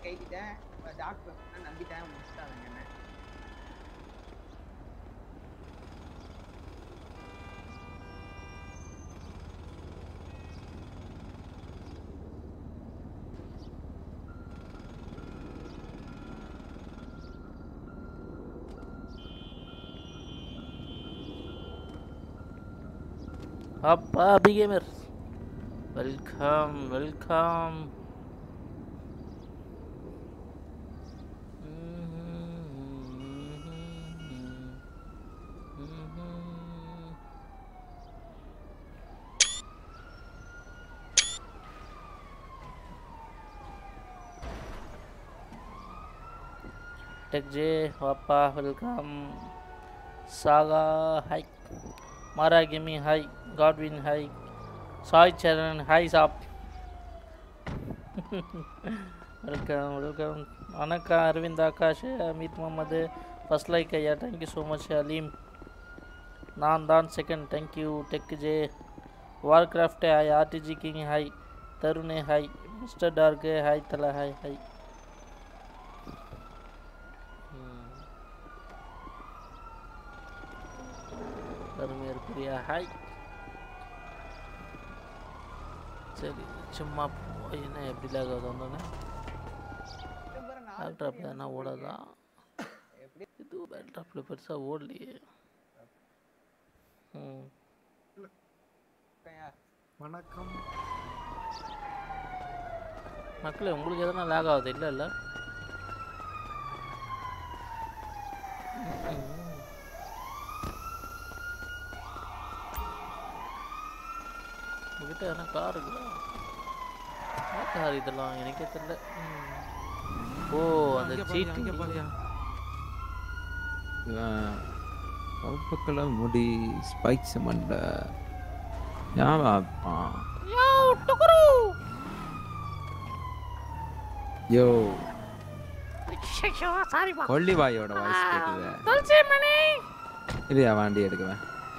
கைட்டிட்டேன் doctor நம்பிட்டேன் முடிச்சுட்டாங்க என்ன அப்பா பிகேமர் வெல்கம் வெல்கம் டெக் ஜே அப்பா வெல்கம் சாகா ஹை மாரா கிமி hi Godwin hi Sai Charan hi சாப் வெல்கம் வெல்கம் வணக்கம் அரவிந்த் ஆகாஷ் அமித் முகமது ஃபஸ்ட் லைக் ஐயா தேங்க்யூ ஸோ மச் அலீம் நான் தான் second thank you tech J Warcraft hi RTG king hi தருணே ஹாய் மிஸ்டர் டார்க்கு ஹாய் தலை ஹாய் ஹாய் அருமையாக பிரியா ஹாய் சரி சும்மா போய் என்ன எப்படி lag ஆகுது வந்தோன்னே பேக்ட்ராப்பில் என்ன ஓடாதா இது பேக்ட்ராப்பில் பெருசாக ஓடலையே ம் வணக்கம் மக்களே உங்களுக்கு எதனா லேக் ஆகுது இல்லை இல்லை உங்ககிட்ட எதனா கார் இருக்குதா என்ன கார் இதெல்லாம் எனக்கே தெரியல ம். ஓ அந்த அங்க பாருயா, சீட்டு அங்க பாருயா. கருப்பு கலர் முடி ஸ்பைக்ஸ் மண்ட ஞாபகா யோ டுக்குரு யோ ஐயோ சாரிப்பா கொல்லிவாயோட வாய்ஸ் கேக்குது துளசி மணி இல்லையா வண்டி எடுக்குவேன்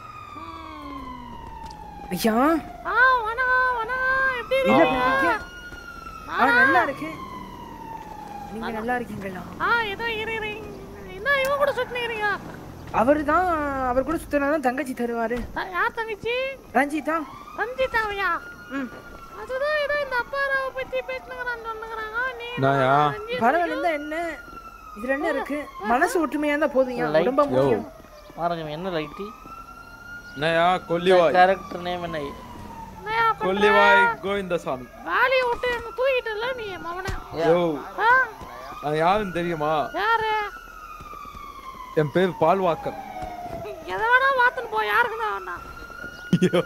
ஐயா ஆ வணக்கம் வணக்கம் எப்படி என்ன இருக்கீங்க பண்றீங்க? ஆ நல்லா இருக்கேன் நீங்க நல்லா இருக்கீங்களா ஆ ஏதோ இரு இரு என்ன இவன் கூட சுத்தினீங்க அவர் தான் அவர் கூட சுத்தினா தான் தங்கச்சி தருவாரு யார் தங்கச்சி ரஞ்சிதா ரஞ்சிதாவையா ம் அதுதான் ஏதோ இந்த அப்பாராவை பத்தி பேசுனுங்கிறான்னு சொன்னுங்கிறாங்க நீ நாயா பரவாயில்ல இருந்தா என்ன இதுல என்ன இருக்கு மனசு ஒற்றுமையா இருந்தா போதும் ஏன் Light. உடம்ப முக்கியம் பாருங்க என்ன லைட்டி நாயா கொல்லிவாய் கேரக்டர் நேம் என்ன கொல்லிவாய் கோவிந்தசாமி வேலையை விட்டு என்ன தூக்கிட்டல நீ மவன யோ ஆ நான் யாருன்னு தெரியுமா யாரு என் பேர் பால்வாக்கர் எதை வேணா மாத்துன்னு போ யாருக்கு தான் வேணா யோ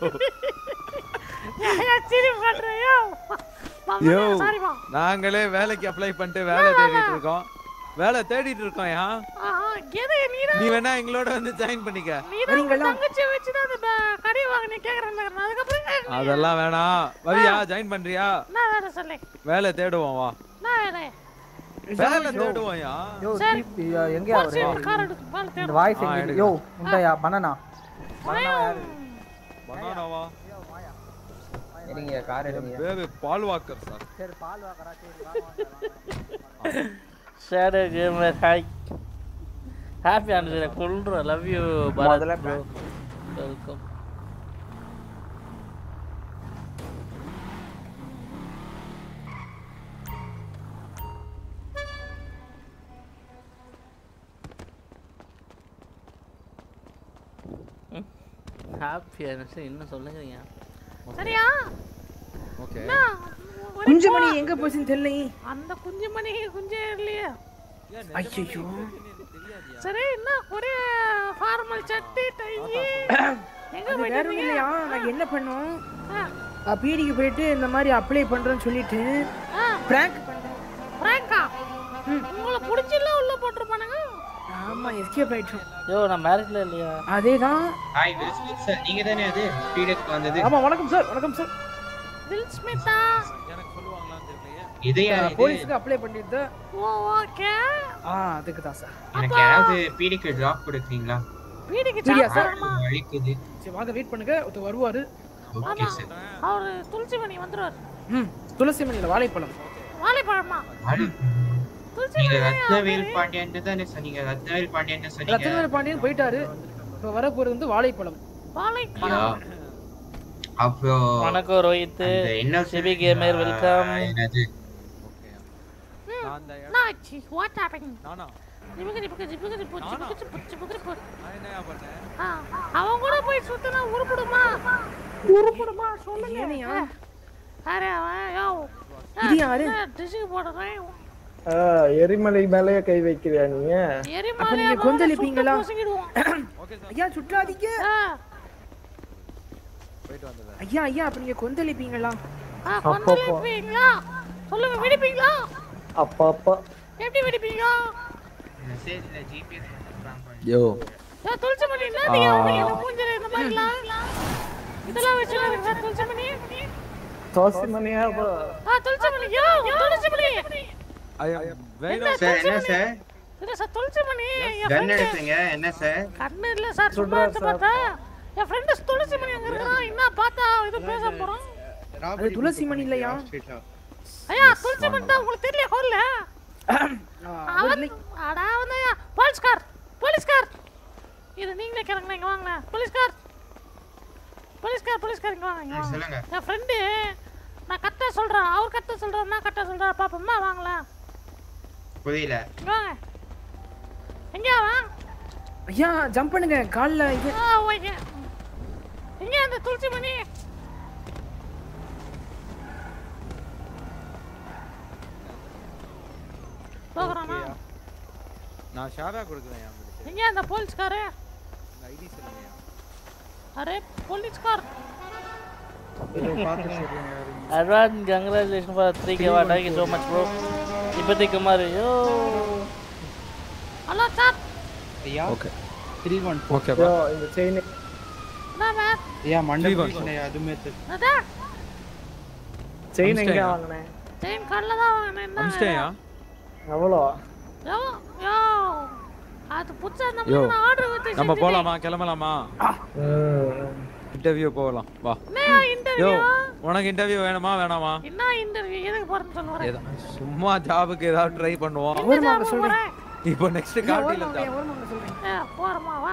சிரி பண்றியோ யோ சாரிப்பா நாங்களே வேலைக்கு அப்ளை பண்ணிட்டு வேலை தேடிட்டு இருக்கோம் வேலை தேடிட்டு இருக்கோம் யா ஆஹா எது நீதான் நீ வேணா எங்களோட வந்து ஜாயின் பண்ணிக்க நீதான் உன் தங்கச்சியை வச்சு தான் அந்த கடையை வாங்கினே கேக்குறேன் அதுக்கப்புறம் கேக்குறீங்க. அதெல்லாம் வேணாம் வரியா ஜாயின் பண்றியா என்ன வேலை சொல்லு வேலை தேடுவோம் வா என்ன வேலை வேலை தேடுவோம் யா யோ சரி. ஜீப் யா- எங்கயா போச்சு, அவரு கார் எடுத்து வேலை இந்த தேடு வாய்ஸ் ஆ, எங்க எடுங்க. யோ உண்டையா பனானா பனானாவா எடுங்க கார் என் எடுங்க பேரு பால்வாக்கர் சார் சரி பால் வாக்கறா சரி வா, வாங்க, வாங்க. Shadow gamer hi happy anniversary கொல்றோம் லவ் யூ முதல்ல Bharat bro welcome happy anniversary இன்னும் சொல்லுங்க சரியா ஓகே என்ன? ஒரு குஞ்சுமணி போ- எங்க போச்சுன்னு தெரியலையே அந்த குஞ்சுமணி குஞ்சே இல்லையே ஐயோ சரி என்ன ஒரே ஃபார்மல் சட்டி டை எங்க அது வேற போயிட்டு ஒண்ணும் இல்லையா நாங்க என்ன பண்ணோம் ஆ. பீடிக்கு போயிட்டு இந்த மாதிரி அப்ளை பண்றோம்னு சொல்லிட்டு ஆ. பிராங்க் பண்ணோம் பிராங்கா உங்களை புடிச்சில உள்ள போட்டுருப்பானுங்க ஆமா எஸ்கேப் ஆயிட்டோம் யோ நான் மேரிட்ல இல்லையா அதேதான் ஹாய் வில்ஸ்மித் சார் நீங்க தானே அது பீடக் வந்தது ஆமா வணக்கம் சார் வணக்கம் சார் வில் ஸ்மித்தா எனக்கு சொல்லுவாங்களான்னு தெரியலையே இது யார் இது போலீஸ்க்கு அப்ளை பண்ணிட்டு ஓ ஓகே ஆ அதுக்கு தான் சார் எனக்கு யாராவது பீடிக்கு டிராப் கொடுக்குறீங்களா வீடுக்கு வீடியா சார் சாப்பிடணுமா வலிக்குது சரி வாங்க வெயிட் பண்ணுங்க ஒருத்தர் வருவாரு ஓகே சார் அவரு துளசி மணி வந்துருவார் ம் துளசி மணியில வாழைப்பழம் வாழைப்பழமா வாழை- துளசி நீங்க மணியா ரத்னவேல் பேரு? பாண்டியன் தானே சொன்னீங்க ரத்னவேல் பாண்டியன் சொன்னீங்க ரத்தனவேல் பாண்டியன் போயிட்டாரு இப்போ வரப்போறது வந்து வாழைப்பழம் வாழைப்பழம் யா. அப்புறம் வணக்கம் ரோஹித் அந்த என்ன சிபி கேமர் வெல்கம் என்னது நான் அந்த இடம்- என்னாச்சு வாட் ஹேப்பனிங் நானா ஜிபுக்கு ஜிபுக்கு ஜிபுக்கு ஜிபு நானா? ஜிபுக்கு ஜிபு ஜிபுக்கு ஜிபு நான் என்னையா பண்ணேன் ஆ, அவன் கூட போய் சுத்தினா உருப்படுமா உருப்படுமா சொல்லுங்க ஏனையா? யாரு அவன் யோ இது யாரு? டிஷ்ஷுக்கு போடுறேன் ஆ, எரிமலை மேலயே கை வைக்கிறியா நீங்க அப்ப நீங்க கொந்தளிப்பீங்களா? பொசுங்கிடுவோம் ஓகே சார் ஐயா சுற்றாதீங்க ஆ, போயிட்டு வந்துடுறேன் ஐயா ஐயா அப்ப நீங்க கொந்தளிப்பீங்களா ஆ, கொந்தளிப்பீங்களா சொல்லுங்க வெடிப்பீங்களா அப்பா அப்பா எப்படி வெடிப்பீங்க மெசேஜ்ல ஜிபிஎஸ் யோ யோ துளசி மணி என்னதுங்க உங்களுக்கு இந்த மூஞ்சில இந்த மாதிரிலாம் இதெல்லாம் வச்சுருக்காங்க சார் துளசி மணி தோசை மணியா bro? ஆ துளசி மணி யோ துளசி மணி ஐயா வேணும் சார் என்ன சார் இல்ல சார் துளசி மணி என் கன் friend- எடுத்தீங்க என்ன சார் கண்ணு இல்ல சார் சும்மா எடுத்து பார்த்தா என் ஃப்ரெண்டு துளசி மணி அங்க இருக்கான் என்ன பார்த்தா இது பேச போறோம் அது துளசி மணி இல்லையா ஐயா துளசி மணி தான் உங்களுக்கு தெரியல ஹோல்ல அவன் அடா வந்தயா போலீஸ்கார் போலீஸ்கார் இது நீங்களே கேளுங்க இங்க வாங்க போலீஸ்கார் போலீஸ்கார் போலீஸ்கார் இங்க வாங்க இங்க வாங்க சொல்லுங்க என் ஃப்ரெண்டு நான் கரெக்டாக சொல்கிறேன் அவர் கரெக்டாக சொல்கிறார் நான் கரெக்டாக சொல்கிறேன் பாப்போம்மா வாங்கலாம் புரியல இங்க வாங்க எங்கே அவன் ஐயா ஜம்ப் பண்ணுங்க கால்ல இது ஆ ஓகே எங்கே அந்த துளசி மணி போகிறானா நான் ஷாரா கொடுக்குறேன் உங்களுக்கு எங்கே அந்த போலீஸ்காரு ஐடி சொல்லுங்க அரே போலீஸ்கார் அட்வான்ஸ் கங்க்ராச்சுலேஷன் ஃபார் த்ரீ கேவா தேங்க்யூ ஸோ மச் ப்ரோ இப்பத்தி Kumar yo hello sir okay three one okay yo, இந்த செயின் என்ன மேம் ஐயா மண்டை Three one. பிரச்சனை அதுமே அதான் செயின் எங்க அமிச்சிட்டேன். வாங்கினேன் செயின் கல்ல தான் வாங்கினேன் என்ன அமிச்சிட்டேயா எவ்வளோ யோ யோ அது புதுசா யோ, நம்ம நான் ஆர்டர் வச்சு நம்ம போலாமா கிளம்பலாமா இன்டர்வியூ போகலாம் வா என்ன யோ இன்டர்வியூ உனக்கு இன்டர்வியூ வேணுமா வேணாமா என்ன இன்டர்வியூ எதுக்கு போறேன்னு சொல்லுவாரு ஏதா சும்மா ஜாபுக்கு ஏதாவது ட்ரை பண்ணுவோம் ஒரு மாங்க சொல்றேன் இப்போ நெக்ஸ்ட் ஒரு காட்டில மாங்க ஒரு மாங்க சொல்றேன் ஏ போறமா வா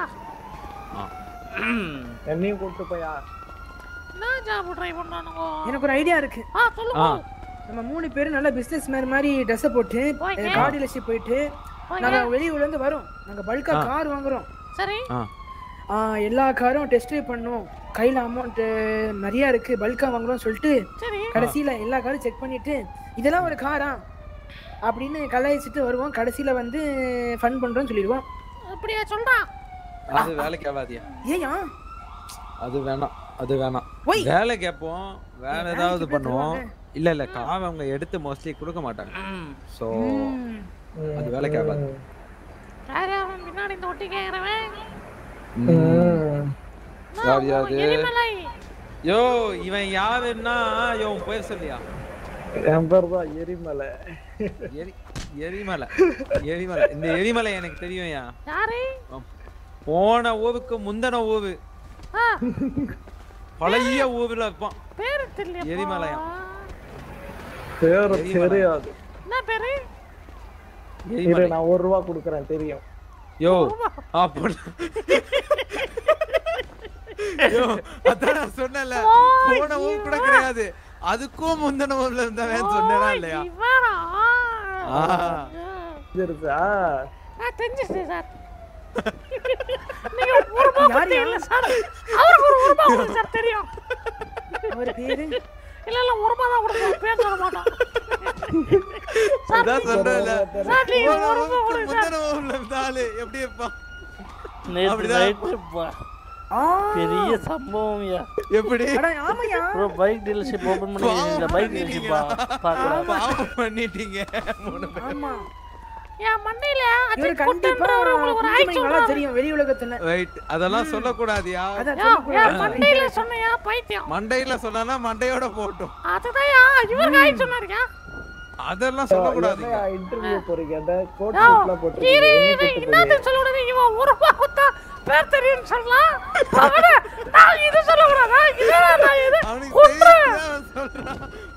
என்னையும் கூப்பிட்டு போயா என்ன ஜாப் ட்ரை பண்ணானுங்க எனக்கு ஒரு ஐடியா இருக்கு ஆ சொல்லுங்க ஆ நம்ம மூணு பேரும் நல்ல பிசினஸ் மேன் மாதிரி ட்ரெஸ் போட்டு Okay. கார் டீலர்ஷிப் போயிட்டு Okay. நாங்க வெளியூர்ல இருந்து வரோம் நாங்க பல்கா ஆ. கார் வாங்குறோம் சரி ஆ ஆ, எல்லா காரும் டெஸ்ட் ட்ரைவ் பண்ணோம் கையில அமௌண்ட் நிறைய இருக்கு பல்கா வாங்குறோம் சொல்லிட்டு சரி கடைசியில எல்லா காரும் செக் பண்ணிட்டு இதெல்லாம் ஒரு காரா அப்படின்னு கலாய்ச்சிட்டு வருவோம் கடைசியில வந்து ஃபன் பண்றோம்னு சொல்லிடுவோம் அப்படியா சொல்றான் அது வேலைக்கு ஆகாதியா ஏயா அது வேணாம் அது வேணாம் ஒய். வேலை கேட்போம் வேற வேலைக்கு ஏதாவது போய் பண்ணுவோம் தருவாங்க. இல்ல இல்ல காவை அவங்க எடுத்து மோஸ்ட்லி கொடுக்க மாட்டாங்க சோ அது வேலைக்கு ஆகாது யாரு அவன் பின்னாடி இந்த ஒட்டி கேக்குறவன் யார் யாது? எரிமலை யோ இவன் யாருன்னா யோ உன் பேர் சொல்லியா என் பேர் தான் எரிமலை எரி எரிமலை எரிமலை இந்த எரிமலை எனக்கு தெரியும்யா யாரு போன ஊருக்கு முந்தின ஊரு ஆ பழைய ஊர்ல இருப்பான் பேரு தெரியல எரிமலையா? பேரு எரிமலை. தெரியாது என்ன பேரு இரு எரிமலை நான் ஒரு ரூபா கொடுக்குறேன் தெரியும் யோ அப்ப யோ அதான் நான் சொன்னேன்ல போன ஊர் கூட கிடையாது அதுக்கும் முந்தின ஊர்ல இருந்தவன் சொன்னேனா இல்லையா இவரா ஆ. தெரிஞ்சா நான் தெரிஞ்சிச்சு சார் நீங்க ஒரு ரூபா யார் கொடுத்தீங்கல்ல சார் அவருக்கு ஒரு ரூபா கொடுங்க சார் தெரியும் அவர் பேரு இல்ல இல்ல ஒரு ரூபா தான் கொடுப்போம் பேர் சொல்ல மாட்டோம் அதான் சொல்றேன்ல சார் நீங்க போன ஒரு ரூபா ஊருக்கு கொடுங்க சார் முந்தின ஊர்ல இருந்த ஆளு எப்படி இருப்பான் நேற்று அப்படிதான். நைட்டு ஆ பெரிய சம்பவம்யா எப்படி அட ஆமாயா ப்ரோ பைக் டீலர்ஷிப் ஓபன் பண்ணி இந்த பைக் டீலர்ஷிப் பார்க்கலாம் பாவம் பண்ணிட்டீங்க மூணு பேர் ஆமா என் மண்டையில இவரு அஜித் கண்டிப்பா குட்டன்றவர் உங்களுக்கு ஒரு ஆய் குஞ்சுமணி நல்லா சொல்றாரு தெரியும் வெளி உலகத்துல ரைட் அதெல்லாம் சொல்லக்கூடாதுயா அதான் யா, சொல்லக்கூடாது. என் மண்டையில சொன்னையா பைத்தியம் மண்டையில சொன்னா மண்டையோட போட்டும் அதுதான்யா இவருக்கு ஆய் சொன்னாருயா அதெல்லாம் சொல்லக்கூடாதுங்க இன்டர்வியூ போறீங்க அந்த கோட் யோ, சூட்லாம் இரு போட்டுருக்கீங்க இரு என்னது சொல்லக்கூடாது இவன் ஒரு ரூபா கொடுத்தா பேர் தெரியும்னு சொல்லலாம் அவன நான் இது சொல்லக்கூடாதா இதே நான் இது அவனுக்கு குத்துறேன் தெரியாம சொல்றான்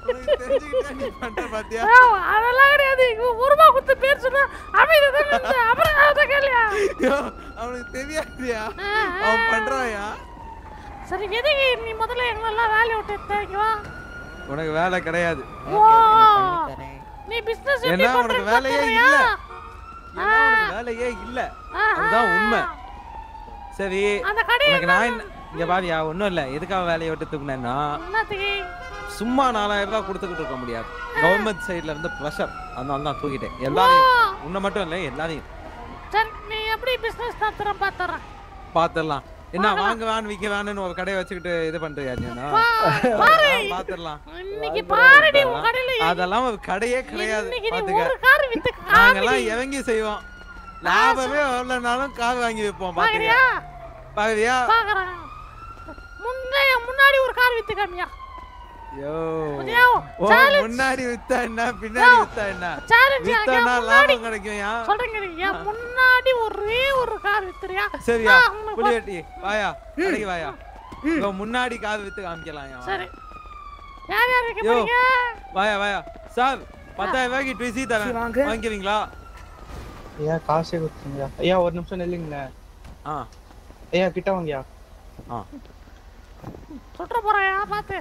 உனக்கு தெரிஞ்சுக்கிட்டா நீ பண்ற பாத்தியா ஐயோ, அதெல்லாம் கிடையாது இவன் ஒரு ரூபா கொடுத்து பேர் சொன்னா அமைதி தான் இருந்து, அப்புறம் அதை கேளியா ஐயோ, அவனுக்கு தெரியாதுயா அவன் பண்றாயா சரி எதுக்கு நீ முதல்ல எங்களெல்லாம் வேலையை விட்டு எடுத்தீங்களா உனக்கு வேலை கிடையாது ஓ நீ பிசினஸ் எப்படி ஏன்னா உனக்கு பண்றேன்னு வேலையே பாக்குறியா? இல்ல ஏன்னா உனக்கு வேலையே இல்ல அதுதான் உண்மை சரி அந்த கடையை உனக்கு நான் என்ன- இங்க பாவியா ஒண்ணும் இல்ல எதுக்காக வேலையை விட்டு தூக்குனேன்னா என்னத்துக்கு சும்மா நாலாயிரம் ரூபாய் கொடுத்துக்கிட்டு இருக்க முடியாது கவர்மெண்ட் சைடுல இருந்து ப்ரெஷர் அதனால தான் தூக்கிட்டேன் எல்லாரையும் உன்னை மட்டும் இல்லை எல்லாரையும் சரி நீ எப்படி பிசினஸ் நடத்துறேன் பாத்துறேன் பாத்துடலாம் என்ன வாங்க வான்னு விக்க வேணும்னு ஒரு கடையை வச்சுக்கிட்டு இது பண்றியா நீனா பாரு பாத்துடலாம் இன்னைக்கு பாருடி உன் கடையில அதெல்லாம் ஒரு கடையே கிடையாது இன்னைக்கு நீ பாத்துக்க ஒரு கார் வித்து நாங்கெல்லாம் இறங்கி செய்வோம் லாபமே வரலனாலும் கார் வாங்கி வைப்போம் பாத்துக்க பாக்குறியா பாக்குறியா பாக்குறேன் முன்னே முன்னாடி ஒரு கார் வித்து காமியா யோ புரியா? ஓ Challenge. முன்னாடி வித்தா என்ன பின்னாடி வித்தா என்ன சேலஞ்ச் வித்தானா லாபம் கிடைக்கும் யா சொல்றேங்க என் முன்னாடி ஒரே ஒரு கார் வித்துறியா சரியா நான் உனக்கு புளியட்டி வாயா கடைக்கு வாயா இதோ முன்னாடி காது வித்து காமிக்கலாம் யா சரி யார் யார் வைக்க யோ போறீங்க வாயா வாயா சார் பத்தாயிரம் ரூபாய்க்கு ட்விசி தரேன் சரி, வாங்க. வாங்கிக்கிறீங்களா ஐயா காசே கொடுத்துருங்க ஐயா ஒரு நிமிஷம் நில்லுங்களேன் ஆ ஐயா கிட்ட வாங்கயா ஆ சுற்ற போறாயா பாத்து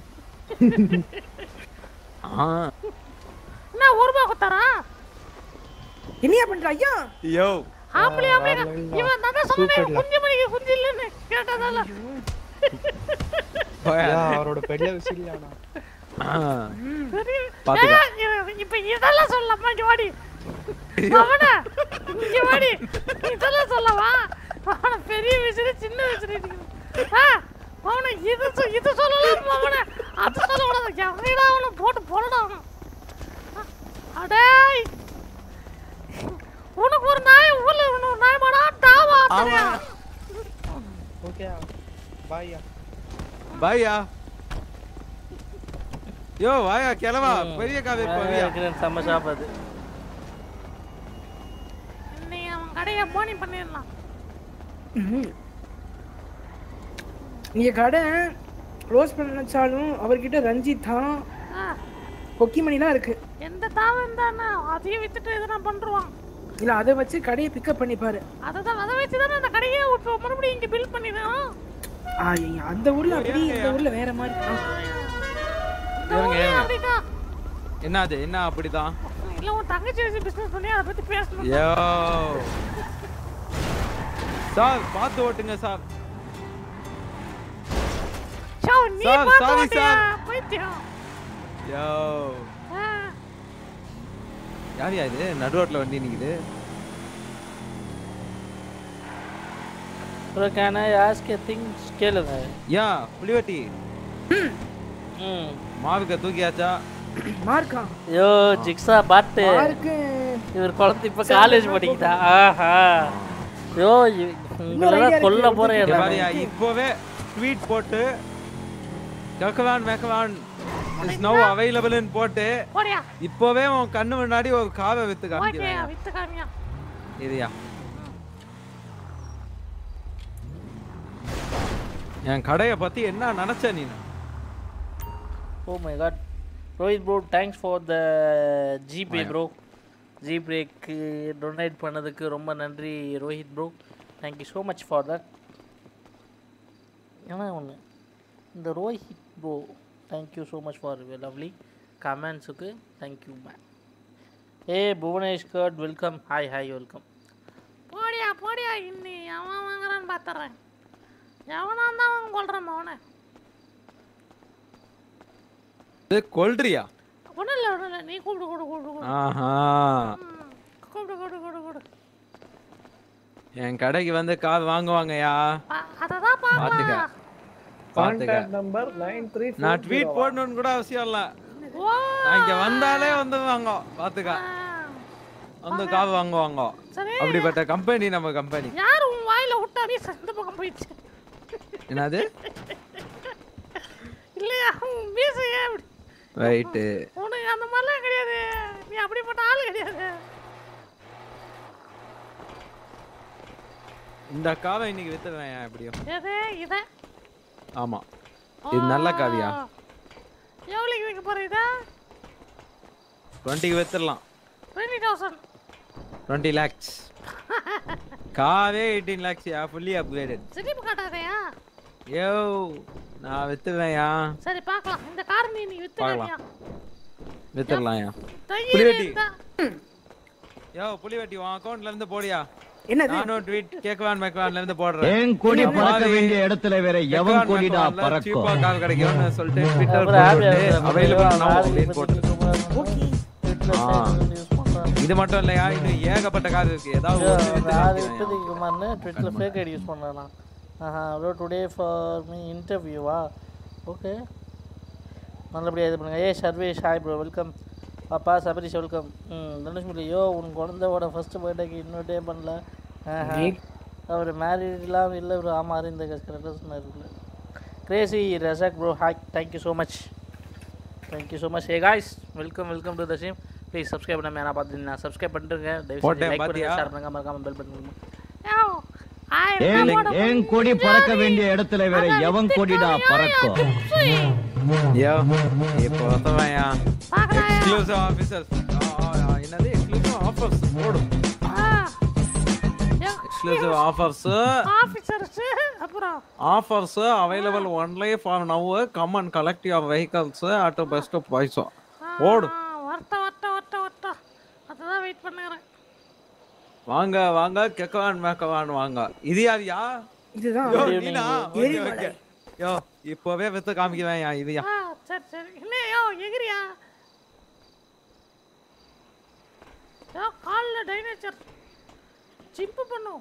ஆ என்ன ஒரு ரூபா கொடுத்தாரா என்னையா பண்ற ஐயா யோ ஆம்பளை ஆம்பளை வேற level தான். இவன் தானே சொன்னேன் Super-ல. குஞ்சு மணிக்கு குஞ்சு இல்லைன்னு கேட்டதால ஐயா அவரோட பெட்ல விசிலானா ஆ. சரி பாத்துக்க. ஏய், இவன் இப்ப இதெல்லாம் சொல்லலாமா இங்க வாடி அவன இங்க வாடி இதெல்லாம் சொல்லவா அவன பெரிய விசிறி சின்ன விசிறி ஆ அவனை இது சொ- இது சொல்லலாம் அவனை அது சொல்லக்கூடாது எவனைடா அவனை போட்டு போடடா அவனை அடேய் உனக்கு ஒரு நாய் ஊர்ல ஒரு நாயமாடா டாவா ஆமா ஓகே பாய்யா பாய்யா யோ வாயா கிளவா பெரிய காவே போவியா இருக்கிறேன் செம்ம ஷாப் அது இன்னைக்கு அவன் கடையை போனி பண்ணிடலாம் நீங்க கடை க்ளோஸ் பண்ண நினைச்சாலும் அவர்கிட்ட ரஞ்சித் தான் ஆ, பொக்கிமணிலாம் இருக்கு எந்த தாவம் தானே அதையும் வித்துட்டு எதனா பண்ருவான் இல்ல அதை வச்சு கடையை பிக்கப் பண்ணிப்பாரு அதுதான் அதை வச்சு தானே அந்த கடையே இப்போ மறுபடியும் இங்க பில் பண்ணிடுறான் ஆ, ஐயா, அந்த ஊர்ல அப்படி இந்த ஊர்ல வேற மாதிரி ஆ. இந்த இருங்க, ஊர்லயே இருங்க. அப்படிதான் என்னது என்ன அப்படிதான் இல்ல உன் தங்கச்சி வச்சு பிசினஸ் பண்ணி அதை பத்தி பேசணும் யோ சார் பார்த்து ஓட்டுங்க சார் சோ நீ சார், பார்த்து sorry, ஓட்டியா? சார். பைத்தியம் யோ ஆ, யார் யா இது நடு ரோட்ல வண்டி நிக்குது bro can I ask a things கேளுங்க யா புலிவட்டி ம் மாவுக்க தூக்கியாச்சா மார்க்கா ஐயோ ஜிக்ஸா பாட்டு மார்க்கு இவர் குழந்தை இப்ப காலேஜ் படிக்குதா ஆஹா ஐயோ இ- உங்களெல்லாம் idea கொல்ல இருக்கு, போறேன் இங்க எல்லாமே. பாரியா இப்போவே ட்வீட் போட்டு கக்கவான் மேக்கவான் இஸ் நோ அவைலபிள்னு போட்டு போடியா இப்போவே உன் கண்ணு முன்னாடி ஒரு காவை வித்து ஓகே காமிக்கிறேன் வித்து காமியா இதுயா என் கடைய பத்தி என்ன நினைச்ச நீ oh my god Rohit bro thanks for the GPay bro ஜிபேக்கு டொனேட் பண்ணதுக்கு ரொம்ப நன்றி Rohit bro thank you so much for that ஏன்னா ஒன்று இந்த Rohit bro thank you so much for lovely கமெண்ட்ஸுக்கு தேங்க்யூ மேம் ஏ Bhuvaneshkar welcome hi hi welcome போடியா போடியா இன்னி அவன் வாங்குறான்னு பாத்துறேன் எவனா இருந்தா அவன் கொள்றான் அவனை இது கொல்றியா ஒன்றும் இல்லை ஒன்றும் இல்லை நீ கூப்பிடு கூப்பிடு கூப்பிடு கூப்பிடு ஆஹா ம், கூப்பிடு கூப்பிடு கூப்பிடு கூப்பிடு என் கடைக்கு வந்து கார் வாங்குவாங்கயா அதை தான் பாத்துக்க பார்க்கலாம் பாத்துக்க கான்டாக்ட் நம்பர் நைன் த்ரீ நான் ட்வீட் போடணும்னு கூட அவசியம் இல்ல ஓ நான் இங்க வந்தாலே வந்துருவாங்க பாத்துக்க ஆ, வந்து கார் வாங்குவாங்க சரி அப்படிப்பட்ட கம்பெனி நம்ம கம்பெனி யார் உன் வாயில விட்டா நீ இந்த பக்கம் போயிடுச்சு என்னது இல்லையா உன் மீசையே அப்படி ரைட்டு உனக்கு அந்த மாதிரிலாம் கிடையாது நீ அப்படிப்பட்ட ஆள் கிடையாது இந்த காவை இன்னைக்கு வித்துடுவேன் எப்படியும் எது இதை ஆமா இது நல்ல காவியா எவ்வளோக்கு வைக்க போறீங்க டுவெண்ட்டிக்கு வித்துடலாம் டுவெண்ட்டி தௌசண்ட் டுவெண்ட்டி லேக்ஸ் காவே எயிட்டீன் லேக்ஸ் யா ஃபுல்லி அப்கிரேடட் சிரிப்பு காட்டாதயா யோ நான் வித்துவேன்யா சரி பார்க்கலாம் இந்த கார் நீ நீ வித்துறியா வித்துடலாம் யா தையல் புலிவெட்டி. இருந்தா யோ புலிவெட்டி உன் அக்கௌண்ட்ல இருந்து போடியா என்னது நானும் ட்வீட் கேக்குவான் மேக்குவான்ல இருந்து போடுறேன் ஏன் கொடி இந்த பறக்க மாதிரி வேண்டிய இடத்துல வேற எவன் கேக்குவான் கொடிடா மேக்குவான்ல பறக்கும் cheap ஆ கார் கிடைக்கும்னு சொல்லிட்டு ட்விட்டர் அப்புறம் ஆப் போட்டு அவைலபிள் நவ அப்படின்னு போட்டு ஓகே ஆ. இது மட்டும் இல்லையா இன்னும் ஏகப்பட்ட கார் இருக்கு ஏதாவது ஒண்ணு வித்து அது காமிக்கிறேன். இப்போதைக்கு குமார்னு ட்விட்டரில் ஃபேக் ஐடி யூஸ் பண்ணுறேன் நான் ஆஹா ப்ரோ டுடே ஃபார் மீ இன்டர்வியூவா ஓகே நல்லபடியாக இது பண்ணுங்க ஏ சர்வேஷ் ஹாய் ப்ரோ வெல்கம் பாப்பா சபரிஷ் வெல்கம் ம் தனுஷ் முரளி யோ உன் குழந்தையோட ஃபர்ஸ்ட் பர்த்டேக்கு இன்னொட்டே பண்ணல ஆஹா அவர் மேரீட்லாம் இல்லை ப்ரோ ஆமாம் இந்த கரெக்டாக சொன்னார் crazy Razak bro hi thank you so much thank you so much ஏ guys welcome welcome to the ஷீம் ப்ளீஸ் சப்ஸ்கிரைப் பண்ணாம நான் பார்த்துருந்தேன் நான் சப்ஸ்கிரைப் பண்ணிட்டுருங்க தயவு செஞ்சு போட்டேன், லைக் பண்ணுங்க பாத்தியா? ஷேர் பண்ணுங்க மறக்காம பெல் பட்டன் யோ ஆயிரம் ஏன் ரூபாய் போட ஏன் கொடி பறக்க வேண்டிய இடத்துல வேற எவன் கொடிடா பறக்கும் யோ இப்போ வந்தவன்யா பார்க்கலாயா எக்ஸ்க்ளூசிவ் ஆஃபீஸர்ஸ் என்னது எக்ஸ்க்ளூசிவ் ஆஃபர்ஸ் போடும் எக்ஸ்க்ளூசிவ் ஆஃபர்ஸ் ஆஃபீஸர்ஸ் அப்புறம் offers available only for now come and collect your vehicles at best ப்ரைஸோ ஓடும் ஆ, வரட்டும் வரட்டும் வரட்டும் வரட்டும் அதுதான் வெயிட் பண்ணுகிறேன் வாங்க வாங்க கெக்கவான் மேக்கவான் வாங்க இது யாரியா இதுதான் யோ நீனா ஓகே ஓகே யோ இப்போவே வித்து காமிக்குவேன் யா இதுயா ஆ சரி சரி இல்லையோ எகிரியா யோ காலில் டைனேச்சர் ஜிப்பு பண்ணும்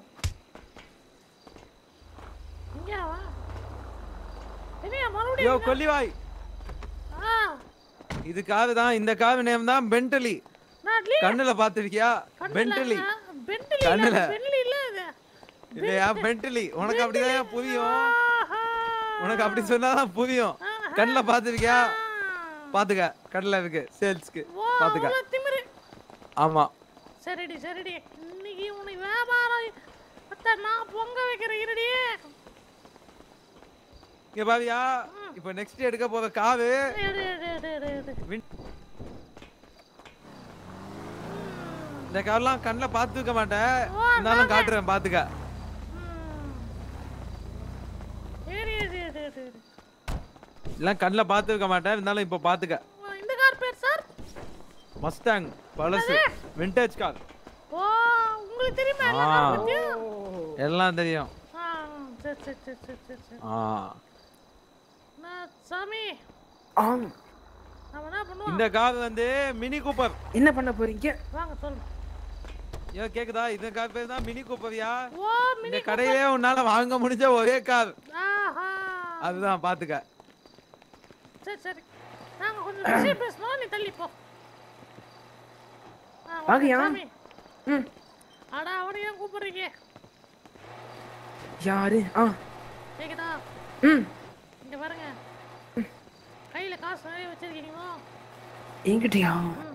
இங்கே வா இல்லையா யோ மறுபடியும் கொல்லிவாய் ஆ இதுக்காக தான் இந்த காவி நேம் தான் பென்டலி நான் லீ கண்ணுல பாத்துருக்கியா பென்டலி பென்ட்லி கண்ணுல. பென்ட்லி இல்ல இது இல்லையா பென்டலி உனக்கு அப்படிதான் புரியும் ஆஹா. உனக்கு அப்படி சொன்னாதான் புரியும் கண்ணுல பாத்துருக்கியா பாத்துக்க கடல இருக்கு சேல்ஸ்க்கு வா, பாத்துக்க அவ்வளவு திமிரு ஆமா சரிடி சரிடி இன்னைக்கு உனக்கு வியாபாரம் அத்தை, நான் பொங்க வைக்கிறேன் இருடி இங்க பாவியா இப்போ நெக்ஸ்ட் எடுக்க போற காவு எடு, எடு, எடு, எடு, எடு. வின்- இந்த காவெல்லாம் கண்ணுல பாத்துக்க மாட்டேன் இருந்தாலும் காட்டுறேன் பாத்துக்க ம். எடு, எடு, எடு, எடு, எடு. எல்லாம் கண்ணுல பாத்துக்க மாட்டேன் இருந்தாலும் இப்போ பாத்துக்க ஓ, இந்த கார் பேர் சார் மஸ்டாங் பழசு விண்டேஜ் கார் ஓ உங்களுக்கு தெரியுமா எல்லா ஆ. கார் பத்தியும் எல்லாம் தெரியும் ஆ சரி சரி சரி சரி சரி சரி ஆ நான் சாமி ஆம் நம்ம என்ன பண்ணுவோம் இந்த கார் வந்து மினி கூப்பர் என்ன பண்ண போறீங்க வாங்க சொல்லு ஐயோ கேக்குதா இந்த கார் பேர் தான் மினி கூப்பர்யா ஓ இந்த மினி கடையிலே உன்னால வாங்க முடிஞ்ச ஒரே கார் ஆஹா அதுதான் பாத்துக்க சரி சரி நாங்க கொஞ்சம் விஷயம் பேசணும் நீ தள்ளி போ ஆ, வாங்க வாங்கய்யா. சாமி. ம் அடா அவனை ஏன் கூப்பிடுறீங்க யாரு ஆ கேக்குதா ம் இங்க பாருங்க கையில காசு நிறைய வச்சிருக்கீங்களா என்கிட்டயா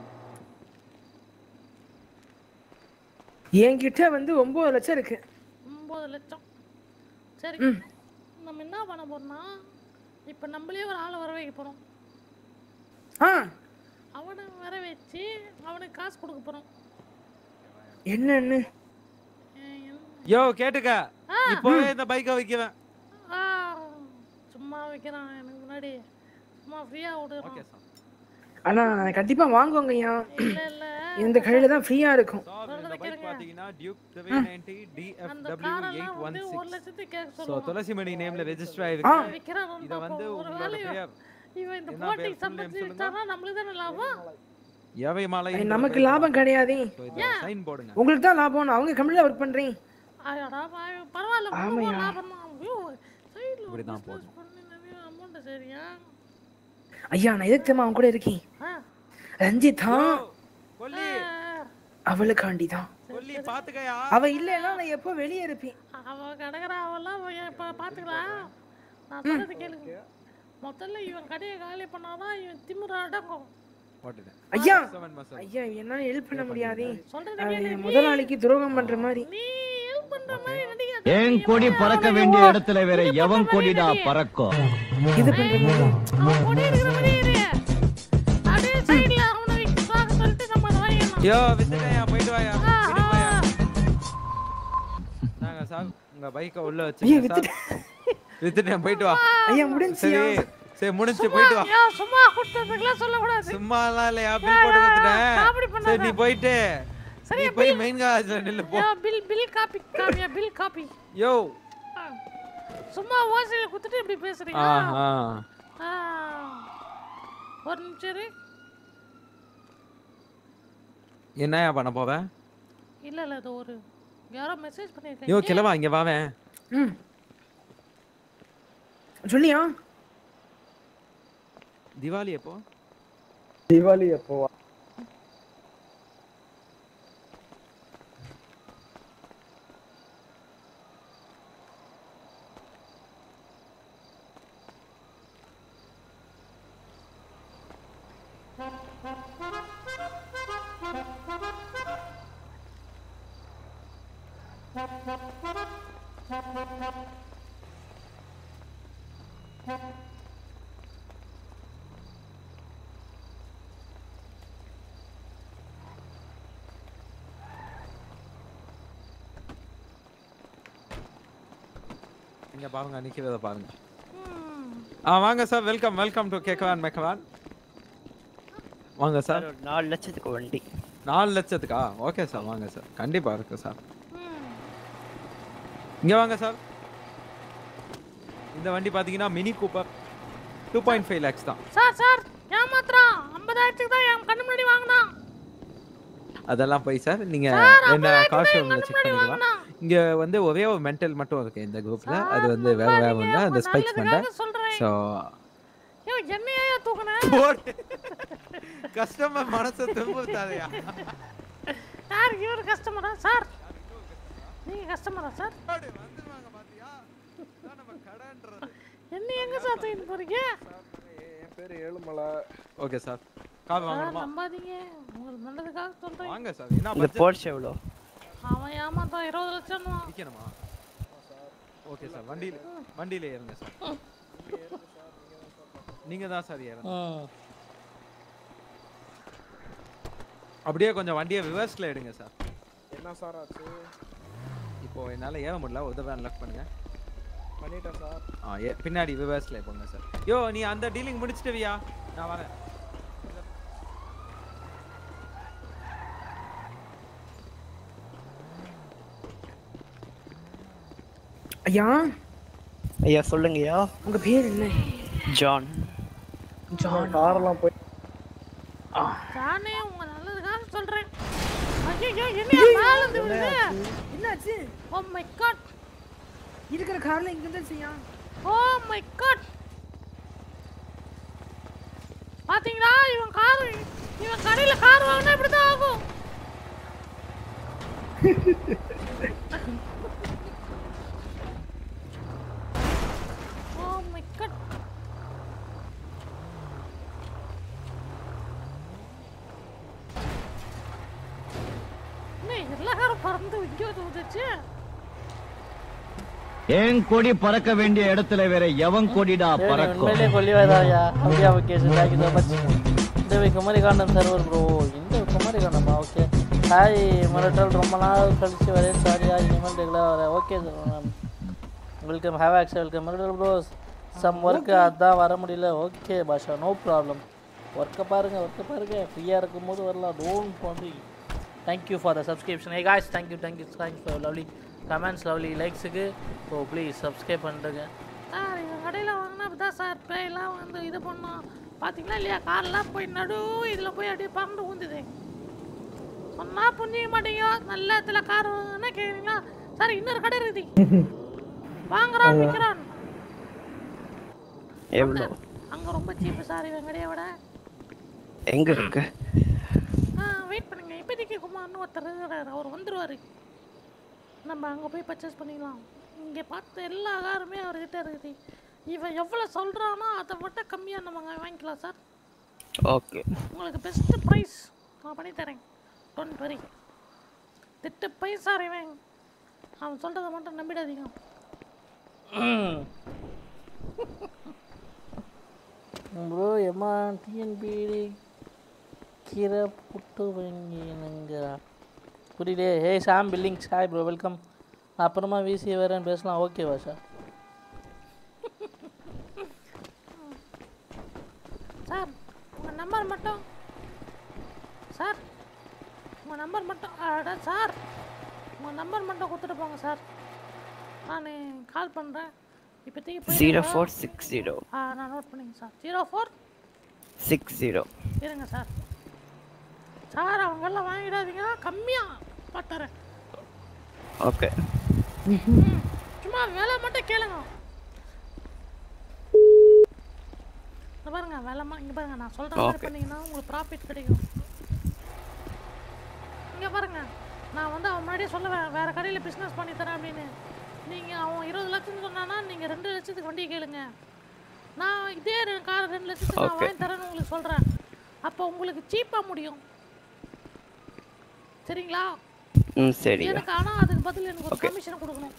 என்கிட்ட வந்து ஒன்பது லட்சம் இருக்கு ஒன்பது லட்சம் சரி ம். நம்ம என்ன பண்ண போறோம்னா இப்ப நம்மளே ஒரு ஆளை வர வைக்க போறோம் ஆ அவனை வர வச்சு அவனுக்கு காசு கொடுக்க போறோம் என்னன்னு ஏன் என்ன- யோ கேட்டுக்க இப்போவே இந்த பைக்கை வைக்குவேன் ஆ, சும்மா வைக்கிறான் எனக்கு முன்னாடி சும்மா ஃப்ரீயா விடுறான் ஓகே சார் ஆனா கண்டிப்பா வாங்குவாங்கய்யா இல்ல இல்ல இந்த கடையில தான் ஃப்ரீயா இருக்கும் சார் இந்த சொல்றத பைக் கேளுங்க. பாத்தீங்கன்னா டியூக் 390 அந்த DFW காரெல்லாம் வந்து ஒரு 816 லட்சத்துக்கு கேட்க சோ சொல்லுவான் துளசிமணி நேம்ல ரெஜிஸ்டர் ஆ. ஆயிருக்கு விக்கிறான் இத வந்து ஒரு உங்களோட வேலையும் பெயர் இவன் இந்த என்ன போட்டி பேர் full name சம்பந்தி சொல்லுங்க? வித்தானா நம்மளுக்கு தானே லாபம் எவை மாலை ஐ, நமக்கு லாபம் கிடையாதே சைன் போடுங்க உங்களுக்கு தான் லாபம் அவங்க கம்பெனில ஒர்க் பண்றேன் அடடா பாவி, பரவாயில்ல ஆமையா. ரொம்ப லாபம் தான் ஐயோ சைடுல ஒரு இப்படிதான் business பண்ணி நிறைய அமௌண்ட் சரியா ஐயா நான் எதுக்கு தெரியுமா அவன் கூட இருக்கேன் ஆ, ரஞ்சிதா கொல்லி அவளுக்காண்டி தான் கொல்லி பாத்துக்கயா அவ இல்லைன்னா நான் எப்போ வெளியே இருப்பேன் அவ கிடக்குறா அவெல்லாம் அவ இப்ப பாத்துக்கலாம் நான் சொல்றது கேளுங்க முதல்ல இவன் கடையை காலி பண்ணாதான் இவன் திமிர அடங்கும் போட்டுட்டேன் ஐயா செவன் மசல் ஐயா என்னால ஹெல்ப் பண்ண முடியாதே சொல்றது அது கேளு முதலாளிக்கு துரோகம் பண்ற மாதிரி நீ ஹெல்ப் பண்ற மாதிரி நடிக்காத. ஏன் கொடி பறக்க வேண்டிய இடத்துல வேற எவன் கொடிடா பறக்கும் இது பண்ற மாதிரி அவன் கொடி எடுக்கிற மாதிரி இரு யோ வித்துட்டேன் போயிட்டு வாயா வீட்டுக்கு வாயா நாங்க சார் உங்க பைக்க உள்ள ஐயா, வச்சு வித்துட்டேன் போயிட்டு வா ஐயா முடிஞ்சியா சரி சரி முடிஞ்சு போயிட்டு வா ஐயா சும்மா கொடுத்ததுக்கெல்லாம் சொல்லக்கூடாது சும்மாலாம் இல்லையா பில் போட்டு கொடுத்துட்டேன் காமெடி பண்ணாத. சரி நீ போயிட்டு சரி, நீ போய் மெயின் காலேஜ்ல நில்லு போ ஐயா பில் பில் காப்பி காமியா பில் காப்பி யோ சும்மா ஓசையில குத்துட்டு இப்படி பேசுறீங்க ஆஹா ஆ. ஒரு நிமிஷம் இரு. என்னயா பண்ண போவேன் இல்ல இல்ல இது ஒரு யாரோ மெசேஜ் யோ பண்ணிருக்காங்க கிளவா இங்க வாவேன் ம் சொல்லியா திவாலி எப்போ தீபாவளி எப்போ இங்க பாருங்க நிக்கிறத பாருங்க ஆ வாங்க சார் வெல்கம் வெல்கம் டு கேக்கவான் மெக்கவான் வாங்க சார் நாலு லட்சத்துக்கு வண்டி நாலு லட்சத்துக்கா ஓகே சார் வாங்க சார் கண்டிப்பா இருக்கு சார் இங்க வாங்க சார் இந்த வண்டி பாத்தீங்கன்னா Mini Cooper two point five lakhs தான் சார் சார் ஏமாத்துறான் ஐம்பதாயிரத்துக்கு தான் என் கண்ணு முன்னாடி வாங்கினான் அதெல்லாம் போய் சார் நீங்க சார், என்ன ஐம்பதாயிரத்துக்கு கார் தான் ஷோரூம்ல என் செக் கண்ணு முன்னாடி பண்ணிக்கலாம் இங்க வந்து ஒரே ஒரு மென்டல் மட்டும் இருக்கு இந்த குரூப்ல அது வந்து வேற வேற வந்து அந்த ஸ்பைக்ஸ் பண்ண சொல்றேன் ஸோ ஐயோ என்னையா தூக்குனேன் கஸ்டமர் மனசை துன்புறுத்தாதயா யார் இவர் கஸ்டமரா சார் நீங்க கஸ்டமரா சார் என்ன எங்க சார் தூக்கிட்டு போறீங்க என் பேர் ஏழுமலை ஓகே சார் கார் சார் வாங்கணுமா நம்பாதீங்க உங்களுக்கு நல்லதுக்காக சொல்றேன் வாங்க சார் என்ன இந்த budget? போர்ஷ் எவ்வளோ அவன் ஏமாத்தான் இருபது லட்சம் விற்கணுமா ஓகே சார் வண்டியில வண்டியில ஏறுங்க சார் நீங்க தான் சார் ஏறணும் அப்படியே கொஞ்சம் வண்டியை ரிவர்ஸ்ல எடுங்க சார் என்ன சார் ஆச்சு இப்போ என்னால ஏற முடியல உதவ அன்லாக் பண்ணுங்க பண்ணிட்டேன் சார் ஆ ஏ பின்னாடி ரிவர்ஸ்ல போங்க சார் யோ நீ அந்த டீலிங் முடிச்சிட்டவியா நான் வரேன் ஐயா ஐயா சொல்லுங்கய்யா உங்க பேர் என்ன ஜான் ஜான் காரெல்லாம் போய் நானே உங்க நல்லதுக்காக சொல்றேன் ஐயோ என்ன மேல இருந்து விழுது என்னாச்சு ஓ மை காட் இருக்கிற கார்ல இங்க இருந்தா செய்யா ஓ மை காட் பாத்தீங்களா இவன் கார் இவன் கடையில கார் வாங்கினா இப்படிதான் ஆகும் ஓ மை காட் என்ன எல்லா காரும் பறந்து இங்கே வந்து வந்துச்சு ஏன் கொடி பறக்க வேண்டிய இடத்துல வேற எவன் கொடிடா உண்மையிலே பறக்கும் கொல்லிவாதாயா அப்படியா okay sir thank you so much இந்த குமரி காண்டம் சர்வர் ப்ரோ இந்த குமரி காண்டமா ஓகே ஹாய் மிரட்டல் ரொம்ப நாள் கழிச்சு வரேன் சாரியா இனிமேல் ரெகுலராக வரேன் ஓகே சார் வெல்கம் ஹேவ் ஆக்ஸ் வெல்கம் மிரட்டல் ப்ரோஸ் சம் ஒர்க்கு அதான் வர முடியல ஓகே பாஷா நோ ப்ராப்ளம் ஒர்க்கை பாருங்க ஒர்க்கை பாருங்க ஃப்ரீயாக இருக்கும்போது வரலாம் டோன்ட் வந்து தேங்க்யூ ஃபார் த சப்ஸ்கிரிப்ஷன் ஏ guys thank you thank you thanks for lovely comments lovely லைக்ஸுக்கு ஸோ ப்ளீஸ் சப்ஸ்கிரைப் பண்ணிட்டுங்க சார் எங்கள் கடையில் வாங்கினா தான் சார் பேயெல்லாம் வந்து இது பண்ணோம் பார்த்தீங்களா இல்லையா கார்லாம் போய் நடு இதில் போய் அப்படியே பறந்து ஊந்துது சொன்னா புரிஞ்சிக்க மாட்டீங்க நல்ல இடத்துல கார் வாங்கினா கேட்குறீங்களா சார் இன்னொரு கடை இருக்குது வாங்குறான் விற்கிறான் எவ்வளோ அங்கே ரொம்ப சீப்பு சார் இவன் கடையை விட எங்க இருக்கு ஆ வெயிட் பண்ணுங்க இப்போதைக்கு குமார்னு ஒருத்தர் இருக்கிறாரு அவர் வந்துருவாரு நம்ம அங்கே போய் பர்ச்சேஸ் பண்ணிக்கலாம் இங்கே பார்த்த எல்லா காருமே அவர்கிட்ட இருக்குது இவன் எவ்வளோ சொல்கிறானோ அதை விட கம்மியாக நம்ம அங்க வாங்கிக்கலாம் சார் ஓகே உங்களுக்கு பெஸ்ட்டு ப்ரைஸ் நான் பண்ணி தரேன் டோன்ட் வரி திட்டு பைசா இவன் அவன் சொல்கிறத மட்டும் நம்பிடாதீங்க ப்ரோ எம்மா டிஎன்பிடி கீரை புட்டு வாங்கினுங்க புரியலையே hey Sam billing hi bro welcome நான் அப்புறமா விசி வரேன் பேசலாம் ஓகேவா சார் சார் உங்கள் நம்பர் மட்டும் சார் உங்கள் நம்பர் மட்டும் அட சார் உங்கள் நம்பர் மட்டும் கொடுத்துட்டு போங்க சார் நான் கால் பண்ணுறேன் இப்போதைக்கு ஜீரோ ஃபோர் சிக்ஸ் ஜீரோ ஆ நான் நோட் பண்ணிங்க sir zero four six zero இருங்க சார் சார் அவங்கெல்லாம் வாங்கிடாதீங்க கம்மியாக பார்த்துறேன் ஓகே சும்மா விலை மட்டும் கேளுங்க இங்க பாருங்க விலை மா இங்க பாருங்க நான் சொல்ற மாதிரி Okay. பண்ணீங்கன்னா உங்களுக்கு ப்ராஃபிட் கிடைக்கும் இங்க பாருங்க நான் வந்து அவன் முன்னாடியே சொல்லுவேன் வேற கடையில் பிஸ்னஸ் பண்ணி தரேன் அப்படின்னு நீங்க அவன் இருபது லட்சம் சொன்னானா நீங்க ரெண்டு லட்சத்துக்கு வண்டி கேளுங்க நான் இதே ரெ- கார் ரெண்டு லட்சத்துக்கு நான் Okay. வாங்கி தரேன்னு உங்களுக்கு சொல்றேன் அப்போ உங்களுக்கு சீப்பா முடியும் சரிங்களா ம் சரியா எனக்கு ஆனா அதுக்கு பதில் எனக்கு ஒரு Okay. கமிஷன் கொடுக்கணும்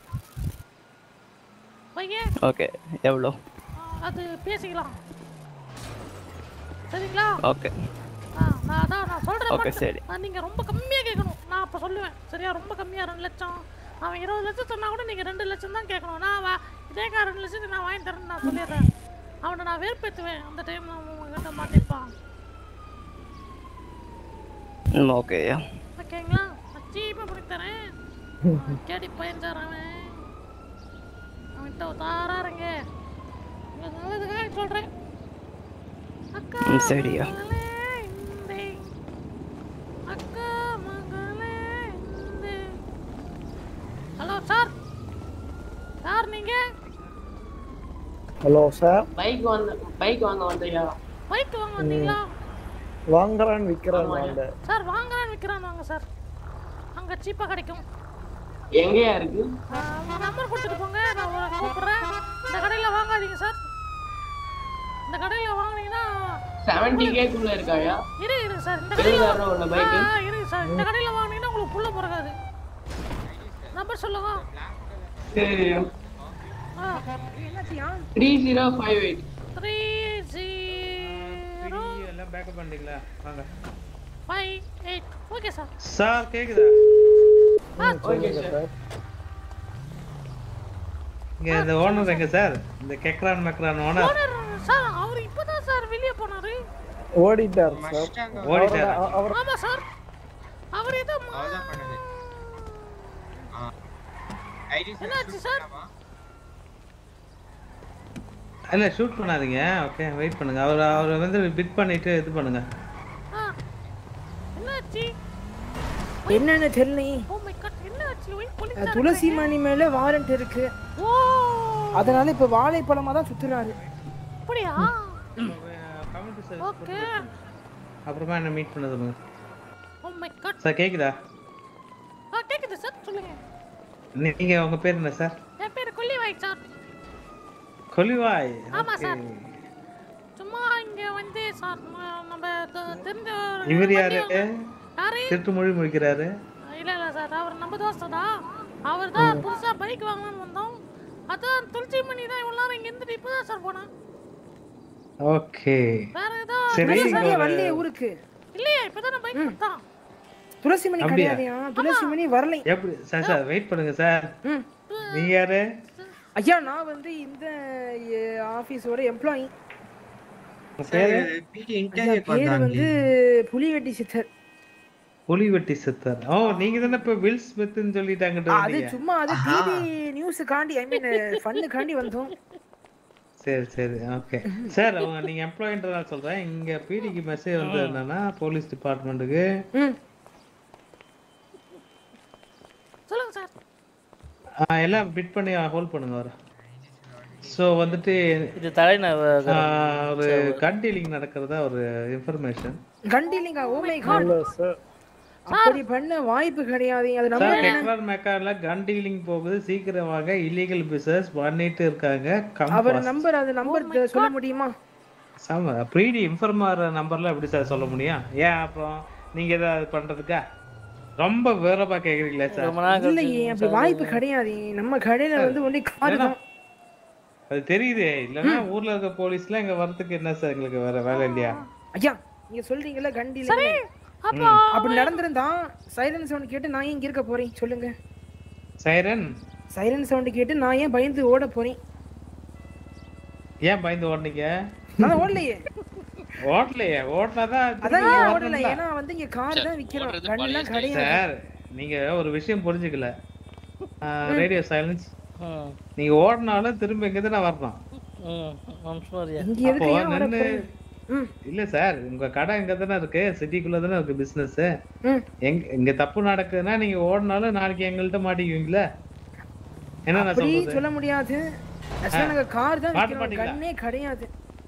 வைங்க ஓகே எவ்வளோ அது பேசிக்கலாம் சரிங்களா ஓகே ஆ, நான் அதான் நான் சொல்றேன் Okay, சரி. நீங்க ரொம்ப கம்மியா கேட்கணும் நான் அப்ப சொல்லுவேன் சரியா ரொம்ப கம்மியா ரெண்டு லட்சம் அவன் இருபது லட்சம் சொன்னா கூட நீங்க ரெண்டு லட்சம் தான் கேட்கணும் நான் வா- இதே கார் ரெண்டு லட்சத்துக்கு நான் வாங்கி தரேன்னு நான் சொல்லிடுறேன் அவனை நான் வெறுப்பேற்றுவேன் அந்த டைம் உங்ககிட்ட மாட்டிருப்பான் ம் ஓகேயா ஓகேங்களா நான் சீப்பாக பண்ணி தரேன் கேடி பையன் அவன் அவன்கிட்ட தாராருங்க உங்க நல்லதுக்காக சொல்றேன் அக்கா ம் சரியா மகளே இந்தே. அக்கா மகளே இந்தே. ஹலோ சார் சார் நீங்க ஹலோ சார் பைக் வந்த பைக் வாங்க வந்தையா பைக் வாங்க வந்தீங்களா வாங்குறான்னு விற்கிறான் அந்த சார் வாங்குறான்னு விற்கிறான் வாங்க சார் அங்க சீப்பா கிடைக்கும் எங்கேயா இருக்கு நம்பர் கொடுத்துட்டு போங்க நான் உங்களை கூப்பிடுறேன் இந்த கடையில் வாங்காதீங்க சார் இந்த கடையில் வாங்குனீங்கன்னா செவன்டி கேக்குள்ள இருக்காயா இரு இரு சார் இந்த கடையில் இருபதாயிரம் உள்ள பைக்கு ஆ, இருக்கு சார் இந்த கடையில் வாங்குனீங்கன்னா உங்களுக்கு புள்ள பிறகாது நம்பர் சொல்லுங்க சரி ஆ என்னாச்சியா three zero five eight three zero எல்லாம் பேக்கப் பண்ணிட்டீங்களா வாங்க five eight okay sir sir கேக்குதா ஆ ஓகே சார் இங்க இந்த ஓனர் எங்க சார் இந்த கெக்ரான் மெக்ரான் ஓனர் ஓனர் சார் அவர் இப்போதான் சார் வெளியே போனாரு ஓடிட்டார் சார் ஓடிட்டாரா? அவர் அவர் ஆமா சார் அவர் ஏதோ மா- அவர்தான் பண்ணது ஐடி என்னாச்சு சார் இல்ல ஷூட் பண்ணாதீங்க ஓகே வெயிட் பண்ணுங்க அவர் அவர் வந்து பிட் பண்ணிட்டு இது பண்ணுங்க ஆ என்னாச்சு என்னன்னு தெரியலையே ஓ மை காட் என்னாச்சு ஒய் அஹ், போலீஸ் துளசி மணி மேல வாரண்ட் இருக்கு ஓ அதனால இப்ப வாழைப்பழமா தான் சுத்துறாரு அப்படியா கமெண்ட் ஓகே அப்புறமா என்ன மீட் பண்ண சொல்லுங்க ஓ மை காட் சார் கேக்குதா ஆ கேக்குது சார் சொல்லுங்க நீங்க உங்க பேர் என்ன சார் என் பேர் கொல்லி வாய் சார் கொலிவாய் ஆமா Okay. சார் சும்மா இங்க வந்து சார் ம- நம்ம தெ- தெரிஞ்ச ஒரு இவர் வண்டி யாரு வாங்க- யாரு திருட்டு மொழி முடிக்கிறாரு இல்ல இல்ல சார் அவர் நம்ம தோஸ்து தான் அவர் தான் புதுசா பைக் வாங்கலாம்னு வந்தோம் அதான் துளசி மணி தான் இவ்வளவு நேரம் இங்க இருந்துட்டு இப்பதான் சார் போனான் ஓகே வேற ஏதோ சரி துளசி இங்க மணியே ஒரு- வரலையே ஊருக்கு இல்லையே இப்பதான் பைக் கொடுத்தான் துளசி மணி அப்படியா? கிடையாதுயா துளசி மணி வரலை எப்படி சார் சார் வெயிட் பண்ணுங்க சார் ம். நீங்க யாரு ஐயா நான் வந்து இந்த ஆபீஸோட எம்ப்ளாயி உங்க பேரு பிடி இன்டர்வியூ பேரு வந்தாங்க வந்து புலிவெட்டி சித்தர் புலி வெட்டி சித்தர் ஓ நீங்க தானே இப்ப வில் ஸ்மித்னு சொல்லிட்டாங்கட்டு அது வந்தீங்க சும்மா அது டிவி நியூஸுக்காண்டி ஐ மீன் ஃபன்னுக்காண்டி வந்தோம் சரி சரி ஓகே சார் அவங்க நீங்க எம்ப்ளாயின்றதால சொல்றேன் இங்க பிடிக்கு மெசேஜ் வந்து என்னன்னா போலீஸ் டிபார்ட்மெண்ட்டுக்கு ம் சொல்லுங்க சார் எல்லாம் பிட் பண்ணி ஹோல்ட் பண்ணுங்க வர ஸோ வந்துட்டு இது தலைநகர் ஆ, ஒரு கன் டீலிங் நடக்கிறதா ஒரு இன்ஃபர்மேஷன் கண்டிலிங்கா ஓ மை காட் சார் அப்படி பண்ண வாய்ப்பு கிடையாது அது நம்ம சார் டெக்ரான் மெக்கார்ல கன் டீலிங் போகுது சீக்கிரம் வாங்க இல்லீகல் பிசினஸ் பண்ணிட்டு இருக்காங்க கம் அவர் நம்பர் அது நம்பர் சொல்ல முடியுமா சாம ப்ரீடி இன்ஃபர்மர் நம்பர்ல எப்படி சார் சொல்ல முடியும் ஏன் அப்புறம் நீங்க ஏதாவது பண்றதுக்கா ரொம்ப விவரமா கேக்குறீங்களா சார் ரொம்ப நாள் இல்லையே அப்படி வாய்ப்பு கிடையாது நம்ம கடையில வந்து ஒன்லி கார் தான் அது தெரியுதே இல்லைன்னா ஊர்ல இருக்க போலீஸ்லாம் இங்க வரதுக்கு என்ன சார் எங்களுக்கு வேற வேலை இல்லையா ஐயா நீங்க சொல்றீங்கல்ல கண்டில சரி அப்போ அப்படி நடந்திருந்தா சைரன் சவுண்ட் கேட்டு நான் ஏன் இங்க இருக்க போறேன் சொல்லுங்க சைரன் சைரன் சவுண்ட் கேட்டு நான் ஏன் பயந்து ஓட போறேன் ஏன் பயந்து ஓடுனீங்க நான் ஓடலையே ஓட்டலையே ஓட்டினாதான் அதான் ஏன் ஓடல ஏன்னா வந்து இங்க கார் தான் விக்கிறோம் கண்ணெல்லாம் கிடையாது சார் நீங்க ஒரு விஷயம் புரிஞ்சுக்கல ரேடியோ சைலன்ஸ் நீங்க ஓடினாலும் திரும்ப இங்க தானே வரணும் இங்க அப்போ எதுக்கு ஏன் வர நின்னு போறேன்? இல்ல சார் உங்க கடை இங்க தானே இருக்கு சிட்டிக்குள்ள தானே இருக்கு பிசினஸ் ம். எங்க இங்க தப்பு நடக்குதுன்னா நீங்க ஓடினாலும் நாளைக்கு எங்கள்கிட்ட மாட்டிக்குவீங்களா என்ன நான் அப்படி சொல்றது சொல்ல முடியாது ஆக்சுவலா நாங்க கார் தான் மாட்ட விக்கிறோம் மாட்டீங்களா? கண்ணே கிடையாது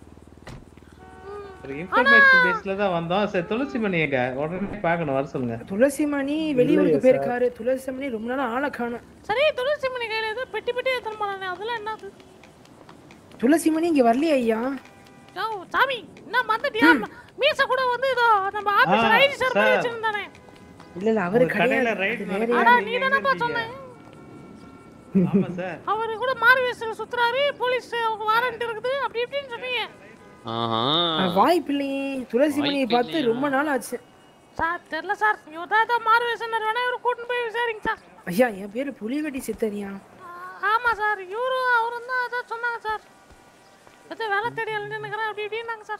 ஒரு இன்ஃபர்மேஷன் பேஸ்ல தான் வந்தோம் சரி துளசி மணி எங்க உடனே பார்க்கணும் வர சொல்லுங்க துளசி மணி வெளியூருக்கு போயிருக்காரு துளசி மணி ரொம்ப நாள் ஆளை காணும் சரி துளசி மணி கையில ஏதோ பெட்டி பெட்டி எடுத்துன்னு போறானே அதெல்லாம் என்னது துளசி மணி இங்க வரலையா ஐயா யோ, சாமி என்ன மறந்துட்டியா மீச கூட வந்து இதோ நம்ம ஆபீஸ் ஆ, ஐடி சார் மாதிரி சார். வச்சிருந்தானே இல்ல இல்ல அவரு உங்க கடையில கிடையாது ரைட் அது வேற அடா யாரு? நீ தானப்பா சொன்ன ஆமா சார் அவரு கூட மாறு வேஷத்துல சுத்துறாரு போலீஸ் வாரண்ட் இருக்குது அப்படி இப்படின்னு சொன்னீங்க ஆ, வாய்ப்பு இல்லையே துளசி மணியை பார்த்து ரொம்ப நாள் ஆச்சு சார் தெரியல சார் இவர் தான் ஏதோ மாறு வேஷம் வேணா இவரு கூட்டின்னு போய் விசாரிங்க சார் ஐயா என் பேரு புலிவெட்டி சித்தரியா ஆமா சார் இவரும் அவரும் தான் ஏதோ சொன்னாங்க சார் ஏதோ வேலை தேடி அழிஞ்சுன்னுக்கிறேன் அப்படி இப்படின்னாங்க சார்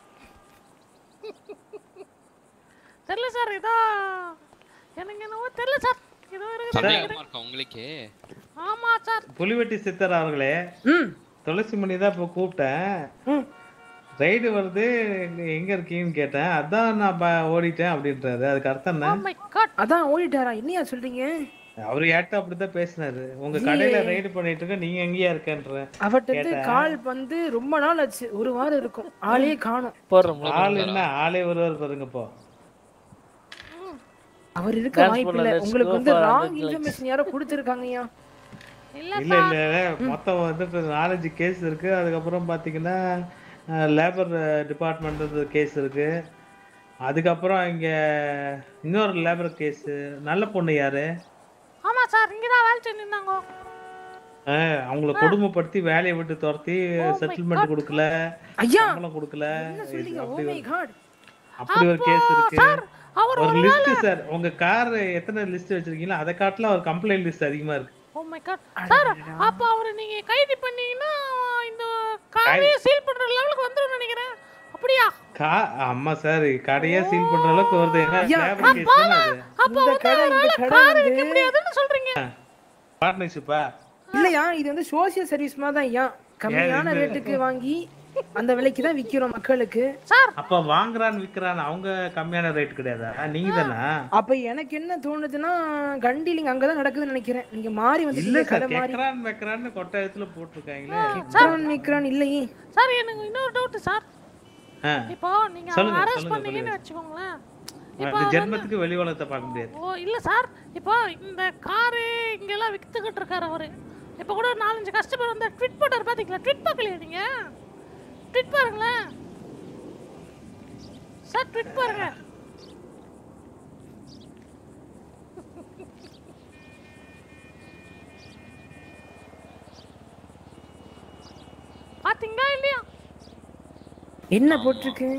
தெரியல சார் இதோ எனக்கு என்னவோ தெரியல சார் ஏதோ இருக்குது சந்தேகமா இருக்கா உங்களுக்கு ஆமா சார் புலிவெட்டி சித்தர் அவர்களே துளசி மணி தான் இப்போ கூப்பிட்டேன் ரைடு வருது எங்க- எங்க இருக்கீங்கன்னு கேட்டேன் அதான் நான் ப- ஓடிட்டேன் அப்படின்றாரு அதுக்கு அர்த்தம் என்ன அதான் ஓடிட்டாரா என்னையா சொல்றீங்க அவரு ஏட்ட அப்படிதான் பேசினாரு உங்க கடையில ரைடு பண்ணிட்டு இருக்க நீங்க எங்கேயா இருக்கன்ற அவர்கிட்ட கேட்டேன். கால் வந்து ரொம்ப நாள் ஆச்சு ஒரு வாரம் இருக்கும் ஆளே காணும் ஆள் என்ன ஆளே வருவார் பாருங்க இப்போ அவர் இருக்க Dance வாய்ப்பு இல்ல பண்ணல, let's உங்களுக்கு go வந்து for ராங் 100 likes. இன்ஃபர்மேஷன் யாரோ கொடுத்துருக்காங்கய்யா இல்ல இல்ல மொத்தம் வந்து இப்ப நாலஞ்சு கேஸ் இருக்கு அதுக்கப்புறம் பாத்தீங்கன்னா லேபர் டிபார்ட்மெண்ட் கேஸ் இருக்கு அதுக்கப்புறம் இங்க இன்னொரு லேபர் கேஸ் நல்ல பொண்ணு யாரு ஆமா சார் இங்க தான் வேலை செஞ்சிருந்தாங்க ஆஹ் அவங்கள கொடுமைப்படுத்தி வேலையை விட்டு துரத்தி செட்டில்மெண்ட் கொடுக்கல ஐயா! சம்பளம் கொடுக்கல இது ஓ அப்படி மை ஒரு- காட் அப்படி ஒரு கேஸ் இருக்கு அவர் ஒரு ஒரு லிஸ்ட் சார் உங்க கார் எத்தனை லிஸ்ட் வச்சிருக்கீங்களோ அதை காட்டில ஒரு கம்ப்ளைண்ட் லிஸ்ட் அதிகமா இருக்கு ஓ மை காட் சார் அப்ப அவரை நீங்க கைது பண்ணீங்கன்னா இந்த காரையே சீல் பண்ற லெவலுக்கு வந்துரும் நினைக்கிறேன் அப்படியா கா ஆமா சார் கடையே சீல் பண்ற அளவுக்கு வருது ஏன்னா ஐயா, லேபர் கேஸ் தானே அது அப்ப வந்து அவரால கார் விற்க முடியாதுன்னு சொல்றீங்க பார்ட்னர்ஷிப்பா இல்லையா இது வந்து சோசியல் சர்வீஸ் மாதிரி தான் ஐயா கம்மியான இது- ரேட்டுக்கு வாங்கி அந்த விலைக்கு தான் விக்கிறோம் மக்களுக்கு அப்ப வாங்குறான் விக்கிறான் அவங்க கம்மியான ரேட் கிடையாதா நீங்க தானா அப்ப எனக்கு என்ன தோணுதுன்னா கண்டிலிங் அங்கதான் நடக்குதுன்னு நினைக்கிறேன் நீங்க மாறி இல்ல வந்து சார் கடை மாறி கேக்குறான் வைக்கிறான்னு கொட்டாயத்துல போட்டிருக்காங்களே கிரான் மிக்ரான் இல்லையே சார் எனக்கு இன்னொரு டவுட் சார் ஆ. இப்போ நீங்க சொல்லுங்க, அரெஸ்ட் சொல்லுங்க, பண்ணீங்கன்னு சொல்லுங்க. வச்சுக்கோங்களேன் ஆ, இப்போ இந்த வந்து- ஜென்மத்துக்கு வெளி உலகத்தை பார்க்க முடியாது ஓ இல்ல சார் இப்போ இந்த காரு இங்கெல்லாம் வித்துக்கிட்டு இருக்காரு அவரு இப்போ கூட ஒரு நாலஞ்சு கஸ்டமர் வந்து ட்விட் போட்டார் பாத்தீங்களா ட்விட் பார்க்கலையா நீங்க ட்விட் பாருங்களேன் சார் ட்விட் பாருங்க பாத்தீங்களா இல்லையா என்ன போட்டிருக்கு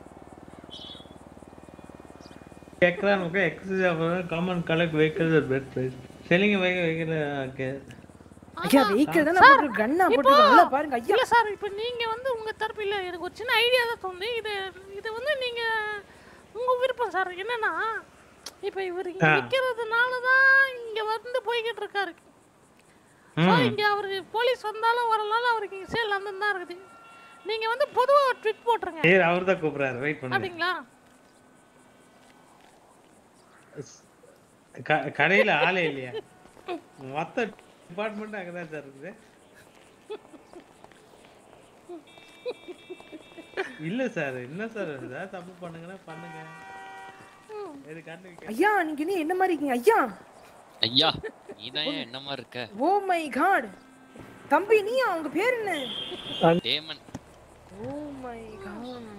கேக்குறான் exercise common collect vehicles at best price selling vehicle okay ஐயா வெஹிக்கிள் தானே சார், போட்டு கண்ணா இப்போ- போட்டு நல்லா பாருங்க ஐயா இல்ல சார் இப்போ நீங்க வந்து உங்க தரப்பு இல்ல எனக்கு ஒரு சின்ன ஐடியா தான் தோணுது இது இது வந்து நீங்க உங்க விருப்பம் சார் என்னன்னா இப்போ இவர் இங்க ஆ. விற்கிறதுனால தான் இங்க வந்து போய்கிட்டு இருக்காரு ஸோ ம். இங்க அவரு போலீஸ் வந்தாலும் வரலாலும் அவருக்கு இங்க சேல் அந்த தான் இருக்குது நீங்க வந்து பொதுவா ஒரு ட்விட் போட்டுருங்க ஏ அவர் தான் கூப்பிடுறாரு வெயிட் பண்ணுங்க அப்படிங்களா க- கடையில ஆளே இல்லையா மொத்த டிபார்ட்மெண்ட் அங்கதான் சார் இருக்குது இல்ல சார் என்ன சார் ஏதாவது தப்பு பண்ணுங்கன்னா பண்ணுங்க இது கண்டு ஐயா நீங்க என்ன என்ன மாதிரி இருக்கீங்க ஐயா ஐயா நீதான் ஏன் என்ன மாதிரி இருக்க ஓ மை காட் தம்பி நீயா உங்க பேர் என்ன டேமன் ஓ மை காட்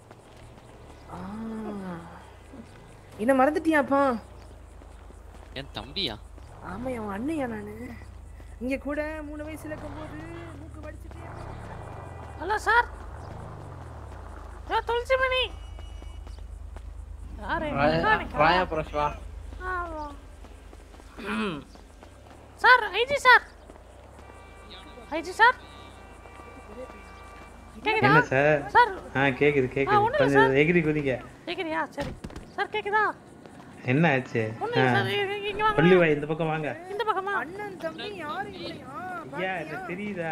என்ன மறந்துட்டியாப்பா என் தம்பியா ஆமா அவன் அண்ணையா நானு இங்க கூட மூணு வயசுல இருக்கும்போது மூக்கு வடிச்சிட்டே ஹலோ சார் ஹலோ துளசிமணி யாரு வாயா- மெக்கானிக்கா? வாயா பிரஷ் வா ஆமா. Sir IG sir IG sir கேக்குதா என்ன சார் சார் ஆ கேக்குது கேக்குது ஒண்ணும் இல்ல கொஞ்சம் எகிரி குதிங்க கேக்குறியா சரி சார் கேக்குதா என்ன ஆச்சு ஒண்ணும் இல்ல சார் இங்க- இங்க வாங்க பள்ளி வாய் இந்த பக்கம் வாங்க இந்த பக்கமா அண்ணன் தம்பி யாரு இல்லையா ஐயா எனக்கு தெரியுதா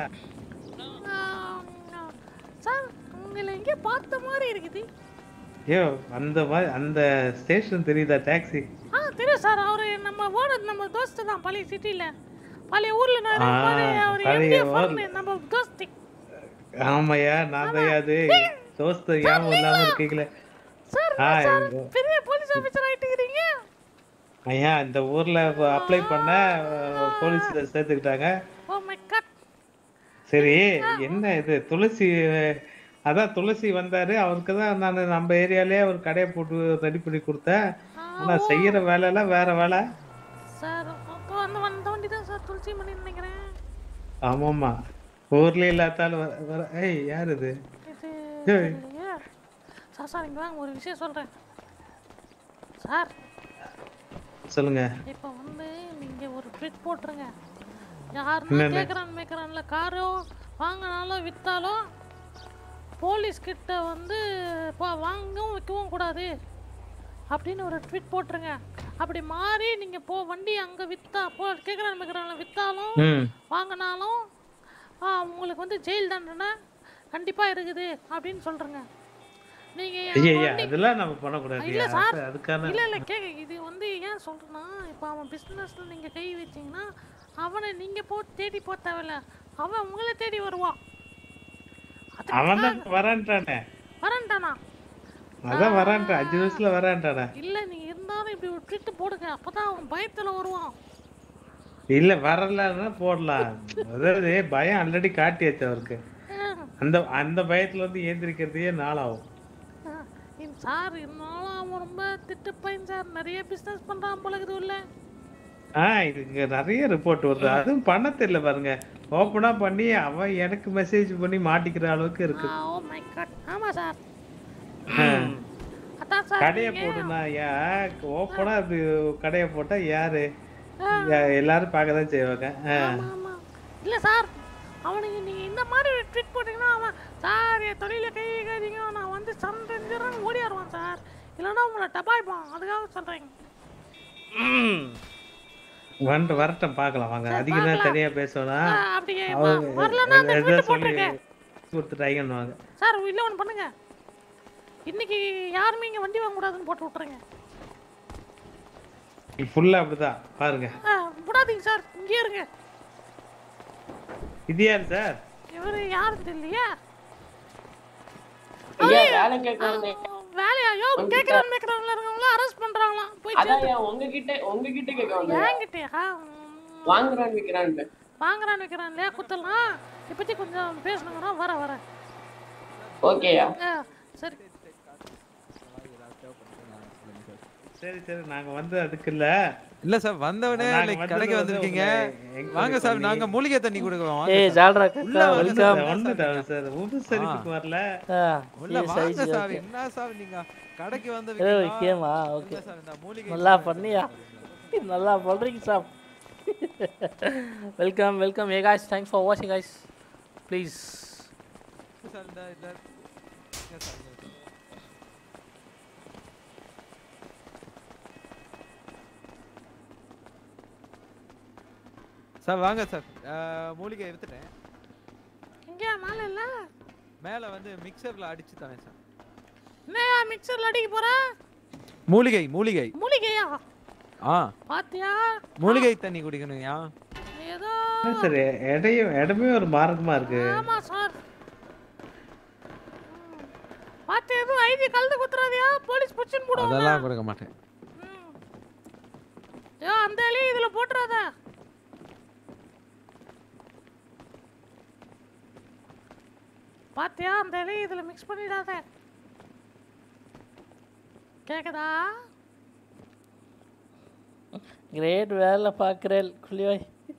சார் உங்களை எங்கே பார்த்த மாதிரி இருக்குது ஐயோ அந்த மாதிரி அந்த ஸ்டேஷன் தெரியுதா டாக்ஸி ஆ தெரியும் சார் அவரு நம்ம ஓட நம்ம தோஸ்து தான் பழைய சிட்டில பழைய ஊர்ல நான் ஆ, இருப்பாரு அவர் பழைய எம்டி ஊர்ல. ஃபர்னு நம்ம தோஸ்தி ஆமாய்யா நான் தான் அது தோஸ்து ஞாபகம் இல்லாம இருக்கீங்களே சார் ஆ சார் இந்த- பெரிய போலீஸ் ஆபீசர் ஆயிட்டுக்கிறீங்க ஐயா இந்த ஊர்ல அப்ளை பண்ண போலீஸ்ல சேர்த்துக்கிட்டாங்க ஓ மை காட் சரி என்ன இது துளசி அதான் துளசி வந்தாரு அவருக்கு தான் நான் நம்ம ஏரியாலயே ஒரு கடையை போட்டு ரெடி பண்ணி கொடுத்தேன் ஆனா செய்யற வேலை எல்லாம் வேற வேலை சார் அப்போ அந்த வந்த வண்டி தான் சார் துளசி மணி நினைக்கிறேன் ஆமாமா ஊர்ல இல்லாதாலும் வர வர ஏய் யார் இது இது ஏய். இல்லையே சார் சார் இங்க வாங்க ஒரு விஷயம் சொல்றேன் சார் சொல்லுங்க இப்போ வந்து நீங்க ஒரு ட்விட் போட்டுருங்க யாருன்னா என்னன்னு? கேட்குறான் மேய்க்கிறான்ல காரோ வாங்கினாலும் வித்தாலும் போலீஸ் கிட்ட வந்து போ வாங்கவும் விற்கவும் கூடாது அப்படின்னு ஒரு ட்வீட் போட்டுருங்க அப்படி மாறி நீங்க போ வண்டி அங்க வித்தா போ கேட்குறான் மேய்க்கிறான்ல வித்தாலும் ம். வாங்கினாலும் ஆ, உங்களுக்கு வந்து ஜெயில் தண்டனை கண்டிப்பா இருக்குது அப்படின்னு சொல்றேங்க நீங்க என் ஐயா ஐயா வண்டி- அதெல்லாம் நம்ம பண்ணக்கூடாது இல்ல சார் அது- அதுக்கான இல்ல இல்ல கேக்க இது வந்து ஏன் சொல்றேன்னா இப்போ அவன் பிசினஸ்ல நீங்க கை வச்சீங்கன்னா அவனை நீங்க போ தேடி போக தேவையில்ல அவன் உங்களை தேடி வருவான் அவன் தான் வரான்ட்டானே வரண்டானா அதான் வரான்ட்டான் அஞ்சு வருஷத்துல வரான்ட்டானே இல்ல நீங்க இருந்தாலும் இப்படி ஒரு ட்விட் போடுங்க அப்பதான் அவன் பயத்துல வருவான் இல்ல வரலன்னா போடலாம் அதாவது பயம் ஆல்ரெடி காட்டியாச்சு அவருக்கு அந்த அந்த பயத்துல வந்து ஏந்திரிக்கிறதையே நாளாகும் சார் இருந்தாலும் அவன் ரொம்ப திட்டு பையன் சார் நிறைய பிசினஸ் பண்றான் போல இருக்குது உள்ள ஆ இது இங்க நிறைய ரிப்போர்ட் வருது அதுவும் பண்ண தெரியல பாருங்க ஓப்பனா பண்ணி அவன் எனக்கு மெசேஜ் பண்ணி மாட்டிக்கிற அளவுக்கு இருக்கு ஓ மை காட் ஆமா சார் ஆ. அதான் சார் கடையை நீங்க- போடுனா ஏன் ஓப்பனா அது கடையை போட்டா யாரு ஆ. யா- எல்லாரும் பார்க்க தான் செய்வாங்க ஆ. இல்ல சார் அவனுக்கு நீங்க இந்த மாதிரி ஒரு ட்வீட் போட்டீங்கன்னா அவன் சார் என் தொழில கை வைக்காதீங்க நான் வந்து சண்டை ஓடியாருவான் சார் இல்லைன்னா உங்களை டபாய்ப்பான் அதுக்காக சொல்றேன் வந்துட்டு வரட்டும் பார்க்கலாம் வாங்க அதிகம் பார்க்கலாம். தனியா பேசணும்னா ஆ, அப்படியே அவங்க வ- வரலன்னா அந்த எதோ tweet சொல்லி போட்டுருங்க. கொடுத்துட்டாங்கன்னு வாங்க சார் இல்ல ஒன்று பண்ணுங்க இன்னைக்கு யாருமே இங்க வண்டி வாங்க கூடாதுன்னு போட்டு விட்டுருங்க ஃபுல்லா அப்படிதான் பாருங்க ஆ, விடாதீங்க சார் இங்கே இருங்க இது யார் சார் இவரு யாருன்னு தெரியலையா ஐயா, ஐயோ, வேலை கேட்கறானே. ஆ, வேலையா ஐயோ வந்துட்டா. கேட்கறான் மேய்க்கிறாங்களா இருக்கவங்கள அரெஸ்ட் பண்றாங்களாம் போய் அதான் சேர்த்து- ஏன் உங்ககிட்ட உங்ககிட்ட கேட்க வந்தேன் என்கிட்டயா வாங்குறான் விக்கிறான் வாங்குறான்னு வைக்கிறான் இல்லையா குத்தலாம் இதை பத்தி கொஞ்சம் பேசணுங்கன்னா வர வர ஓகேயா ஆ, சரி சரி சரி நாங்க வந்து அதுக்கு இல்ல இல்ல சார் வந்தவனே நாங்க லைக் வந்தது கடைக்கு வந்து வந்திருக்கீங்க உங்களை enquiry வாங்க சார் பண்ணி- நாங்க மூலிகை தண்ணி கொடுக்குறோம் வாங்க ஏய், சார். ஜால்ரா கக்கா, உள்ள வாங்க welcome. சார். வந்துட்டாங்க சார் உபசரிப்புக்கு வரல ஆ, உள்ள yes, வாங்க yes, சார் okay. என்ன சார் நீங்க கடைக்கு வந்து ஏ விக்கிறோம். கேமா இல்ல ஓகே சார், இந்த மூலிகை நல்லா பண்ணியா நல்லா பண்றீங்க சார் வெல்கம் வெல்கம் ஏ காய்ஸ் தேங்க்ஸ் ஃபார் வாட்சிங் காய்ஸ் ப்ளீஸ் சார் இந்த இந்த இங்க சார், இங்க சார். சார் வாங்க சார் அஹ், மூலிகை எடுத்துட்டேன் இங்க மேல இல்ல மேல வந்து மிக்சர்ல அடிச்சு தரேன் சார் என்னையா மிக்சர்ல அடிக்க போற மூலிகை மூலிகை மூலிகையா ஆ பாத்தியா மூலிகை தண்ணி குடிக்கணும்யா ஏதோ என்ன சார் இடையும் இடமே ஒரு மார்க்கமா இருக்கு ஆமா சார் பாத்து எதுவும் ஐடி கலந்து குத்துறாதியா போலீஸ் புடிச்சுன்னு போடுவாங்க அதெல்லாம் கொடுக்க மாட்டேன் ஐயோ அந்த இலையும் இதுல போட்டுறாத பாத்தியா அந்த இலையும் இதுல மிக்ஸ் பண்ணிடாத கேக்குதா கிரேட் வேலை பார்க்குறேன் குளிவாய்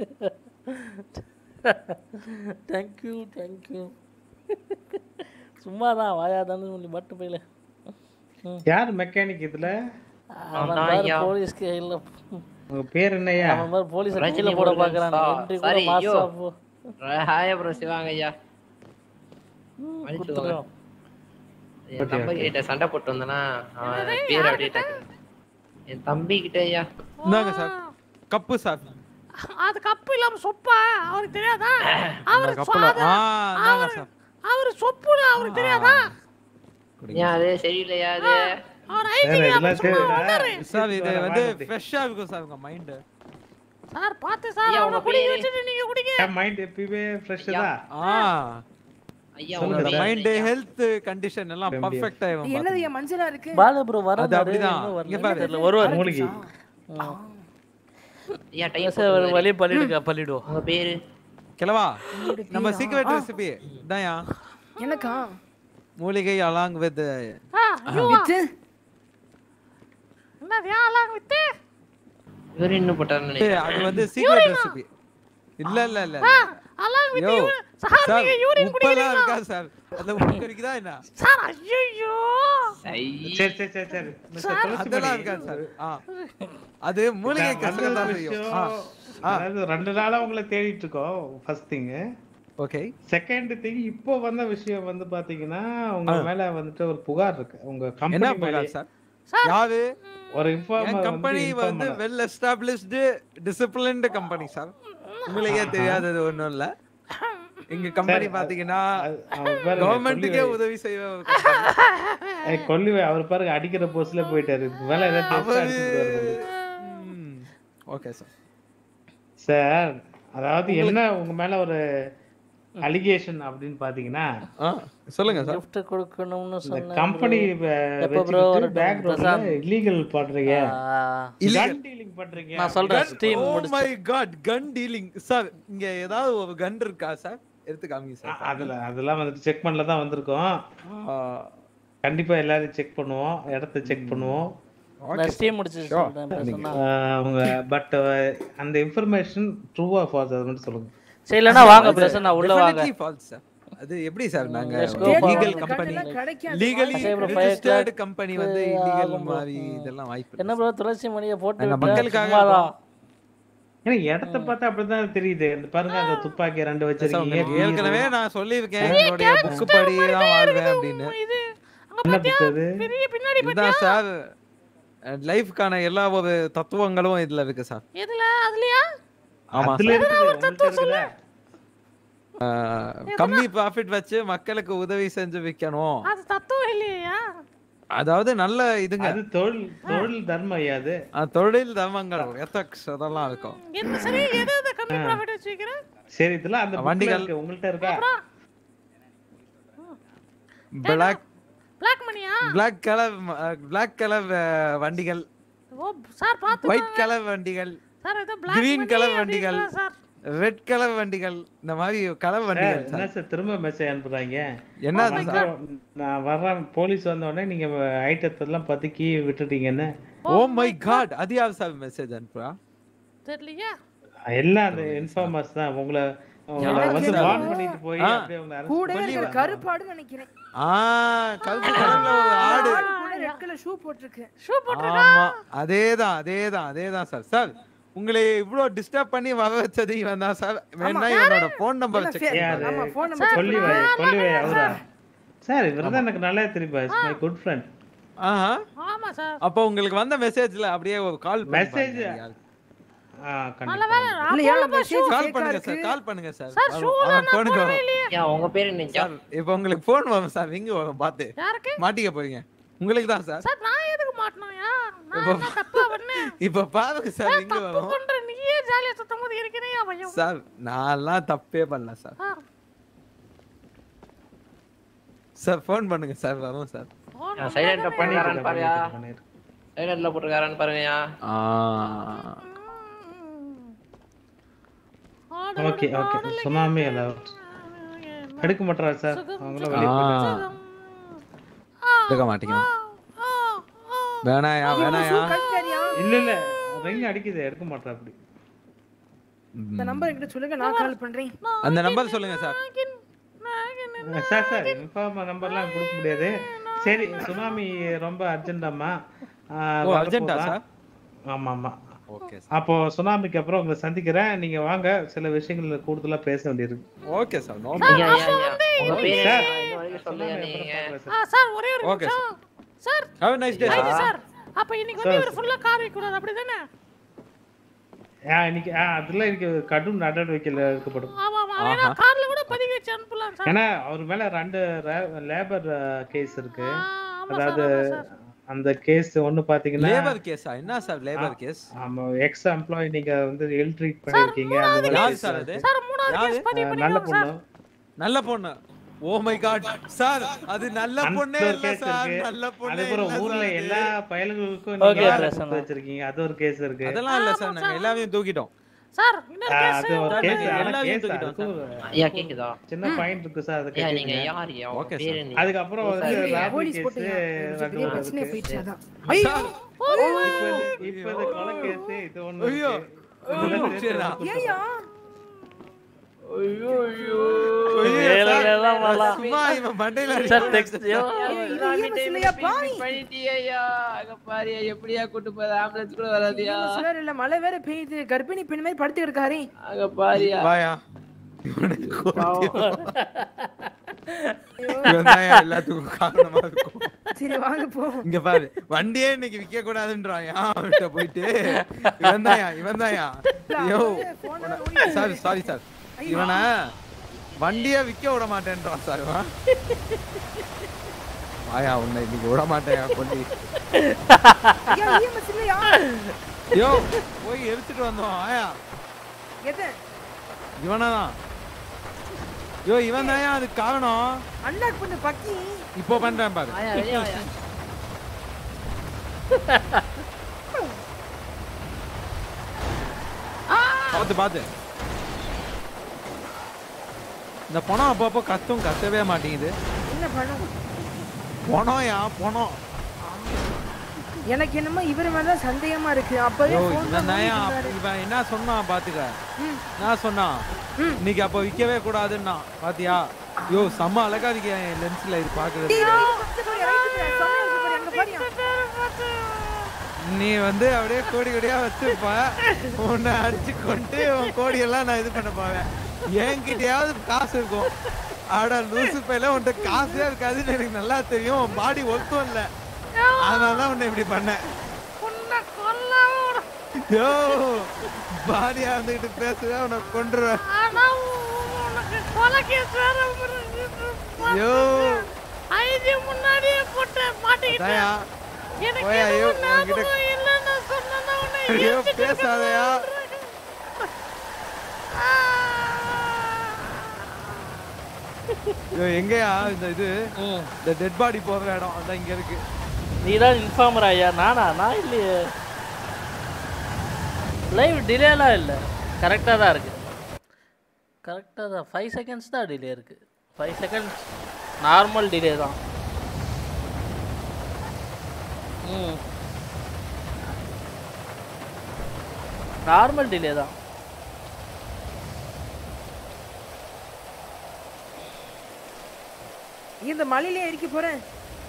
தேங்க்யூ தேங்க்யூ சும்மா தான் வாயாதானு சொல்லி மட்டும் போயில யார் மெக்கானிக் இதுல அவன் பாரு போலீஸ் கையில் உங்க பேர் என்னய்யா அவன் பாரு போலீஸ் ரஜினி கீழே போட முருகன் பார்க்கறான் sir. என்ட்ரி கூட Sorry, மாசா ஐயோ. போ ஹாய் ப்ரோ சிவாங்க ஐயா மன்னிச்சுக்கோங்க கொடுத்துருவோம். என் தம்பி கிட்ட சண்டை போட்டு வந்தனா அவன் பேர் அப்படியே டக்கு என் தம்பி கிட்ட ஐயா இந்தாங்க சார் கப்பு சார் அது கப்பு இல்லாம சொப்பா அவருக்கு தெரியாதா அந்த அவர் கப்புல சுவாத- ஆ இந்தாங்க அவர் சார் அவர் சொப்புன்னு அவருக்கு தெரியாதா ஏன் அது சரியில்லையா அது அவர் சார், ஐடி இதெல்லாம் தெரியுதா? சார் இது வந்து வாங்க. ஃப்ரெஷ்ஷா இருக்கும் சார் உங்க மைண்ட் சார் பார்த்து சார் ஐயா, அவனை உங்க குடிக்க பேரு? வச்சுட்டு நீங்க குடிங்க என் மைண்ட் எப்பயுமே ஃப்ரெஷ் தான் ஆ ஐயா சொல்லுங்க உங்க சார். மைண்ட் பேர் ஹெல்த் கண்டிஷன் எல்லாம் MBA. பர்ஃபெக்ட்டா இது என்னது என் மஞ்சளா இருக்கு பாலு ப்ரோ வர அது அப்படிதான். இங்க பாரு. தெரியல வருவார் மூலிகை ஐயா டைம் சார் ஒரு வழி பள்ளிடுக்கா பள்ளிடுவோம் உங்க பேரு கிளவா நம்ம சீக்ரெட் ரெசிபி இதான்யா எனக்கா மூலிகை அலாங் வித் ஆ ஐயோ வித்து என்னது ஏன் வித்து இவரு இன்னும் போட்டாருன்னு நினைக்கிறேன் அது வந்து சீக்ரெட் ரெசிபி இல்ல இல்ல இல்ல ஆ அலாம் வித்து யோ சார் சார் நீங்க யூரின் உப்பெல்லாம் குடிக்கிறீங்களா இருக்கா சார் அந்த உப்பு கறிக்குதா என்ன சார் ஐயோ சை சரி சரி சரி சரி மிஸ்டர் துளசி அதெல்லாம் மணி. இருக்கா சார் ஆ அது மூலிகை நான் கசக்க வந்த தான் செய்யும் விஷயம், ஆ ஆ அதாவது ரெண்டு நாளா உங்களை தேடிட்டு இருக்கோம் first thing okay second thing இப்போ வந்த விஷயம் வந்து பாத்தீங்கன்னா உங்க மேல வந்துட்டு ஒரு புகார் இருக்கு உங்க என்ன கம்பெனி மேல புகார் சார் யாரு ஒரு என் இன்ஃபார்மர் கம்பெனி வந்து well established disciplined company sir உங்களுக்கே தெரியாதது ஒண்ணும் இல்ல எங்க கம்பெனி பாத்தீங்கன்னா கவர்மெண்ட்டுக்கே உதவி செய்ய ஒரு company. கொல்லி அவர் பாருங்க அடிக்கிற போஸ்ட்ல போயிட்டாரு இதுக்கு மேல ஏதாவது extra அவரு அடிச்சுட்டு வருவாரு. ஓகே சார் சார் அதாவது என்ன உங்க மேல ஒரு அலிகேஷன் அப்படின்னு பாத்தீங்கன்னா சொல்லுங்க சார் gift கொடுக்கணும்னு இந்த சொன்னேன் கம்பெனி எப்போ ப்ரோ பேக்ரவுண்ட்ல இல்லீகல் பண்றீங்க Illegal. கன் டீலிங் பண்றீங்க நான் சொல்றேன் ஸ்டீம் ஓ முடிச்சு my god gun dealing sir இங்க ஏதாவது ஒரு கன் இருக்கா சார் எடுத்து காமிங்க சார் அதுல அதெல்லாம் வந்துட்டு செக் பண்ணல தான் வந்திருக்கோம் கண்டிப்பா எல்லாரையும் செக் பண்ணுவோம் இடத்த செக் பண்ணுவோம் நான் ஸ்டீம் முடிச்சு சொல்றேன் இப்ப சொன்னா. ஆஹ் அவங்க பட் அந்த இன்ஃபர்மேஷன் ட்ரூவா ஃபால்ஸ் அது மட்டும் சொல்லுங்க சரி இல்லைன்னா வாங்க பிரசன்னா உள்ள வாங்க Definitely false, sir. அது எப்படி சார் நாங்க Let's go legal for- company கண்ணெல்லாம் கிடைக்காது. லீகலி சரி bro, five registered o'clock company வந்து இல்லீகல் ஆகும் bro. மாதிரி இதெல்லாம் வாய்ப்பு என்ன ப்ரோ துளசி மணியை போட்டு நாங்க விட்டா மக்களுக்காக சும்மாதான். ஏன்னா இடத்த பார்த்தா அப்படிதான் தெரியுது இந்த பாருங்க அந்த துப்பாக்கி ரெண்டு சார், வச்சிருக்கீங்க உங்களுக்கு ஏற்கனவே நான் சொல்லியிருக்கேன் என்னுடைய புக் படி தான் வாழ்வேன் அப்படின்னு இது அங்க என்ன பாத்தியா புக் அது பெரிய பின்னாடி இதுதான் சார் லைஃப்க்கான எல்லா ஒரு தத்துவங்களும் இதுல இருக்கு சார் எதுல அதுலயா ஆமா அதுல sir. இருக்குது உங்கள்ட்ட இருக்குதா ஆஹ், கம்மி ப்ராஃபிட் வச்சு மக்களுக்கு உதவி செஞ்சு விற்கணும் அது தத்துவம் இல்லையா அதாவது நல்ல இதுங்க அது தொழில் தொழில் தர்மம் ஐயா அது ஆஹ், தொழில் தர்மங்கள் எத்தக்ஸ் அதெல்லாம் இருக்கும் என்ன சரி எது எது கம்மி ப்ராஃபிட் வச்சிருக்கிறேன் சரி இதெல்லாம் அந்த வண்டிகள். வண்டிகள் இருக்கு உங்கள்ட்ட இருக்கா பிளாக் பிளாக் மணியா பிளாக் கலர் பிளாக் கலர் வண்டிகள் ஓ சார் பாத்து ஒயிட் கலர் வண்டிகள் சார் ஏதோ பிளாக் கிரீன் கலர் வண்டிகள் சார் ரெட் கலர் வண்டிகள் இந்த மாதிரி கலர் வண்டிகள் சார், என்ன சார் திரும்ப மெசேஜ் அனுப்புறாங்க என்ன நான் வந்து- நான் வர்றேன் போலீஸ் வந்த உடனே நீங்க ஐட்டத்தெல்லாம் பத்தி கீ விட்டுட்டீங்கன்னு ஓ மை காட் அது யார் சார் மெசேஜ் அனுப்புறா தெரியலையா எல்லாம் அந்த இன்ஃபார்மர்ஸ் தான் உங்களை உங்களை யாருக்கு வந்து தெரியும்? வார்ன் பண்ணிட்டு போய் ஆ. அப்படியே உங்களை arrest கூட பண்ணி இருக்கிற கருப்பாடுன்னு நினைக்கிறேன் ஆ கருப்பு கலர்ல ஒரு ஆடு ஆடு கூட ரெட் கலர் ஷூ போட்டிருக்கு ஷூ ஆமா அதேதான் அதேதான் அதேதான் சார் சார் உங்களை இவ்ளோ டிஸ்டர்ப் பண்ணி வர வச்சது இவன் தான் சார் வேணா இவனோட ஃபோன் நம்பர் செக் யாரு ஆமா ஃபோன் நம்பர் கொல்லி வாய் கொல்லி வாய் அவரா சார் இவர் தான் எனக்கு நல்லா தெரியும் இஸ் மை குட் ஃப்ரெண்ட் ஆஹா ஆமா சார் அப்போ உங்களுக்கு வந்த மெசேஜ்ல அப்படியே ஒரு கால் மெசேஜ் ஆ நல்ல கண்டிப்பா வேலை நான் இல்லையா போனப்ப மெசேஜ் shoe- கால் பண்ணுங்க சார் கால் பண்ணுங்க சார் சார் ஷூ அவன் போனுக்கு வரும் ஐயா உங்க பேர் என்ன சார் இப்போ உங்களுக்கு ஃபோன் வரும் சார் இங்க வரும் பார்த்து யாருக்கு மாட்டிக்க போறீங்க உங்களுக்கு தான் சார் சார் நான் எதுக்கு மாட்டணும்யா நான் என்ன தப்பா பண்ணேன் இப்போ பாருங்க சார் இங்க தப்பு வரும் பண்ற நீயே ஜாலியா சுத்தம் போது இருக்கிறேன் பையன் சார் நான்லாம் தப்பே பண்ணல சார் ஆ, சார் ஃபோன் பண்ணுங்க சார் வரும் சார் phone சைலண்ட்ல பண்ணாதானே. போட்டுக்காரன்னு பாருயா பண்ணிரு. சைலண்ட்ல போட்டுக்காரன்னு பாருங்கயா ஆடலும் ஓகே ஓகே ஆடலும் சுனாமி அலர்ட் எடுக்க மாட்டாரா சார் அவங்களும் வெளியே போயிட்டாங்க. எடுக்க மாட்டீங்க வேணாயா வேணாயா கழுத்தாரியா இல்ல இல்ல ரிங் அடிக்குது எடுக்க மாட்டா அப்படி இந்த நம்பர் என்கிட்ட சொல்லுங்க நான் கால் பண்றேன் அந்த நம்பர் சொல்லுங்க சார் சார் சார் இன்ஃபார்ம் நம்பர்லாம் கொடுக்க முடியாது சரி சுனாமி ரொம்ப அர்ஜென்டாம்மா ஓ, urgent-ஆ, sir? ஆமா ஆமா ஓகே அப்போ சுனாமிக்கு அப்புறம் உங்களை சந்திக்கிறேன் நீங்க வாங்க சில விஷயங்கள் கூடுதலா பேச வேண்டியிருக்கு ஓகே சார் நோ ஐயா ஐயா ஐயா உங்க பேர் சார், என்ன? இன்னும் வரைக்கும் சொல்லலையா நீங்க ஆ சார் ஒரே ஒரு Okay, நிமிஷம் sir have nice day right sir அப்ப இன்னைக்கு வந்து Sir. இவர் ஃபுல்லா கார் வைக்க கூடாது அப்படிதானே ஆ, இன்னைக்கு ஆ, அதெல்லாம் இன்னைக்கு கடும் நடவடிக்கையில் எடுக்கப்படும் ஆமா ஆமா ஏன்னா கார்ல கூட பதிவு வச்சு அனுப்பலாம் சார் ஏன்னா அவர் மேல ரெண்டு லேபர் கேஸ் இருக்கு ஆமா அதாவது சார், ஆமா அந்த கேஸ் ஒண்ணு பாத்தீங்கன்னா லேபர் கேஸா என்ன சார் லேபர் கேஸ் ஆமா எக்ஸ் எம்ப்ளாயி நீங்க வந்து இல் ட்ரீட் பண்ணிருக்கீங்க அந்த மாதிரி யார் case சார் அது சார் மூணாவது யாரு? கேஸ் பதிவு ஆ, நல்ல பண்ணிக்கலாம் சார் பொண்ணு நல்ல பொண்ணு ஓ மை காட் சார் அது நல்ல அந்த பொண்ணே ஒரு இல்ல கேஸ் சார் இருக்கு நல்ல பொண்ணே அதுக்கப்புறம் இல்ல ஊர்ல சார் எல்லா பயல்களுக்கும் Okay, நீங்க பிரசன்னா. கொடுத்து வச்சிருக்கீங்க அது ஒரு கேஸ் இருக்கு அதெல்லாம் இல்ல சார் நாங்க எல்லாமே தூக்கிட்டோம் சார் இன்னொரு ஆ, கேஸ் அது ஒரு கேஸ் ஆனா எல்லாத்தையும் கேஸ் தூக்கிட்டோம் அதுக்கு ஒரு ஐயா கேக்குதா சின்ன பாயிண்ட் இருக்கு சார் அது ஐயா நீங்க கேட்டீங்க யார் ஐயா உங்க Okay, பேர் sir. என்ன அதுக்கப்புறம் வந்து சார், ராபரி போலீஸ் கேஸ் போட்டு ரெண்டு பெரிய மூணு பிரச்சனை இருக்கு போயிடுச்சு அதான் சார், இப்ப இது- இப்ப இது கொலை கேஸ் இது ஒண்ணு ஐயோ. இருக்கு. இதெல்லாம் சேர்த்து சரிடா. ஒரு ஏயா ஐயோ, ஐயோ, வேலை சார், வேலை வேலை. சும்மா இவன் மண்டையில சார் அடிக்கிறான் டெக்ஸ்ட் யோ இது EMS இல்லையா பாவி பண்ணிட்டியா அங்க பாரியா எப்படியா கூட்டு போற ஆம்புலன்ஸ் கூட வராதியா EMS வேற இல்ல மழை வேற பெய்யுது கர்ப்பிணி பெண் மாதிரி படுத்து கிடக்காரே அங்க பாரியா வாயா இவனுக்கு கொத்திரும். இவன்தான்யா எல்லாத்துக்கும் காரணமா இருக்கும் சரி வாங்க போ இங்க பாரு வண்டியே இன்னைக்கு விக்க கூடாதுன்றான் அவன்கிட்ட போயிட்டு இவன் தாயா இவன் தாயா ஐயோ சாரி சாரி சார் இவனை வண்டியே விக்க விட மாட்டேன்றான் சார் இவன் ஆயா உன்னை இன்னைக்கு விட மாட்டேன் கொண்டி ஐயா EMS இல்லையா யோ போய் எரிச்சிட்டு வந்தோம் ஆயா எது இவனதான் யோ இவன் தாயா அதுக்கு காரணம் அன்லாக் பண்ண பக்கி இப்போ பண்றேன் பாரு ஆயா வெளிய வாயா பார்த்து பார்த்து இந்த பணம் அப்பப்போ கத்தும் கத்தவே மாட்டேங்குது என்ன பண்ணும் பணம்யா பணம் எனக்கு என்னமோ இவர் மேல சந்தேகமா இருக்கு அப்பவே யோ phone இவன் பண்ணி தாயா சொன்னாரு. இவன் என்ன சொன்னான் பாத்துக்க ம். நான் சொன்னான் இன்னைக்கு அப்ப விக்கவே கூடாதுன்னா பாத்தியா யோ செம்ம அழகா இருக்கு என் லென்ஸ்ல இது பாக்குறது டேய், டேய், பக்கத்து பாரு, right பாரு, சொன்னா இருக்கு பாரு, அங்க பாருயா. நீ வந்து அப்படியே கோடி கோடியா வச்சிருப்ப உன்னை அடிச்சு கொண்டு உன் கோடியெல்லாம் நான் இது பண்ண போவேன் என்கிட்டயாவது காசு இருக்கும் ஆடா லூசு பையில உன்கிட்ட காசே இருக்காதுன்னு எனக்கு நல்லா தெரியும் உன் பாடி ஒர்க்கும் இல்ல அதனால தான் உன்னை இப்படி பண்ணேன் உன்னை கொல்லாம விட யோ பாடியா இருந்துகிட்டு பேசுவேன் உன்னை கொண்டுருவேன் ஆனா உனக்கு கொலை கேஸ் வேற யோ ஐடி முன்னாடியே போட்டு மாட்டிக்கிட்டேன் அதாயா எனக்கு போயா, ஐயோ, எதுவும் உன்கிட்ட- ஞாபகம் இல்லைன்னு சொன்னேன்னா உன்னை ஐயோ எரிச்சிட்டு பேசாதயா யோ எங்கயா இந்த இது இந்த டெட் பாடி போகிற இடம் அதான் இங்க இருக்கு நீ தான் இன்ஃபார்மர் ஐயா நானா நான் இல்லையே லைவ் டிலேலாம் இல்லை கரெக்டாக தான் இருக்கு கரெக்டாக தான் ஃபைவ் செகண்ட்ஸ் தான் டிலே இருக்கு ஃபைவ் செகண்ட்ஸ் நார்மல் டிலே தான் ம் நார்மல் டிலே தான் இந்த மலையிலே இறக்கி போறேன்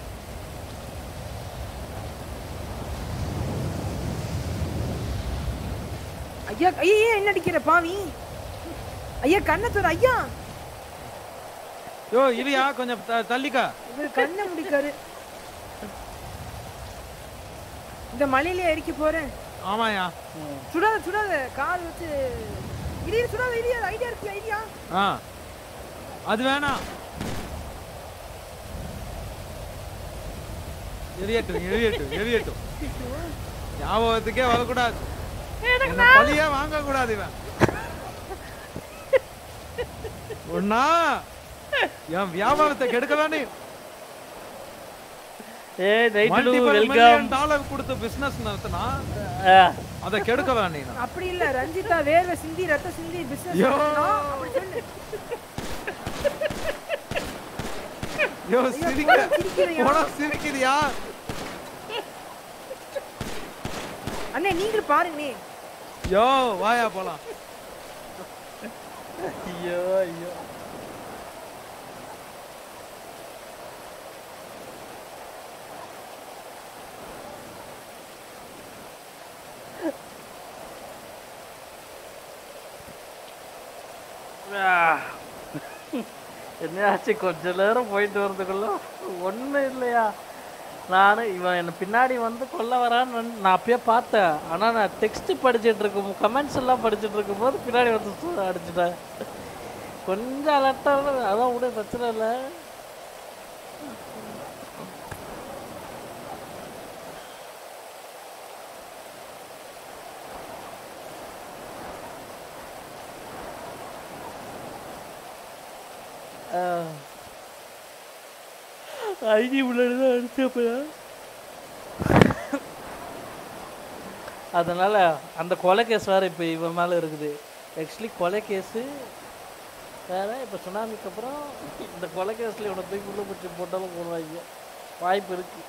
ஐயா ஐயா என்ன அடிக்கிற பாவி ஐயா கண்ணை தோற ஐயா யோ இல்லையா கொஞ்சம் த- தள்ளிக்கா இவர் கண்ணை முடிக்காரு இந்த மலையிலே இறக்கி போறேன் ஆமாயா சுடாத சுடாத கால் வச்சு இடியா சுடாத இடியா ஐடியா இருக்கு ஐடியா ஆ அது வேணாம் எரியட்டும் எரியட்டும் எரியட்டும் ஞாபகத்துக்கே வரக்கூடாது என்ன பழியே வாங்க கூடாது இவன் ஒன்னா என் வியாபாரத்தை கெடுக்கலான்னு ஏ night multiple welcome million dollar கொடுத்து பிசினஸ் நடத்தினா அதை கெடுக்க நீ அப்படி இல்ல ரஞ்சிதா வேர்வை சிந்தி ரத்த சிந்தி பிசினஸ் ஐயோ. அப்படி சொல்லு யோ ஐயோ, சிரிக்க போடா, சிரிக்கிறியா? போடா சிரிக்கிறியா அண்ணே நீங்களும் பாருங்கண்ணே யோ வாயா போலாம் ஐயோ ஐயோ என்னையாச்சு கொஞ்ச நேரம் போயிட்டு வரதுக்குள்ள ஒன்றும் இல்லையா நான் இவன் என்னை பின்னாடி வந்து கொல்ல வரான்னு நினை- நான் அப்பயே பார்த்தேன் ஆனால் நான் டெக்ஸ்ட் படிச்சுட்டு இருக்கும் கமெண்ட்ஸ் எல்லாம் படிச்சுட்டு இருக்கும்போது பின்னாடி வந்து சு- அடிச்சிட்டேன் கொஞ்சம் அலர்ட்டாக அதான் விட பிரச்சனை இல்லை ஐடி முன்னாடி தான் அடிச்சப்ப அதனால அந்த கொலை கேஸ் வேற இப்போ இவன் மேலே இருக்குது ஆக்சுவலி கொலை கேஸு வேற இப்போ சுனாமிக்கு அப்புறம் இந்த கொலை கேஸில் இவனை தூக்கி உள்ள பிடிச்சி போட்டாலும் போடுவாங்க வாய்ப்பு இருக்கு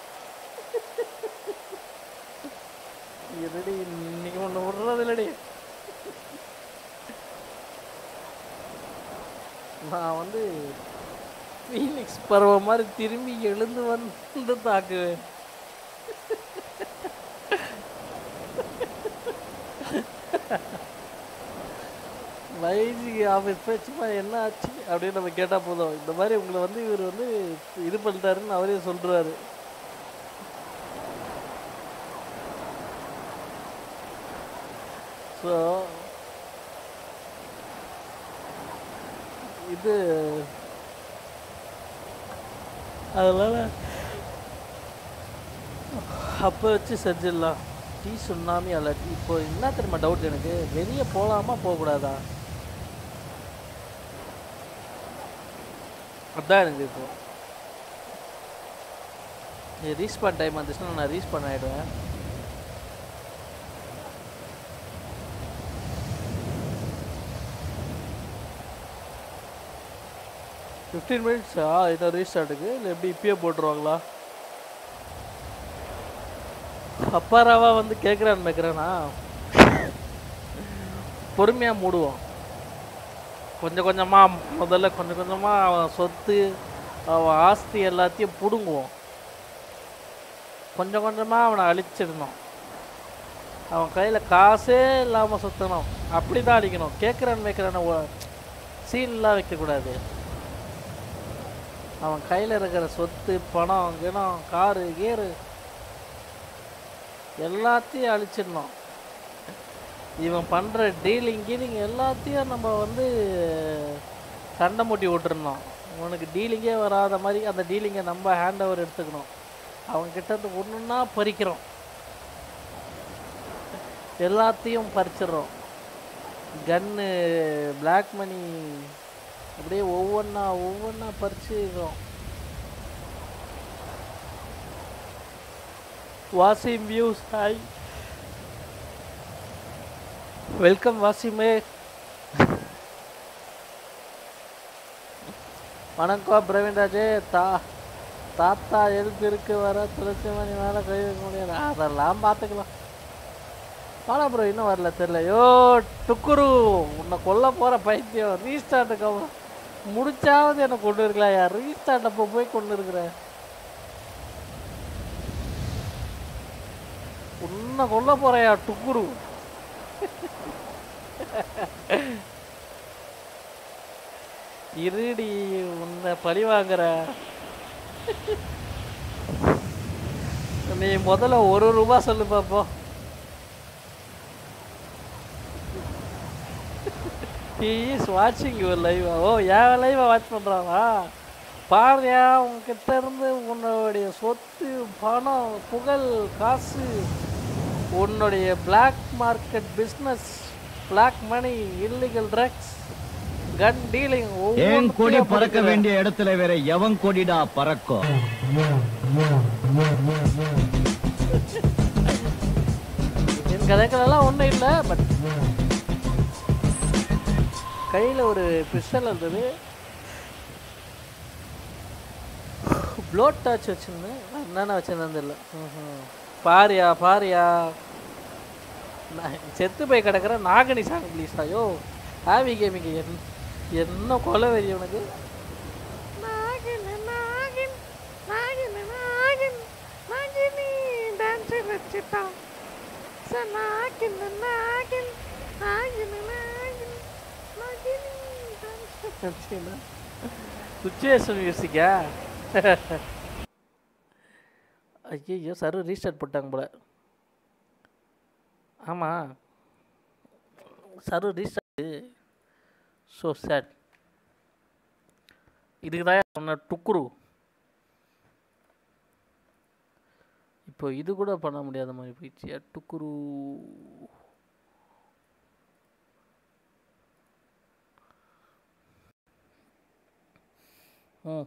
இருடி இன்னைக்கு ஒன்று விடுறது இல்லடி நான் வந்து ஃபீனிக்ஸ் பருவம் மாதிரி திரும்பி எழுந்து வந்து தாக்குவேன் வைஜி ஆஃபீஸ் போய் சும்மா என்ன ஆச்சு அப்படின்னு நம்ம கேட்டால் போதும் இந்த மாதிரி உங்களை வந்து இவர் வந்து இது பண்ணிட்டாருன்னு அவரே சொல்றாரு ஸோ இது அதனால அப்போ வச்சு செஞ்சிடலாம் டீ சுண்ணாமி அலர்ட் இப்போ என்ன தெரியுமா டவுட் எனக்கு வெளியே போகலாமா போகக்கூடாதா அதான் எனக்கு இப்போ ரீஸ்பான் டைம் வந்துச்சுன்னா நான் ரீஸ்பான் ஆகிடுவேன் ஃபிஃப்டீன் மினிட்ஸா இன்னும் ரீஸ்டார்ட்டுக்கு இல்லை எப்படி இப்பயே போட்டுருவாங்களா அப்பாராவா வந்து கேட்குறான்னு வைக்கிறேன்னா பொறுமையாக மூடுவோம் கொஞ்சம் கொஞ்சமாக முதல்ல கொஞ்சம் கொஞ்சமாக அவன் சொத்து அவன் ஆஸ்தி எல்லாத்தையும் பிடுங்குவோம் கொஞ்சம் கொஞ்சமாக அவனை அழிச்சிடணும் அவன் கையில் காசே இல்லாமல் சுற்றணும் அப்படி தான் அடிக்கணும் கேட்குறான்னு வைக்கிறான சீன்லாம் வைக்கக்கூடாது அவன் கையில் இருக்கிற சொத்து பணம் கிணம் காரு கீரு எல்லாத்தையும் அழிச்சிடணும் இவன் பண்ணுற டீலிங் கீலிங் எல்லாத்தையும் நம்ம வந்து சண்டை மூட்டி விட்டுருந்தோம் உனக்கு டீலிங்கே வராத மாதிரி அந்த டீலிங்கை நம்ம ஹேண்ட் ஓவர் எடுத்துக்கணும் அவன்கிட்ட இருந்து ஒன்று ஒன்றா பறிக்கிறோம் எல்லாத்தையும் பறிச்சிடுறோம் கன்னு பிளாக் மணி அப்படியே ஒவ்வொன்றா ஒவ்வொன்றா பறிச்சுக்கிறோம் வாசிம் வியூஸ் ஹாய் வெல்கம் வாசிமே வணக்கம் பிரவீன் ராஜே தா தாத்தா எழுப்பு இருக்கு வர துளசி மணி மேலே கை வைக்க முடியாது அதெல்லாம் பார்த்துக்கலாம் வாடா ப்ரோ இன்னும் வரல தெரியல யோ டுக்குரு உன்னை கொல்ல போகிற பைத்தியம் ரீஸ்டார்ட்டுக்கு அப்புறம் முடிச்சாவது என்னை கொண்டு இருக்கலாம் யார் ரீஸ்டார்ட் அப்போ போய் கொண்டு இருக்கிறேன் உன்னை கொல்ல போறையா டுக்குரு இருடி உன்னை பழி வாங்குற நீ முதல்ல ஒரு ரூபா சொல்லு பாப்போம் ஹீ இஸ் வாட்சிங் யுவர் லைவ் ஓ என் லைவை வாட்ச் பண்ணுறானா பாருயா உன்கிட்ட இருந்து உன்னுடைய சொத்து பணம் புகழ் காசு உன்னுடைய black market business black money illegal drugs gun dealing ஏன் கொடி பறக்க வேண்டிய இடத்துல வேற எவன் கொடிடா பறக்கும் என் கதைகளெல்லாம் ஒன்றும் இல்லை பட் கையில் ஒரு பிஸ்டல் இருந்தது ப்ளோட் டாச் வச்சுருந்தேன் என்னென்ன வச்சுருந்தேன் தெரியல ம்ஹும். பாரியா பாரியா நான் செத்து போய் கிடக்குற நாகனி சாங் ப்ளீஸ் ஐயோ ஹாவி கேமிங் என் என்ன கொலை வெறி உனக்கு நாகின் நாகின் நாகின் நாகின் நாகினி டான்ஸ் வச்சுட்டான் சார் நாகின் நாகின் நாகின் நாகின் நாகினி சுச்சுவேஷன் மியூசிக்கா ஐயோ சரு ரீஸ்டார்ட் போட்டாங்க போல ஆமாம் சரு ரீஸ்டார்ட் ஸோ சேட் இதுக்கு தான் சொன்ன டுக்குரு இப்போ இது கூட பண்ண முடியாத மாதிரி போயிடுச்சு டுக்குரு ம்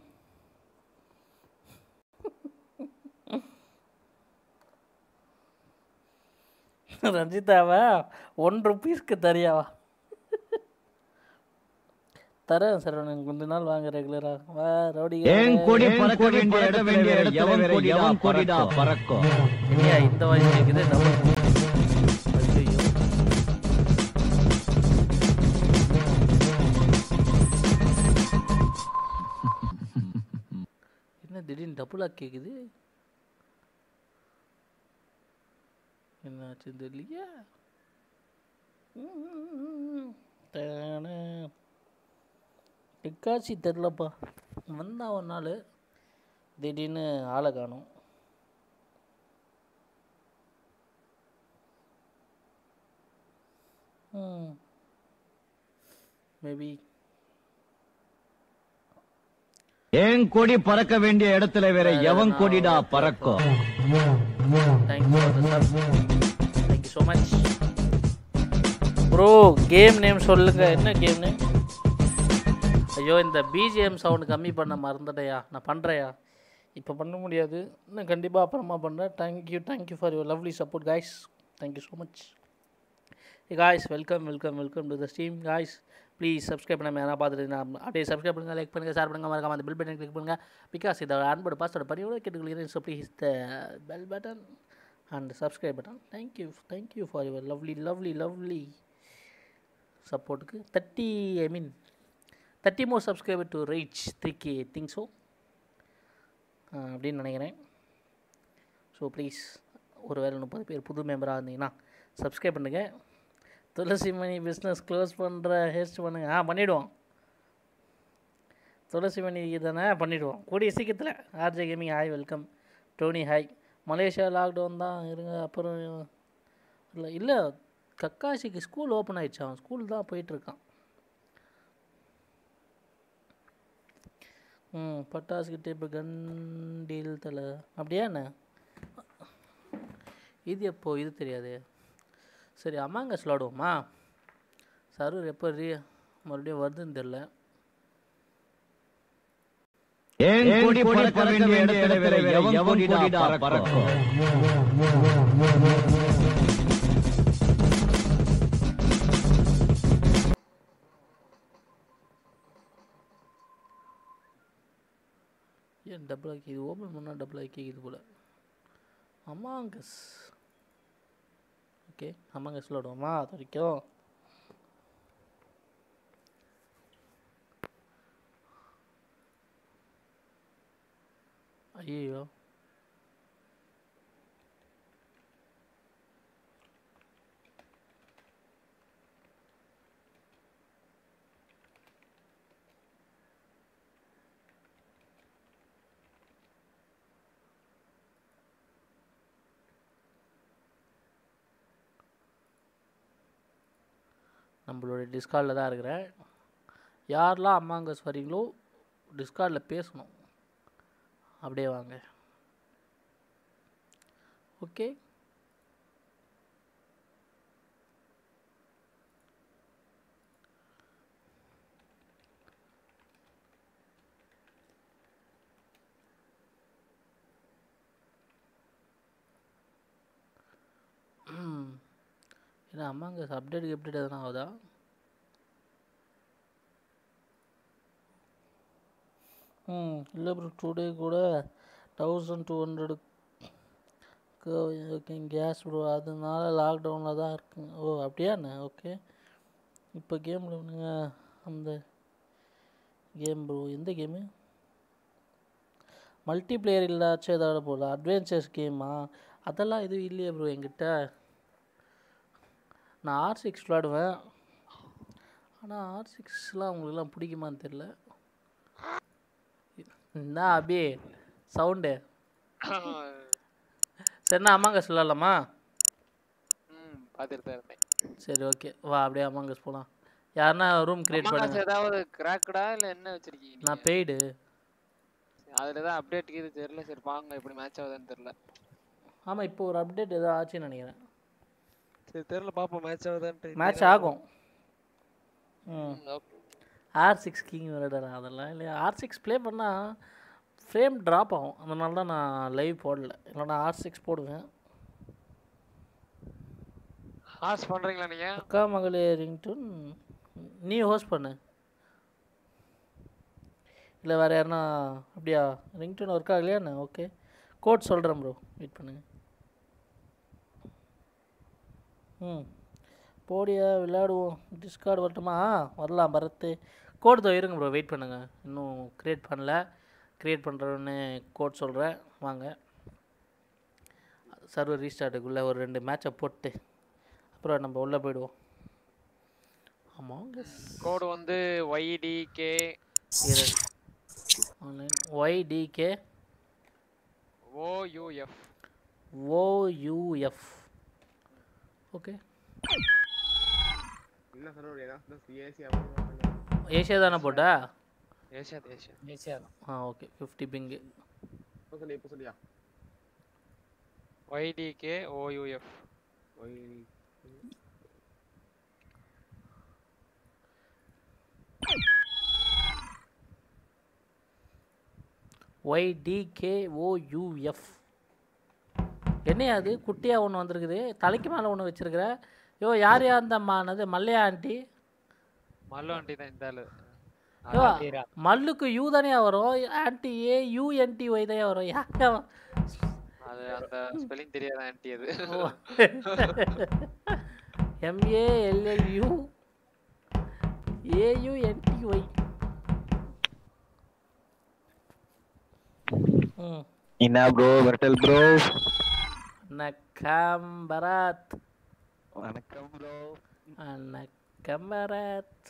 ரஞ்சிதாவா ஒன் ருபீஸ்க்கு தரியாவா தரேன் சார் எனக்கு கொஞ்ச நாள் வாங்க ரெகுலரா வா ரவுடி ஏன் கொடி பறக்க வேண்டிய இடம் வேண்டிய இடத்துல எவன் கொடிடா எவன் கொடிடா பறக்கும் இல்லையா இந்த வாய்ஸ் கேக்குது டபுள் ஐயோ என்ன திடீர்னு டபுளாக கேக்குது என்னாச்சு தெரியலையா டிக்காச்சி தெரிலப்பா வந்தா ஒரு நாள் திடீர்னு ஆளை காணும் மேபி ஏன் கொடி பறக்க வேண்டிய இடத்துல வேற எவன் கொடிடா பறக்கும் thank you thank you so much bro game name சொல்லுங்க என்ன கேம் நேம் ஐயோ இந்த பிஜிஎம் சவுண்ட் கம்மி பண்ண மறந்துட்டேயா நான் பண்ணுறேயா இப்போ பண்ண முடியாது நான் கண்டிப்பாக அப்புறமா பண்ணுறேன் thank you thank you for your lovely support guys thank you so much guys welcome welcome welcome to the stream guys please subscribe பண்ணாமல் யாரா பார்த்துட்டு நான் அப்படியே சப்ஸ்கிரைப் பண்ணுங்கள் லைக் பண்ணுங்கள் ஷேர் பண்ணுங்கள் மறக்காம அந்த பெல் பட்டன் கிளிக் பண்ணுங்கள் பிகாஸ் இதோட அன்போட பாஸ்டோட பணியோட கேட்டுக்கொள்கிறேன் so please the bell button and subscribe button thank you thank you for your lovely lovely lovely சப்போர்ட்டுக்கு thirty I mean thirty more subscriber to reach three K think so அப்படின்னு நினைக்கிறேன் so please ஒரு வேளை முப்பது பேர் புது மெம்பராக இருந்தீங்கன்னா சப்ஸ்கிரைப் பண்ணுங்கள் துளசி மணி பிஸ்னஸ் க்ளோஸ் பண்ணுற ஹேஸ்ட் பண்ணுங்கள் ஆ பண்ணிவிடுவோம் துளசி மணி தானே பண்ணிவிடுவோம் கூடிய சீக்கிரத்தில் RJ gaming hi welcome Tony hi Malaysia lockdown தான் இருங்க அப்புறம் இல்லை இல்லை கக்காசிக்கு ஸ்கூல் ஓப்பன் ஆயிடுச்சு அவன் ஸ்கூல் தான் போயிட்டுருக்கான் ம் பட்டாசுக்கிட்ட இப்போ கன் டீல் தலை அப்படியா என்ன இது எப்போ இது தெரியாது சரி அம்மாங்க விளாடுவோமா சர்வர் எப்போ ரீ மறுபடியும் வருதுன்னு தெரில ஏன் கொடி பறக்க வேண்டிய இடத்துல வேற எவன் கொடிடா பறக்கும் ஏன் டபுள் ஆக்கி இது ஓப்பன் பண்ணால் டபுள் ஆக்கி இது போல் அமாங்கஸ் ஓகே அமாங்கஸ் விளாடுவோமா அது வரைக்கும் ஐயோ நம்மளோட டிஸ்கார்டில் தான் இருக்கிறேன் யாரெல்லாம் அம்மாங்கஸ் வரீங்களோ டிஸ்கார்டில் பேசணும் அப்படியே வாங்க ஓகே ஏன்னா அம்மாங்க அப்டேட் அப்டேட் எதனா ஆகுதா ம் இல்லை ப்ரோ டுடே கூட thousand two hundred okay case bro அதனால லாக்டவுனில் தான் இருக்குங்க ஓ அப்படியாண்ணே ஓகே இப்போ கேமில் பண்ணுங்க அந்த கேம் ப்ரோ எந்த கேமு மல்டிப்ளேயர் இல்லாச்சும் ஏதாவது போடலாம் அட்வென்ச்சர்ஸ் கேமா அதெல்லாம் எதுவும் இல்லையே ப்ரோ என்கிட்ட நான் ஆர் சிக்ஸ் விளாடுவேன் ஆனால் ஆர் சிக்ஸ்லாம் உங்களுக்குலாம் பிடிக்குமான்னு தெரில என்ன அபி சவுண்டு சரிண்ணா அம்மாங்கஸ் விளாட்லாமா ம் பார்த்துட்டு தான் இருந்தேன் சரி ஓகே வா அப்படியே அம்மாங்கஸ் போகலாம் யாருன்னா ரூம் கிரியேட் Among Us பண்ணுங்க ஏதாவது கிராக்கடா இல்ல என்ன வச்சிருக்கீங்க நான் பெய்டு அதுல தான் அப்டேட் இது தெரியல சரி பாங்க எப்படி மேட்ச் ஆகுதுன்னு தெரியல ஆமாம் இப்போ ஒரு அப்டேட் ஏதோ ஆச்சுன்னு நினைக்கிறேன் சரி தெரியல பாப்போம் மேட்ச் ஆகுதான்ட்டு மேட்ச் ஆகும் ம் ஆர் சிக்ஸ் கிங் விளையாடுறேன் அதெல்லாம் இல்லை ஆர் சிக்ஸ் ப்ளே பண்ணால் ஃப்ரேம் ட்ராப் ஆகும் அதனால தான் நான் லைவ் போடல இல்லைனா ஆர் சிக்ஸ் போடுவேன் ஹாஸ் பண்றீங்களா நீங்க அக்கா மகளே ரிங்டோன் நீ ஹோஸ்ட் பண்ணு இல்லை வேறு யாருன்னா அப்படியா ரிங்டோன் ஒர்க் ஆகலையா என்ன ஓகே கோட் சொல்கிறேன் ப்ரோ வெயிட் பண்ணுங்க ம் போடியா விளையாடுவோம் டிஸ்கார்டு வரட்டுமா ஆ, வரலாம் பரத்து கோட் தோ இருங்க ப்ரோ வெயிட் பண்ணுங்கள் இன்னும் க்ரியேட் பண்ணல க்ரியேட் பண்ணுறோன்னு கோட் சொல்கிறேன் வாங்க சர்வர் ரீஸ்டார்ட்டுக்குள்ளே ஒரு ரெண்டு மேட்சை போட்டு அப்புறம் நம்ம உள்ளே போயிடுவோம் ஆமாம் கோடு வந்து ஒய்டிகே இரு online YTK OUF OUF okay என்ன சர்வர் ஏதாவது ஏசியா ஏஷியா தானே போட்டா ஏஷியா ஏஷியா ஏசியா ஆ ஓகே ஃபிஃப்டி பிங்கு இப்போ சொல்லி இப்போ சொல்லியா ஒய்டிகே ஓயூஎஃப் ஒய் ஒய்டிகேஓயூஎஃப் என்னையா அது குட்டியாக ஒன்று வந்திருக்குது தலைக்கு மேலே ஒன்று வச்சிருக்கிற யோ யார் யார் அந்த அம்மானது மல்லையா ஆண்டி மல்லு ஆண்டி தான் இந்த ஆளு யோ மல்லுக்கு யூ தானே வரும் ஆன்டி ஏ யூஎன்டி ஒய் தான் வரும் யார் அது அந்த ஸ்பெல்லிங் தெரியாத ஆண்டி அது எம்ஏஎல்எல்யூ ஏயுஎன்டிஒய் ம் என்ன ப்ரோ வரட்டல் ப்ரோ வணக்கம் பரத் வணக்கம் ப்ரோ வணக்கம் பரத்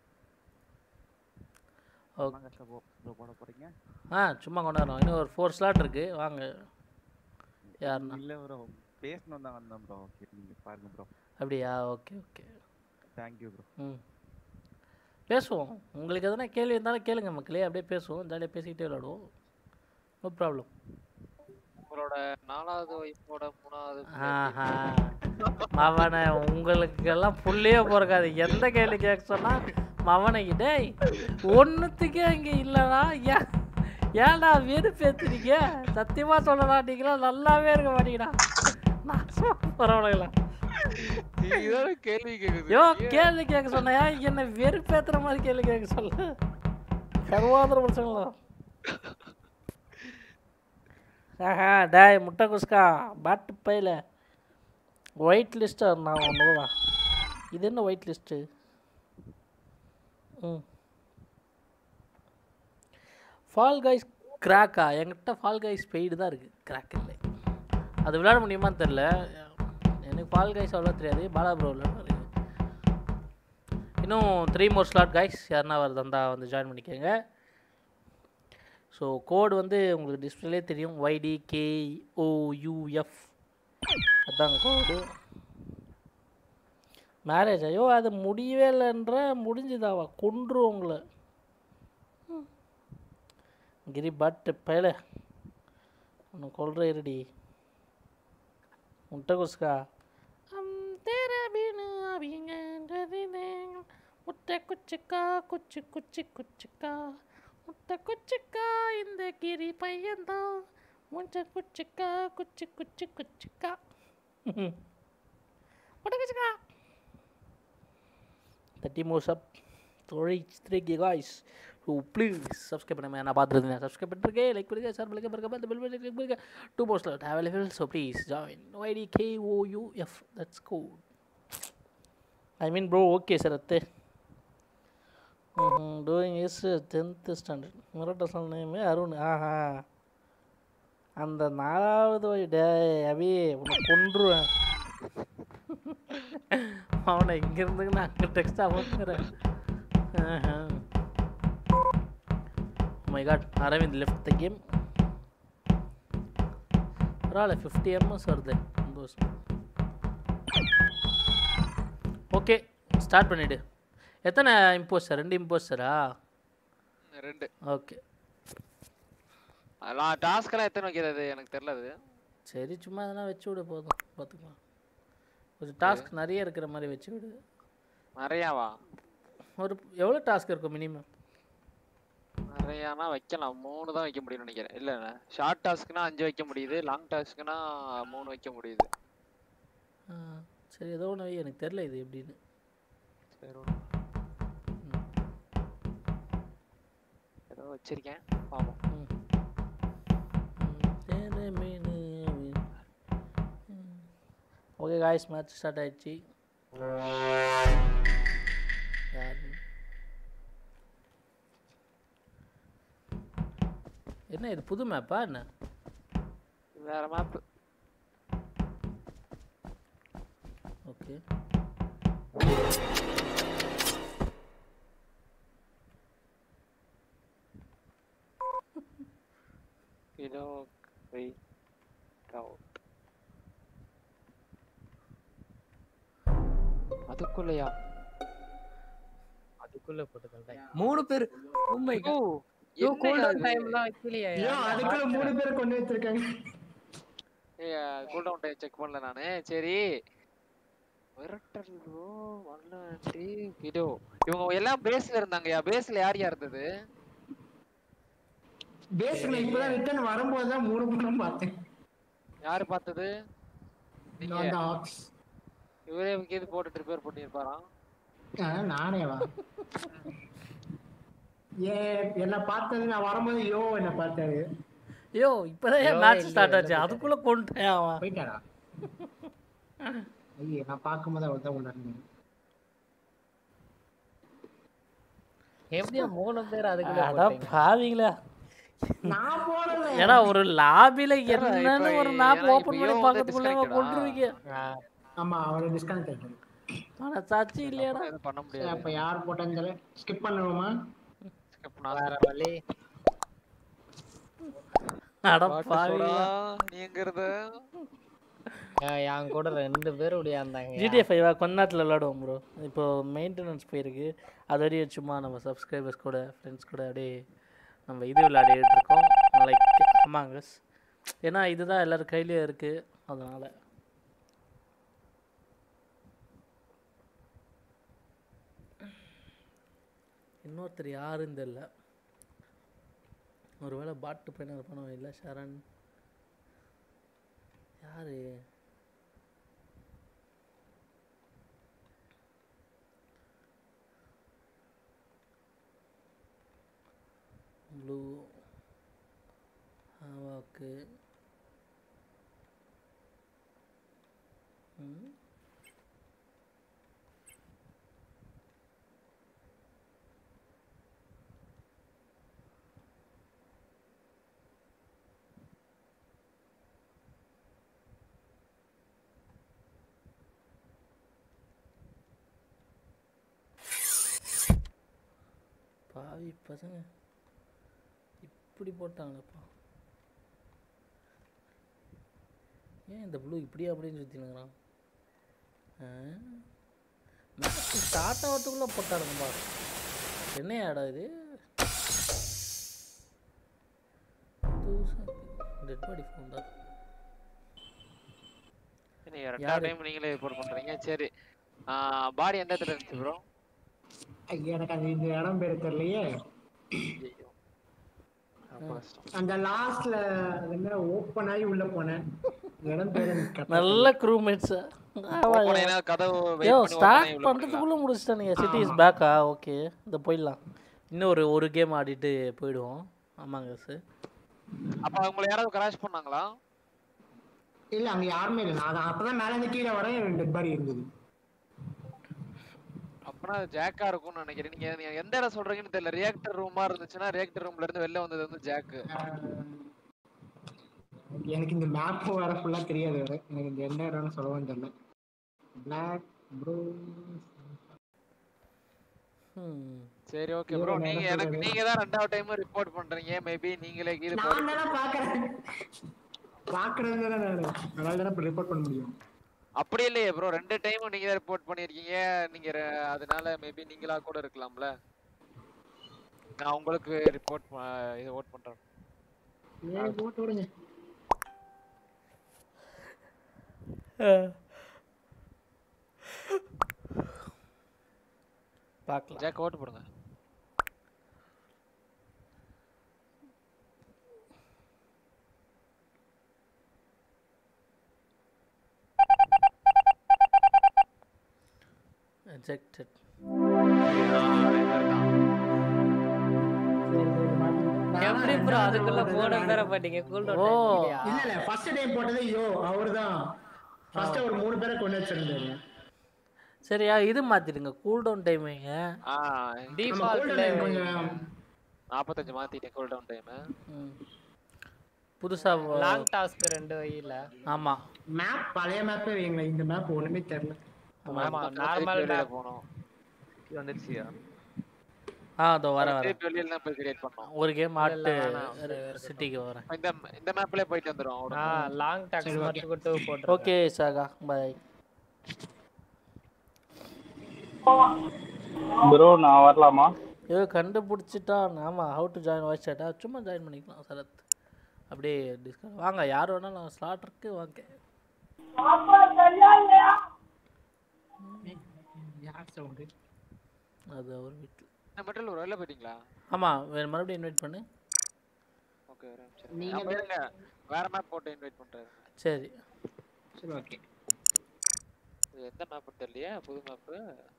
ஓகே ப்ரோ போட போறீங்க ஆ சும்மா கொண்டு வரோம் இன்னும் ஒரு ஃபோர் ஸ்லாட் இருக்கு வாங்க யாருண்ணா இல்ல ப்ரோ பேசணும் தான் வந்தேன் ப்ரோ ஓகே நீங்க பாருங்க ப்ரோ அப்படியா ஓகே ஓகே தேங்க்யூ ப்ரோ ம் பேசுவோம் உங்களுக்கு எதனா கேள்வி இருந்தாலும் கேளுங்க மக்களே அப்படியே பேசுவோம் ஜாலியாக பேசிக்கிட்டே விளாடுவோம் நோ ப்ராப்ளம் உங்களோட நாலாவது ஒய்ஃபோட மூணாவது ஆஹா மவனை உங்களுக்கெல்லாம் புள்ளையே பிறக்காது எந்த கேள்வி கேட்க சொன்னா மவனைக்கு டேய் ஒன்றுத்துக்கே இங்கே இல்லைனா ஏன் ஏன்டா வெறுப்பேத்துறீங்க சத்தியமாக சொல்லலாம் நீங்களாம் நல்லாவே இருக்க மாட்டீங்கடா பரவாயில்ல நீங்க கேள்வி கேக்குது யோ கேள்வி கேட்க சொன்னையா என்ன வெறுப்பேத்துற மாதிரி கேள்வி கேட்க சொல்ல கருவாந்திர பிரச்சனை ஆஹா டேய் முட்டை குஸ்கா பாட்டு பையில ஒயிட் லிஸ்ட்டா நான் ஒன்றுவா இது என்ன ஒயிட் லிஸ்ட்டு ம் ஃபால் கைஸ் கிராக்கா என்கிட்ட ஃபால் கைஸ் பெய்டு தான் இருக்குது கிராக் இல்லை அது விளையாட முடியுமான்னு தெரில எனக்கு ஃபால் கைஸ் அவ்வளோ தெரியாது பாலா ப்ரோ விளையாடுவாரு இன்னும் த்ரீ மோர் ஸ்லாட் கைஸ் யாருன்னா வருது வந்தால் வந்து ஜாயின் பண்ணிக்கோங்க ஸோ கோடு வந்து உங்களுக்கு டிஸ்பிளே தெரியும் ஒய்டி கேஓயூஎஃப் அதான் கோடு மேரேஜ் ஐயோ அது முடியவே இல்லைன்ற முடிஞ்சுதாவா கொன்று உங்களை ம். கிரி பட் பயல உன்னை கொல்ற இருடி முட்டை குஸ்கா முட்டை குச்சிக்கா குச்சி குச்சி குச்சிக்கா முட்டை குச்சிக்கா இந்த கிரி பையன்தான் முட்டை குச்சிக்கா குச்சி குச்சி குச்சிக்கா முட்டை குச்சிக்கா the team was up to reach 3k guys so please subscribe பண்ணாம நான் பார்த்துருந்தேன் சப்ஸ்கிரைப் பண்ணிருக்கேன் லைக் பண்ணுங்க ஷேர் பண்ணுங்க மறக்காம அந்த பெல் பட்டன் கிளிக் பண்ணுங்க டூ போஸ்ட்ல available so please join YT K O U F that's code I mean bro okay sir அத்து டூயிங் இஸ் டென்த்து ஸ்டாண்டர்ட் மிரட்ட சொன்னே அருண் ஆஹா அந்த நாலாவது வயது டே அபி உன்னை கொன்றுவேன் அவனை இங்க இருந்து நான் அங்க டெக்ஸ்ட் அமுக்குறேன் my god Aravind left the game பரவாயில்ல ஃபிஃப்டி எம்எஸ் வருது சந்தோஷம் ஓகே ஸ்டார்ட் பண்ணிடு எத்தனை இம்போஸ்டர் ரெண்டு இம்போஸ்டரா ரெண்டு ஓகே அதெல்லாம் டாஸ்க் எல்லாம் எத்தனை வைக்கிறது எனக்கு தெரியல அது சரி சும்மா எதனா வச்சு விடு போதும் பார்த்துக்கலாம் கொஞ்சம் டாஸ்க் நிறைய இருக்கிற மாதிரி வச்சு விடு நிறையாவா ஒரு எவ்வளோ டாஸ்க் இருக்கும் மினிமம் நிறையானா வைக்கலாம் மூணு தான் வைக்க முடியும்னு நினைக்கிறேன் இல்ல ஷார்ட் டாஸ்க்னா அஞ்சு வைக்க முடியுது லாங் டாஸ்க்னா மூணு வைக்க முடியுது சரி ஏதோ ஒன்று எனக்கு தெரில இது எப்படின்னு சரி ஏதோ வச்சிருக்கேன் பாப்போம் ஓகே காய்ஸ் மேட்ச் ஸ்டார்ட் ஆயிடுச்சு யாரு? என்ன இது புது மேப்பா என்ன வேற map okay kilo weight out அதுக்குள்ளயா அதுக்குள்ள போட்டுக்கல மூணு பேர் oh my god yo cool down டைம்லாம் வைக்கலையா ஐயோ அதுக்குள்ள மூணு பேர் கொண்டு வச்சிருக்காங்க கூல் டவுன் டைம் செக் பண்ணல நானு சரி விரட்டல் ப்ரோ வல்லாண்டி கிலோ இவங்க எல்லாம் பேஸ்ல இருந்தாங்கயா பேஸ்ல யார் யார் இருந்தது பேஸ்ல இப்பதான் ரிட்டர்ன் வரும்போது தான் மூணு படம் பார்த்தேன் யாரு பார்த்தது நீங்க நான் தான் ஆக்ஸ் இவரே இது போட்டு ரிப்பேர் பண்ணிருப்பாராம் நானே வா ஏ என்ன பார்த்தது நான் வரும்போது யோ என்ன பார்த்தாரு ஐயோ இப்போதான் ஐயோ, மேட்ச் இல்லையே, ஸ்டார்ட் ஆச்சு இல்ல, அதுக்குள்ளே கொண்டுட்டேன் அவன் போயிட்டாரா ஐயே நான் பார்க்கும்போது அவர் தான் கொண்டாடுங்க எப்படியா மூணு பேர் அதுக்குள்ள அதான் போட்டீங்க? பாவீங்களா நான் போடல ஏன்னா ஒரு லாபில தெரியல, என்னன்னு இப்ப ஒரு மேப் ஏன்னா ஓபன் இப்ப பண்ணி யோ வந்து பார்க்கறதுக்குள்ள disconnected-ஆ? கொண்டுருவீங்க ஆமா அவர் டிஸ்கனெக்ட் ஆயிட்டாரு ஆனா சச்சி இல்லையாடா எதுவும் பண்ண சரி, முடியாது அப்ப யார் போட்டான்னு தெரியல ஸ்கிப் பண்ணுவோமா skip நான் வேற வழி அட பாட்டு பாவீங்களா சோடா, நீ எங்க இருந்த ஏன் என் கூட ரெண்டு பேர் இருந்தாங்க ஜிடிஏ ஃபைவா கொஞ்ச நேரத்தில் விளாடுவோம் ப்ரோ இப்போ மெயின்டெனன்ஸ் போயிருக்கு அது வரையும் சும்மா நம்ம சப்ஸ்கிரைபர்ஸ் கூட ஃப்ரெண்ட்ஸ் கூட அப்படியே நம்ம இது விளையாடிட்டு இருக்கோம் லைக் அமாங்கஸ் ஏன்னா இதுதான் எல்லார் கையிலையும் இருக்குது அதனால் இன்னொருத்தர் யாருன்னு தெரியல ஒருவேளை பாட்டு பையனாக இருப்பானோ இல்லை சரண் யாரு ப்ளூ ஹாவாக்கு ம் பாவி பசங்க இப்படி போட்டாங்களப்பா ஏன் இந்த ப்ளூ இப்படியா அப்படின்னு சுற்றினுங்கிறான் மேட்ச் ஸ்டார்ட் ஆகிறதுக்குள்ளே போட்டாருங்கப்பா என்ன இடம் இது டெட் பாடி ஃபோன் தான் நீங்க ரெண்டாவது டைம் நீங்களே ரிப்போர்ட் பண்றீங்க சரி பாடி எந்த இடத்துல இருந்துச்சு ப்ரோ ஐயா, எனக்கு அந்த இந்த இடம் பேர் தெரியலையே அந்த லாஸ்ட்ல என்ன ஓப்பன் ஆகி உள்ள போனேன் இடம் பேர் எனக்கு correct ஆ நல்ல க்ரூமேட்ஸ் போனீங்கன்னா கதவு wait யோ பண்ணி open ஸ்டார்ட் ஆகி உள்ள பண்ணுறதுக்குள்ளே முடிச்சிட்டானுங்க சிட்டி இஸ் பேக்கா ஓகே இந்த போயிடலாம் இன்னும் ஒரு ஒரு கேம் ஆடிட்டு போயிடுவோம் ஆமாங்க சார் அப்ப அவங்கள யாராவது கிராஷ் பண்ணாங்களா இல்ல அங்க யாருமே இல்ல நான் அப்பதான் மேல இருந்து கீழே வரேன் ரெண்டு பாடி இருந்தது அப்பனா அது ஜாக்கா இருக்கும்னு நினைக்கிறேன் நீங்க நீங்க எந்த இடம் சொல்றீங்கன்னு தெரியல ரியாக்டர் ரூமா இருந்துச்சுன்னா ரியாக்டர் ரூம்ல இருந்து வெளில வந்தது வந்து ஜாக்கு எனக்கு இந்த மேப் வர ஃபுல்லா தெரியாது வேற எனக்கு இந்த எந்த இடம்னு சொல்லவும் தெரியல பிளாக் ப்ரோ சரி ஓகே இவரு ப்ரோ என்ன நீங்க எனக்கு சொல்றாரு? நீங்க தான் ரெண்டாவது டைம் ரிப்போர்ட் பண்றீங்க மேபி நீங்களே இது நான் தானே பாக்குறேன் பாக்குறது தானே நானு அதனால தானே இப்ப ரிப்போர்ட் பண்ண முடியும் அப்படி இல்லையே ப்ரோ ரெண்டு டைம் நீங்க தான் ரிப்போர்ட் பண்ணிருக்கீங்க நீங்க ரெ- அதனால மேபி நீங்களா கூட இருக்கலாம்ல நான் உங்களுக்கு ரிப்போர்ட் இது ஓட் பண்றேன் ஏய் போட்டு விடுங்க பார்க்கலாம் ஜாக் ஓட்டு போடுங்க ejected எப்படி ப்ரோ அதுக்குள்ள போட தர மாட்டீங்க கூல் ஓ. இல்ல இல்ல ஃபர்ஸ்ட் டைம் போட்டது யோ அவர்தான் ஃபர்ஸ்ட் அவர் மூணு பேரை கொண்டு வச்சிருந்தாரு சரியா இது மாத்திடுங்க கூல் டவுன் டைமிங்க ஆ Default-ல கொஞ்சம் நாற்பத்தஞ்சு மாத்திட்டேன் கூல் டவுன் டைம் புதுசா லாங் டாஸ்க் ரெண்டு வழியில ஆமா மேப் பழைய மேப்பே வைங்களேன் இந்த மேப் ஒண்ணுமே தெரியல ஆமா நார்மல் மேப் போனோம் வந்துருச்சியா ஆ அதோ வர வர திருப்பி வெளியில தான் போய் கிரியேட் பண்ணோம் ஒரு கேம் இல்ல, ஆட்டு வேணாம். சரி, சரி. சிட்டிக்கு வரேன் இந்த இந்த மேப்லயே போயிட்டு வந்துரும் ஆ லாங் டாக்ஸ் சரி, okay. மட்டும் டூ போட்டு ஓகே சாகா பாய் ப்ரோ நான் வரலாமா ஐயோ கண்டுபிடிச்சிட்டான் ஆமா ஹவு டு ஜாயின் வாய்ஸ் சேட்டா சும்மா ஜாயின் பண்ணிக்கலாம் சரத் அப்படியே டிஸ்கஸ் வாங்க யார் வேணாலும் ஸ்லாட் இருக்கு வாங்க யார் சவுண்ட் அது அவர் வீட்டில் என்ன மெட்டல் ஒரு வெளில போயிட்டீங்களா ஆமா வேற மறுபடியும் இன்வைட் பண்ணு ஓகே ஒரு நிமிஷம் நீங்க நான் போயிருங்க வேற மேப் போட்டு இன்வைட் பண்றேன் சரி சரி ஓகே இது எந்த மேப் தெரியலையே புது மேப்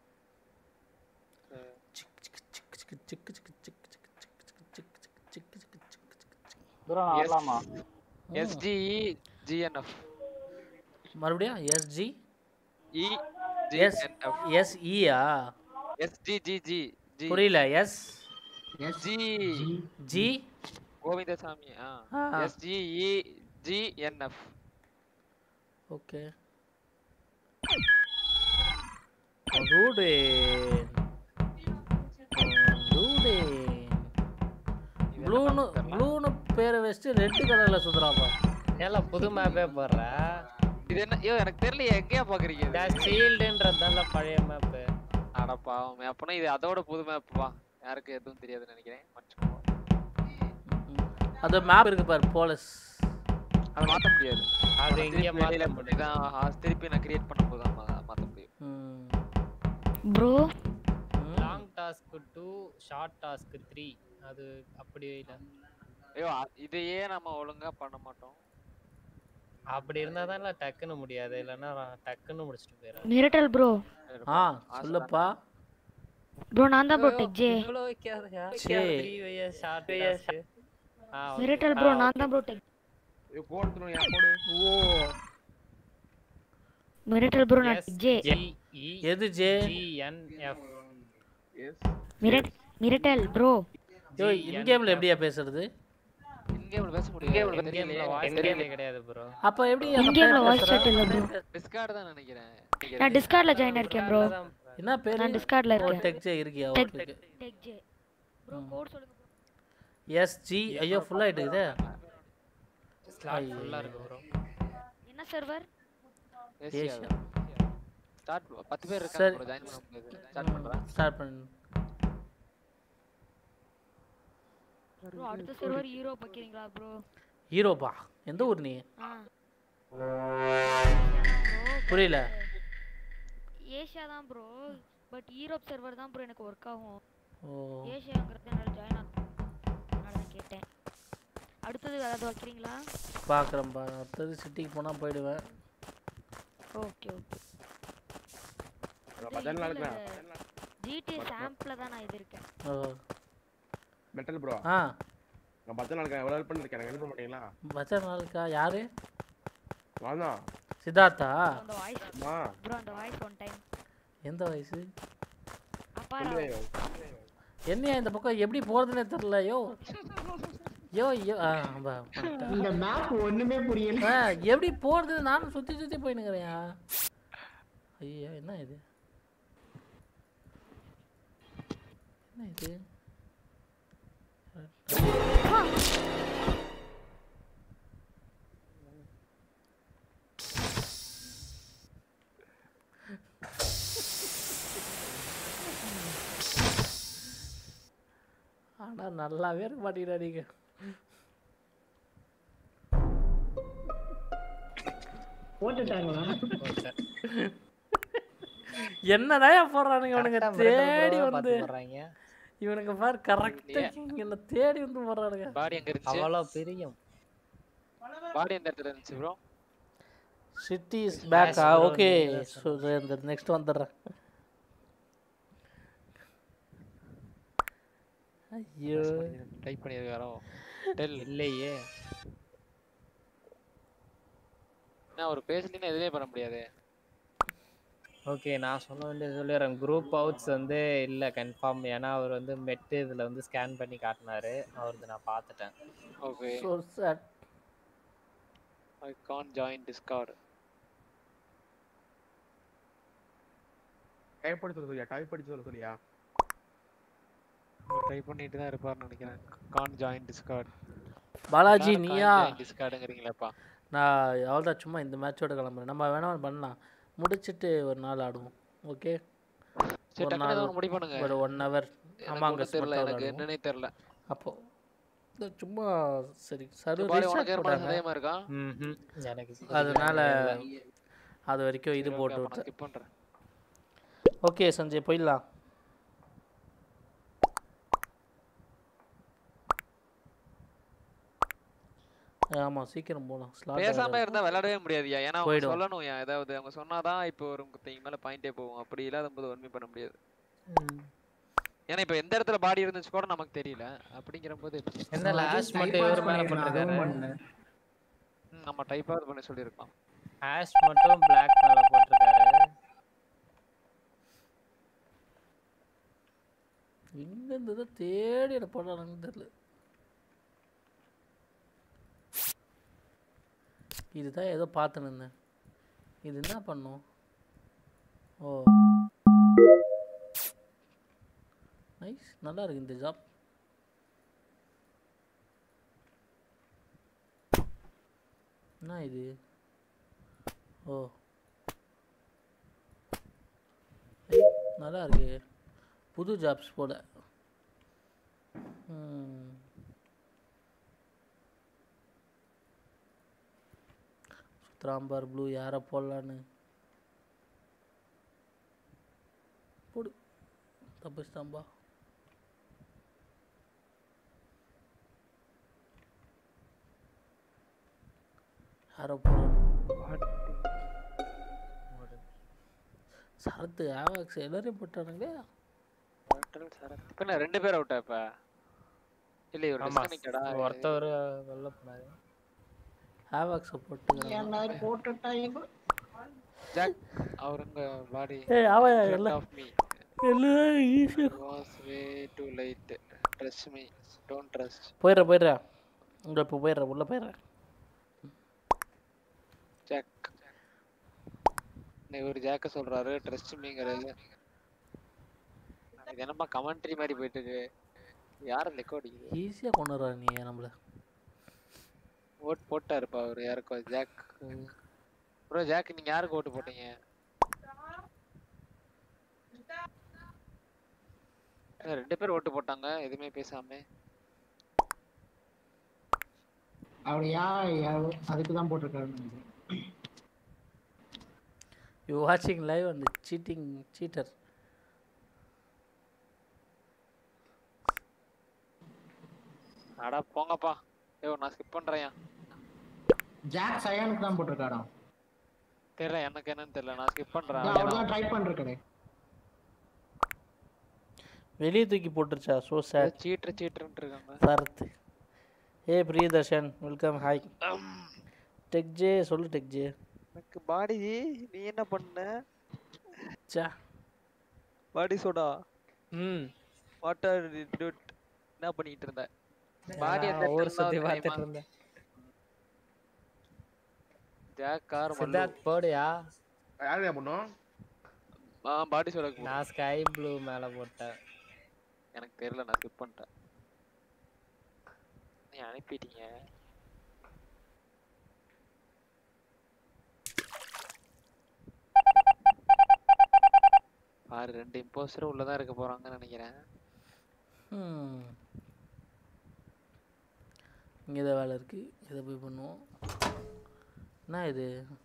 ப்ரோ நான் வரலாமா எஸ்டிஇ ஜிஎன்எஃப் மறுபடியும் எஸ்ஜி இ எஸ் ஜிஎன்எஃப் எஸ்இயா எஸ்டிஜிஜி ஜி புரியல எஸ் ஜி ஜி கோவிந்தசாமி ஆ ஆ. STE GNF okay today today ப்ளூனு ப்ளூனு பேரை வச்சுட்டு ரெட் கலர்ல சுத்துறாப்பா ஏல புது மேப்பே போடுற இது என்ன ஐயோ எனக்கு தெரியல எங்கேயா பாக்குறீங்க இது? ஷீல்டுன்றதால பழைய மேப் அட பாவமே அப்பனா இது அதோட புது மேப் வா யாருக்கு எதுவும் தெரியாதுன்னு நினைக்கிறேன் மன்னிச்சுக்கோங்க. அது மேப் இருக்கு பாரு போலஸ் அதை மாத்த முடியாது அது திருப்பி இங்கே வெளியில மாத்த போட்டு தான் ஆ, திருப்பி நான் கிரியேட் பண்ணும்போது தான் மா- மாத்த முடியும் bro long task two short task three அது அப்படி இல்ல ஐயோ அ- இதையே நம்ம ஒழுங்கா பண்ண மாட்டோம் அப்படி இருந்தா தான் டக்குன்னு முடியாது இல்லைன்னா டக்குன்னு முடிச்சுட்டு போயிடும் மிரட்டல் ப்ரோ ஆ சொல்லுப்பா ப்ரோ நான் தான் ப்ரோ டெக் ஜே இவ்வளோ வைக்காதயா சரி. த்ரீ வையா ஷார்ட் டாஸ்க் ஆ okay. மிரட்டல் ப்ரோ நான் தான் ப்ரோ டெக் போடுறோம் என் போடு ஓ மிரட்டல் ப்ரோ நான் டெக் ஜே எது ஜே ஜிஎன்எஃப் மிரட் மிரட்டல் ப்ரோ யோ இன் கேம்ல எப்படியா பேசுறது இன்கேம்ல பேச முடியும் in gameல voice chat கிடையாது ப்ரோ அப்ப எப்படி இன் கேம்ல வாய்ஸ் chat இல்ல ப்ரோ டிஸ்கார்ட் தான் நினைக்கிறேன் நான் டிஸ்கார்ட்ல ஜாயின் இருக்கேன் ப்ரோ என்ன பேரு நான் டிஸ்கார்ட்ல ஓ இருக்கேன் டெக் ஜே இருக்கியா tech okay tech J bro code சொல்லுங்க எஸ் ஜி ஐயோ ஃபுல் ஆயிட்டுக்குதே ஸ்லாட் ஃபுல்லா இருக்கு ப்ரோ என்ன சர்வர் ஏசியா ஸ்டார்ட் பத்து பேர் சரி. இருக்காங்க ஜாயின் பண்ண முடியாது ஸ்டார்ட் பண்றேன் ஸ்டார்ட் பண்ணு ப்ரோ அடுத்த சர்வர் ஹீரோ வைக்கிறீங்களா ப்ரோ ஹீரோப்பா எந்த ஊர் நீ ஆ புரியல ஏஷியா தான் ப்ரோ பட் யூரோப் சர்வர் தான் ப்ரோ எனக்கு ஒர்க் ஆகும் ஓ ஏஷியாங்கிறது என்னால் ஜாயின் ஆகும் அதனால தான் கேட்டேன் அடுத்தது வேறு ஏதாவது வைக்கிறீங்களா பார்க்குறேன்ப்பா அடுத்தது சிட்டிக்கு போனால் போயிடுவேன் ஓகே ஓகே பஜார் நடக்கிறேன் ஜிடி சாம்பிள் தான் நான் இது இருக்கேன் ஓ மெட்டல் ப்ரோ ஆ நான் பஜார் நடக்கிறேன் எவ்வளோ ஹெல்ப் பண்ணிருக்கேன் எனக்கு ஹெல்ப் பண்ண மாட்டீங்களா பச்சை நாளுக்கா யாரு நான் தான் சித்தார்த்தா அந்த வாய்ஸ் அம்மா ப்ரோ அந்த வாய்ஸ் ஒன் டைம் எந்த வயசு அப்பா என்னையா இந்த பக்கம் எப்படி போறதுன்னே தெரியல யோ யோ யோ ஆ, பா, வந்துட்டேன். இந்த மேப் ஒண்ணுமே புரியல ஆ, எப்படி போறது நானும் சுத்தி சுத்தி போயினுக்கிறேன் ஐயா என்ன இது என்ன இது ஆனா நல்லாவே இருக்க மாட்டேங்கிறா நீங்க போட்டுட்டாங்களா என்னடா போடுறானுங்க இவனுங்க Correct ஆ மிரட்டல் தேடி bro வந்து பார்த்து போடுறாங்க. இவனுங்க பாரு கரெக்டா என்ன தேடி வந்து போடுறானுங்க பாடி எங்க இருந்துச்சு அவ்வளவு பிரியம் பாடி எந்த இடத்துல இருந்துச்சு ப்ரோ சிட்டி இஸ் பேக்கா bro, ஓகே நீங்க ஸோ இந்த நெக்ஸ்ட் வந்துடுறேன் ஐயோ டைப் பண்ணிருக்காரோ டெல் இல்லையே என்ன ஒரு பேசலினா எதுவுமே பண்ண முடியாது ஓகே நான் சொல்ல வேண்டியது சொல்லிடுறேன் குரூப் அவுட்ஸ் வந்து இல்லை கன்ஃபார்ம் ஏன்னா அவர் வந்து மெட்டு இதில் வந்து ஸ்கேன் பண்ணி காட்டினாரு அவரது நான் பார்த்துட்டேன் okay so chat I can join Discord type பண்ணி சொல்ல சொல்லியா டைப் பண்ணி சொல்ல சொல்லியா ட்ரை பண்ணிட்டு தான் இருப்பார்னு நினைக்கிறேன் கான் ஜாயின் டிஸ்கார்ட் பாலாஜி நீயா டிஸ்கார்டுங்கிறீங்களேப்பா நான் அவ்வளோதான் சும்மா இந்த மேட்சோட கிளம்புறேன் நம்ம வேணா பண்ணலாம் முடிச்சிட்டு ஒரு நாள் ஆடுவோம் ஓகே சரி, ஒரு டக்குனு நாள் ஏதோ ஒண்ணு முடிவு பண்ணுங்க. ஒரு ஒன் ஹவர் எனக்கு ஆமாங்க ஒண்ணும் தெரியல, எனக்கு என்னன்னே தெரியல. அப்போ இந்த சும்மா சரி சரு பாரு, ரீசார்ஜ் உனக்கு ஏற்பாடு போட்டாங்க சந்தேகமா இருக்கா? ம்ஹும். எனக்கு அதனால இல்ல. அது வரைக்கும் இது சரி, okay, போட்டு அப்ப நான் விட்டேன் skip பண்றேன். ஓகே சஞ்சய் போயிடலாம் ஆமா சீக்கிரம் போலாம் ஸ்லாட் பேசாம இருந்தா விளையாடவே முடியாதுயா ஏன்னா அவங்க போயிடும். சொல்லணும்யா ஏதாவது அவங்க சொன்னாதான் இப்போ ஒரு முத்தைங்க மேல பாயிண்டே போகும் அப்படி இல்லாத போது ஒண்ணுமே பண்ண முடியாது ஏன்னா இப்போ எந்த இடத்துல பாடி இருந்துச்சு கூட நமக்கு தெரியல அப்படிங்கிற போது எப்படி? என்ன லாஷ் மட்டும் இவர் மேல போட்டிருக்காரு ம், நம்ம டைப்பாவது பண்ண சொல்லியிருக்கோம் ஹேஷ் மட்டும் பிளாக் மேல போட்டிருக்காரு எங்க இந்த இதை தேடி என்ன பண்ணானுங்கன்னு தெரியல இதுதான் ஏதோ பார்த்துன்னு இருந்தேன் இது என்ன பண்ணும் ஓ நைஸ் நல்லா இருக்கு இந்த ஜாப் என்ன இது ஓ ஏய், நல்லா இருக்கு புது ஜாப்ஸ் போல ம். சுத்ராம்பார் ப்ளூ யாரை போடலான்னு போடு தப்பிச்சிட்டாம்பா யாரை போடலாம் சரத்து ஆவாக்ஸ் எல்லாரையும் போட்டானுங்களே இப்ப என்ன ரெண்டு பேர் அவுட்டா இப்ப இல்ல இவர் ஆமா டிஸ்கனெக்டடா ஒருத்தவர் வெளில போனாரு ஆவாக்ஸை போட்டு போட்டுட்டாங்க ஜாக் அவருங்க பாடி ஏய், அவன் எல்லாம் ஆஃப் மீ எல்லாம் ஈஸியாக was way to light trust me don't trust போயிடுறேன் போயிடுறேன் உங்களை இப்போ போயிடுறேன் உள்ளே போயிடுறேன் ஜாக் இவர் ஜாக்க சொல்றாரு ட்ரஸ்ட் மீங்கிறது இது என்னமா கமெண்ட்ரி மாதிரி போயிட்டு இருக்கு யார லெக் அடிக்குது ஈஸியாக கொண்டு வர்றா நீ நம்மள ஓட் போட்டாருப்பா அவர் யாருக்கோ ஜாக் ப்ரோ ஜாக் நீங்க யாருக்கு ஓட்டு போட்டீங்க ஏ, ரெண்டு பேர் ஓட்டு போட்டாங்க எதுவுமே பேசாம அப்படியா அதுக்கு தான் போட்டிருக்காருன்னு நினைக்கிறேன் யூ வாட்சிங் லைவ் அந்த சீட்டிங் சீட்டர் அடா போங்கப்பா ஐயோ நான் ஸ்கிப் பண்றேன் ஜாக் சயானுக்கு தான் போட்டிருக்காராம் தெரியல எனக்கு என்னன்னு தெரியல நான் ஸ்கிப் பண்றேன் அவர் தான் ட்ரை பண்ணிருக்காரு வெளியே தூக்கி போட்டுருச்சா ஸோ சேட் சீட்ரு சீட்ருன்ட்டு இருக்காங்க சரத் ஏ Priyadarshan welcome hi tech J சொல்லு டெக் ஜே எனக்கு பாடி நீ என்ன பண்ண சா பாடி சோடா ம் வாட்டர் டியூட் என்ன பண்ணிட்டு இருந்த பாடி அந்த நான் ஊர் சுத்தி பார்த்துட்டு இருந்தேன் ஜாக் கார் மல்லு சித்தார்த் போடுயா யாரு பண்ணும் ஆ பாடி சோடாக்கு நான் ஸ்கை ப்ளூ மேல போட்டேன் எனக்கு தெரியல நான் ஸ்கிப் பண்ணிட்டேன் நீ அனுப்பிட்டீங்க பாரு ரெண்டு இம்போஸ்டரும் உள்ளதான் இருக்க போறாங்கன்னு நினைக்கிறேன் ம் இங்கே தான் வேலை இருக்குது இதை போய் பண்ணுவோம் என்ன இது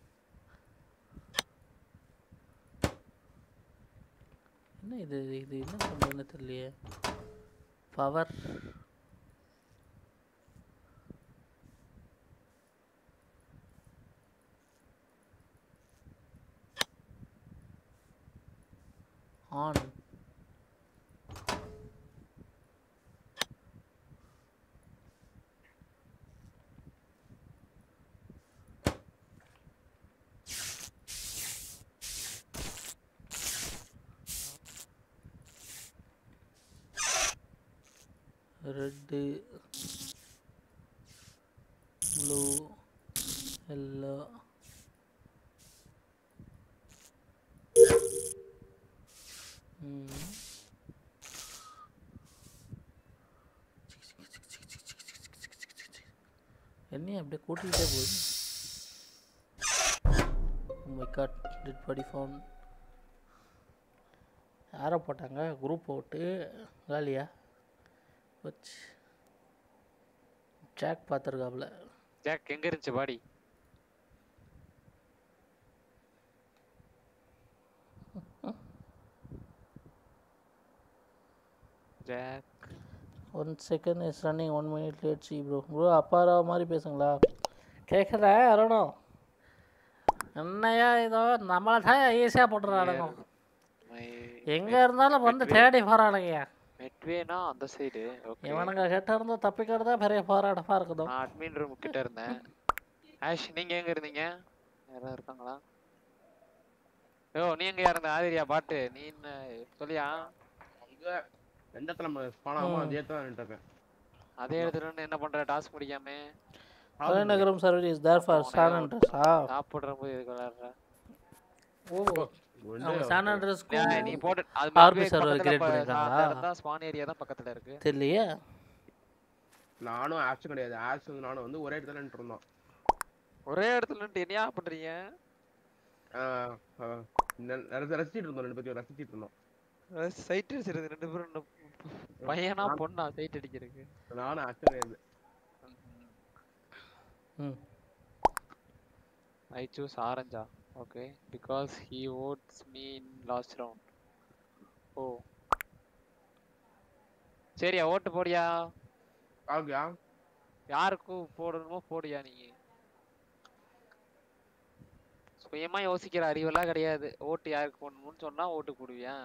என்ன இது இது என்ன பண்ணுறதுன்னு தெரியலையே power on red blue yellow என்னையும் அப்படியே கூட்டிகிட்டே போகுது my god dead body found யாரை போட்டாங்க குரூப் போட்டு காலியா வச்சு ஜாக் பார்த்துருக்காப்புல ஜாக் எங்க இருந்துச்சு body Jack one second is running one minute late சி ப்ரோ ப்ரோ அப்பாரா மாதிரி பேசுங்களா கேட்குறா அரணும் என்னையா இதோ நம்மளை தான் ஈஸியாக போட்டுறானுங்க எங்கே இருந்தாலும் வந்து தேடி போகிறானுங்க மெட்வேனா அந்த சைடு ஓகே இவனுங்க கிட்ட இருந்து தப்பிக்கிறது தான் பெரிய போராட்டமாக இருக்குதோ நான் அட்மின் ரூம் கிட்ட இருந்தேன் ஆஷ் நீங்க எங்க இருந்தீங்க யாராவது இருக்காங்களா ஓ நீ எங்க இருந்த ஆதிரியா பாட்டு நீ என்ன சொல்லியா அங்க எந்த இடத்துல நம்ம ஸ்பான் ஆகுமோ அதே தான் நின்றுருக்கேன் அதே இடத்துல இருந்து என்ன பண்ற டாஸ்க் முடிக்காம தலைநகரம் service is there for San அண்ட்ரஸா சாப்பிடுற போது எதுக்கு விளையாடுற ஓ அவங்க சான் அண்ட்ரஸ்க்கு நீ போட்டு அது ஆர்பி மெட்வே சர்வர் பக்கத்துல கிரியேட் ப- பண்ணிருக்காங்களா அந்த இடம் தான் ஸ்பான் ஏரியா தான் பக்கத்துல இருக்கு தெரியலையே நானும் ஆப்ஸ் கிடையாது ஆப்ஸ் வந்து நானும் வந்து ஒரே இடத்துல நின்று இருந்தோம் ஒரே இடத்துல நின்று என்னையா பண்றீங்க ரசிச்சிட்டு இருந்தோம் ரெண்டு பேரும் ரசிச்சிட்டு இருந்தோம் சைட் அடிச்சிருது ரெண்டு பேரும் இன்னும் பையனா பொண்ணா சைட் அடிக்கிறதுக்கு நானும் ஆப்ஸ் கிடையாது ம் I choose Aranja. Okay, because he votes me in last round. Oh. சரியா ஓட்டு போடியா ஆகுயா யாருக்கு போடணுமோ போடியா நீ சுயமா யோசிக்கிற அறிவெல்லாம் கிடையாது ஓட்டு யாருக்கு போடணும்னு சொன்னா ஓட்டு போடுவியா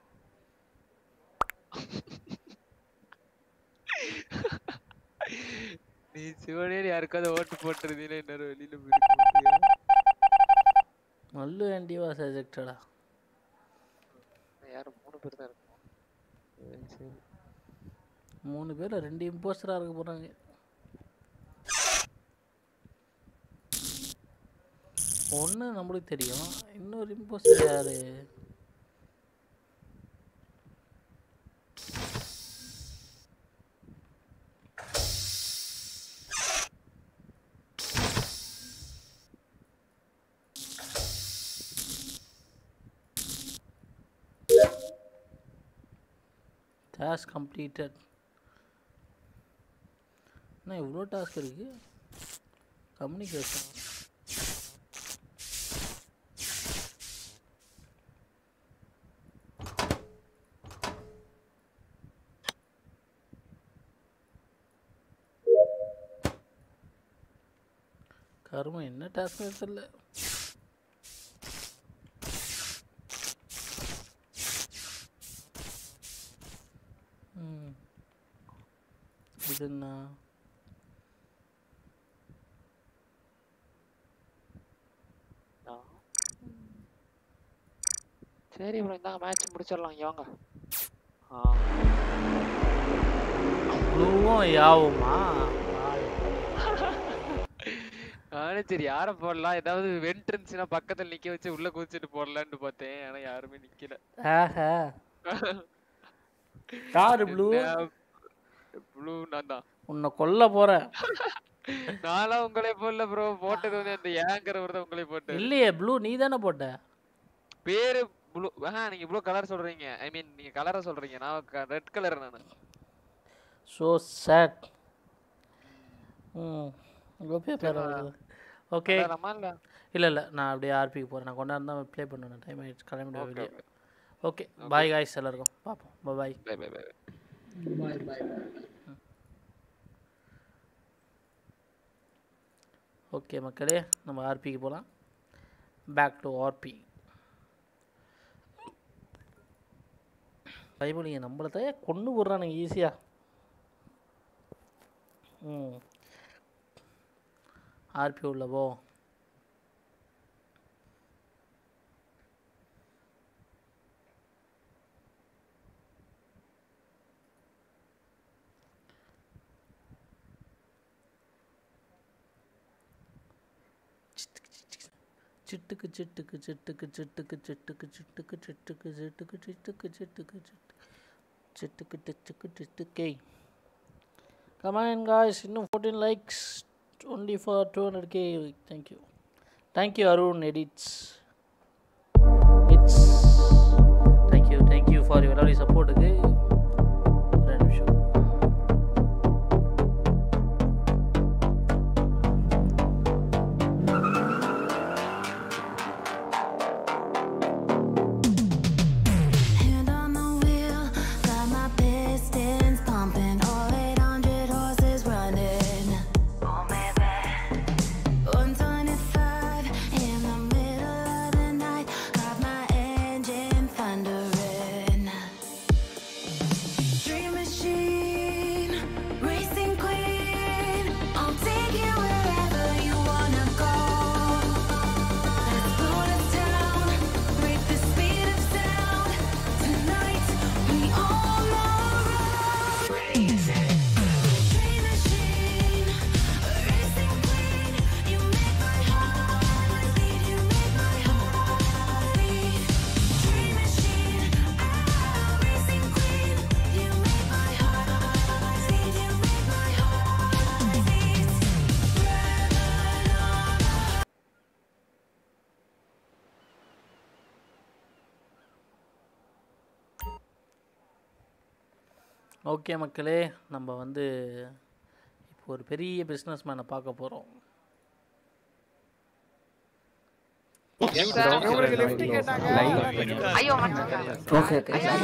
நீ சிவனே யாருக்காவது ஓட்டு போட்டுருந்தீங்கன்னா இன்னொரு வெளியில போயிட்டு மல்லு ஆண்டி வாஸ் எஜெக்டடா யாரும் மூணு பேர் தான் இருக்கோம் சரி சரி மூணு பேர் ரெண்டு இம்போஸ்டராக இருக்க போகிறாங்க ஒன்று நம்மளுக்கு தெரியும் இன்னொரு இம்போஸ்டர் யாரு டாஸ்க் கம்ப்ளீட்டட் என்ன இவ்வளோ டாஸ்க் இருக்கு கம்யூனிகேஷன் கருமம் என்ன டாஸ்க் தெரியல ம் இது என்ன ஆ. சரி ப்ரோ இந்தாங்க மேட்ச் முடிச்சிடலாம் இங்க வாங்க ஆ ப்ளூவும் யாவுமா ஆ நானும் சரி யார போடலாம் ஏதாவது வென்ட்ரன்ஸ்னா பக்கத்துல நிக்க வச்சு உள்ள குதிச்சிட்டு போடலாம்னு பார்த்தேன் ஆனா யாருமே நிக்கல ஆஹா யாரு ப்ளூ ப்ளூ நான் தான் உன்னை கொல்ல போறேன் நான்லாம் உங்களே போடல ப்ரோ போட்டது வந்து அந்த ஏங்கிறவர் தான் உங்களே போட்டு இல்லையே ப்ளூ நீ தானே போட்ட பேரு ப்ளூ ஆஹா நீங்க ப்ளூ கலர் சொல்றீங்க ஐ மீன் நீங்க கலரை சொல்றீங்க நான் ரெட் கலர் நானு ஸோ சேட் ம் ஓகே பரவாயில்ல ஓகே கொண்டாடலாமா இல்ல? இல்லை இல்லை நான் அப்படியே ஆர்பிக்கு போகிறேன் நான் கொண்டாந்து தான் ப்ளே பண்ணுவேன் டைம் ஆயிடுச்சு கிளம்பிடுவேன் Okay, வெளியே okay. ஓகே பாய் காய்ஸ் எல்லாருக்கும் பார்ப்போம் bye bye bye bye bye bye okay மக்களே நம்ம ஆர்பிக்கு போகலாம் பேக் டு ஆர்பி பைபிளிங்க நம்மளை தான் கொண்டு விட்றானுங்க ஈஸியாக ம் ஆர்பி உள்ள போ சிட்டுக்கு சிட்டுக்கு சிட்டுக்கு சிட்டுக்கு சிட்டுக்கு சிட்டுக்கு சிட்டுக்கு சிட்டுக்கு சிட்டுக்கு சிட்டுக்கு சிட்டுக்கு சிட்டுக்கு டிச்சுக்கு டிச்சுக்கே கமான் காய்ஸ் இன்னும் fourteen likes only for two hundred K thank you thank you Arun edits it's thank you thank you for your lovely சப்போர்ட்டுக்கு ரெண்டு நிமிஷம் Hand on the wheel, got my pistons pumping, all 800 horses running. Oh baby, 125 in the middle of the night, got my engine thundering. Dream machine, racing queen, I'll take you wherever you wanna go. Let's go to town, break the speed of sound. Tonight we all know crazy. Dream machine, racing queen, you make my heart beat. You make my heart beat. Dream machine, ah, racing queen, you make my heart beat. You make my heart beat. Okay மக்களே நம்ம வந்து இப்போ ஒரு பெரிய business மேனை பார்க்க போகிறோம் உங்களுக்கு lift கேட்டாங்க. ஐயோ, மன்னிச்சுக்கோ. ஓகே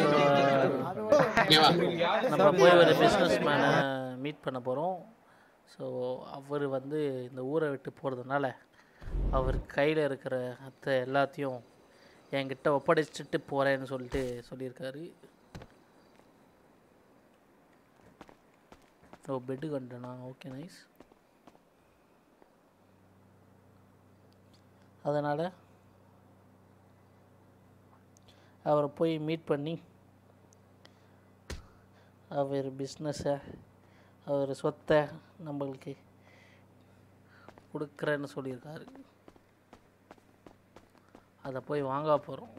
நம்ம போய் ஒரு பிஸ்னஸ் மேனை மீட் பண்ண போகிறோம் ஸோ அவர் வந்து இந்த ஊரை விட்டு போகிறதுனால அவர் கையில் இருக்கிற அத்தை எல்லாத்தையும் என்கிட்ட ஒப்படைச்சிட்டு போகிறேன்னு சொல்லிட்டு சொல்லியிருக்காரு ஓ பெட்டு கண்டனா ஓகே நைஸ் அதனால் அவரை போய் மீட் பண்ணி அவர் பிஸ்னஸை அவர் சொத்தை நம்மளுக்கு கொடுக்குறேன்னு சொல்லியிருக்காரு அதை போய் வாங்க போகிறோம்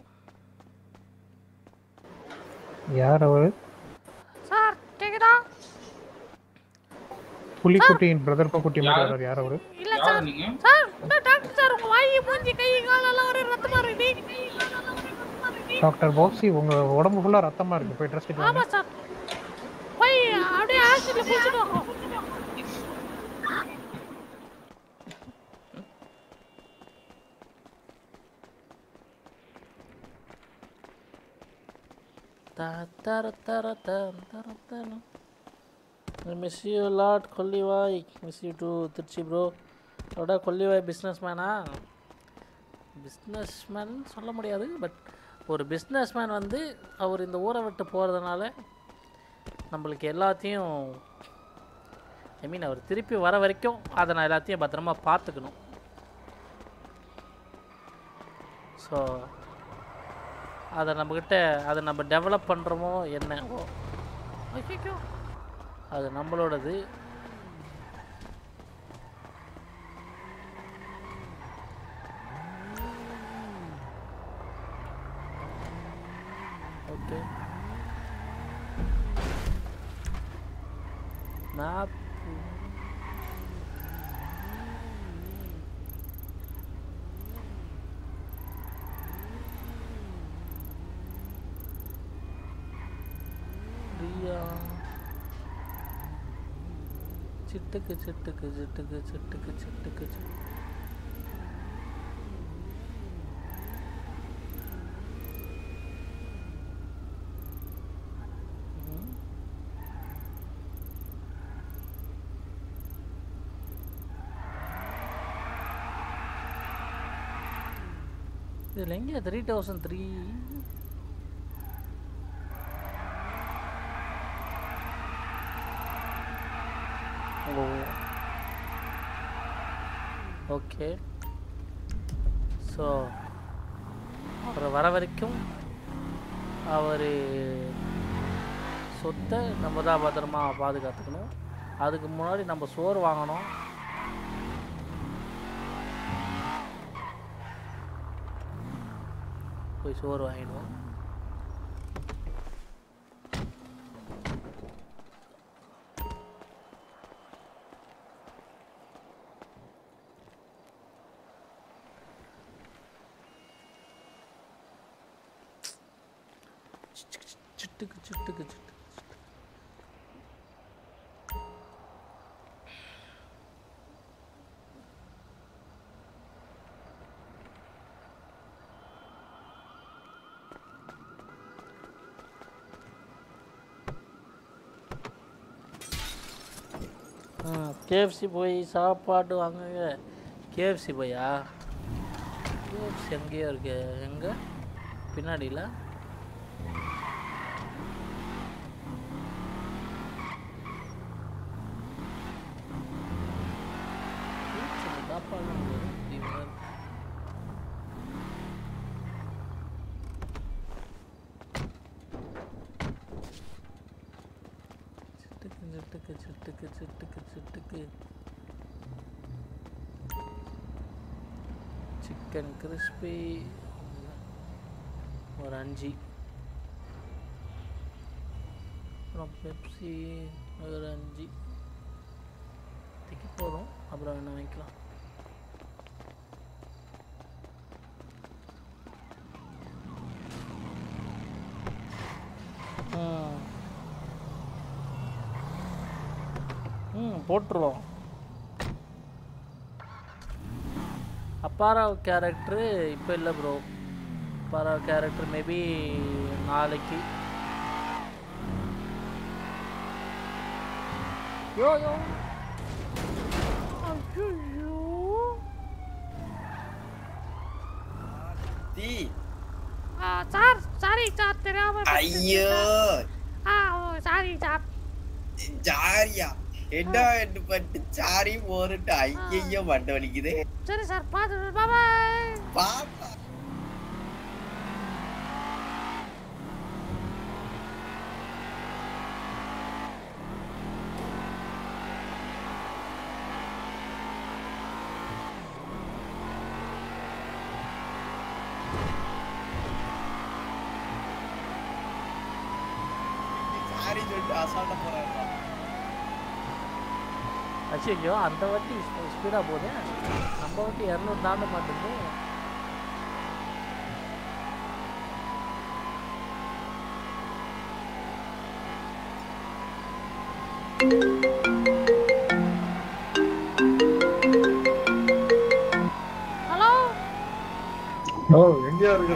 யார் அவரு சார் கேக்குதா புலிக்குட்டியின் பிரதர் குட்டி மாதிரி வர்றாரு யார் அவரு இல்ல சார் சார் இந்த டாக்டர் சார் உங்க வாய் மூஞ்சி கை காலெல்லாம் ஒரே ரத்தமா இருக்கு டாக்டர் போக்சி உங்க உடம்பு ஃபுல்லா ரத்தமா இருக்கு போய் ட்ரெஸ் ஆமா வாங்க சார் போய் அப்படியே ஆசிட்ல குளிச்சுட்டு வாங்க Ta tara tara tam tara tara. I miss you a lot, கொல்லிவாய் miss you to Trichy bro அதோட கொல்லிவாய் பிஸ்னஸ் மேனா பிஸ்னஸ் மேன் சொல்ல முடியாது பட் ஒரு பிஸ்னஸ் மேன் வந்து அவர் இந்த ஊரை விட்டு போகிறதுனால நம்மளுக்கு எல்லாத்தையும் ஐ மீன் அவர் திருப்பி வர வரைக்கும் அதை நான் எல்லாத்தையும் பத்திரமா பார்த்துக்கணும் ஸோ அதை நம்மக்கிட்ட அதை நம்ம டெவலப் பண்ணுறோமோ என்ன ஓ ஐயோ அது நம்மளோடது ஓகே மேப் பிரியா சிட்டுக்கு சிட்டுக்கு சிட்டுக்கு சிட்டுக்கு சிட்டுக்கு சிட்டு இதில் எங்கே த்ரீ தௌசண்ட் த்ரீ ஓ ஓகே ஸோ அவர் வர வரைக்கும் அவர் சொத்தை நம்ம தான் பத்திரமா பாதுகாத்துக்கணும் அதுக்கு முன்னாடி நம்ம சோறு வாங்கணும் போய் சோறு வாங்கிடுவோம் சிட்டுக்கு சிட்டுக்கு சிட்டு கேஎஃப்சி போய் சாப்பாடு வாங்குங்க கேஎஃப்சி போயா கேஎஃப்சி எங்கேயோ இருக்கு எங்கே பின்னாடியில் சாப்பாடு வாங்குறது இப்படி வருது. சிட்டுக்கு சிட்டுக்கு சிட்டுக்கு சிட்டுக்கு சிட்டுக்கு சிக்கன் கிறிஸ்பி ஒரு அஞ்சு அப்புறம் பெப்சி ஒரு அஞ்சு இதுக்கு போதும் அப்புறம் என்ன வாங்கிக்கலாம் ம் ம் போட்டுருவோம் அப்பாராவ் கேரக்டரு இப்போ இல்லை ப்ரோ அப்பாராவ் கேரக்டர் மேபி நாளைக்கு யோ யோ ஐயோ டீ ஆ, சார் சாரி சார் தெரியாம ஐயோ ஆ ஓ சாரி சார் ஜாரியா என்ன என்ன பட்டு சாரி போருட்டு ஐயையோ மண்டை வலிக்குது சரி சார் பார்த்து பாபாய் பாப்பா சாரி சொல்லிட்டு அசால்ட்டா போறாங்க ஐயோ அந்த வண்டி ஸ்பீடாக போகுது நம்ம வண்டி இரநூறு தாண்ட மாட்டேங்குது ஹலோ ஓ எங்கயா இருக்கிற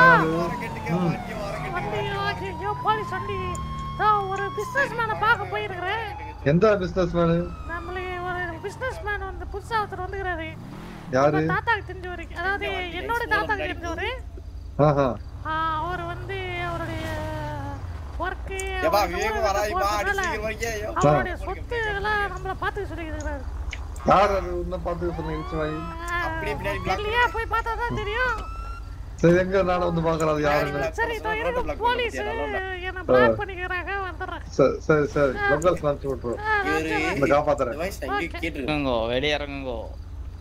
வண்டி ஐயோ போலீஸ் வண்டி நான் ஒரு பிசினஸ் மேனை பார்க்க போயிருக்கிறேன் எந்த பிசினஸ் மேனு நம்மளுக்கு ஒரு பிசினஸ் மேன் வந்து புதுசா ஒருத்தர் வந்துக்கிறாரு யாரு? நம்ம தாத்தாக்கு தெரிஞ்சவரு அதாவது என்னோட தாத்தாக்கு தெரிஞ்சவரு ஆஹா அவர் வந்து அவருடைய ஒர்க்கு ஏப்பா, விவேக் வராதீப்பா, அடி சீக்கிரம் வைங்க, ஐயோ. அவருடைய சொத்து எல்லாம் நம்மள பார்த்து சொல்லிக்கிறாரு யார் அது இன்னும் பாத்துக்க சொன்னீங்க வாங்கி தெரியலையா போய் பார்த்தா தான் தெரியும் சரி எங்க நானும் வந்து பாக்குறேன் அது யாருன்னு சரி இதோ இருக்கு போலீஸ் என்ன பிளாக் பண்ணிக்கிறாங்க வந்துடுறேன் சரி சரி சரி லொக்கல்ஸ் அனுப்பிச்சு விட்டுருவோம் இந்த காப்பாத்துறேன் இறங்குங்கோ வெளியே இறங்குங்கோ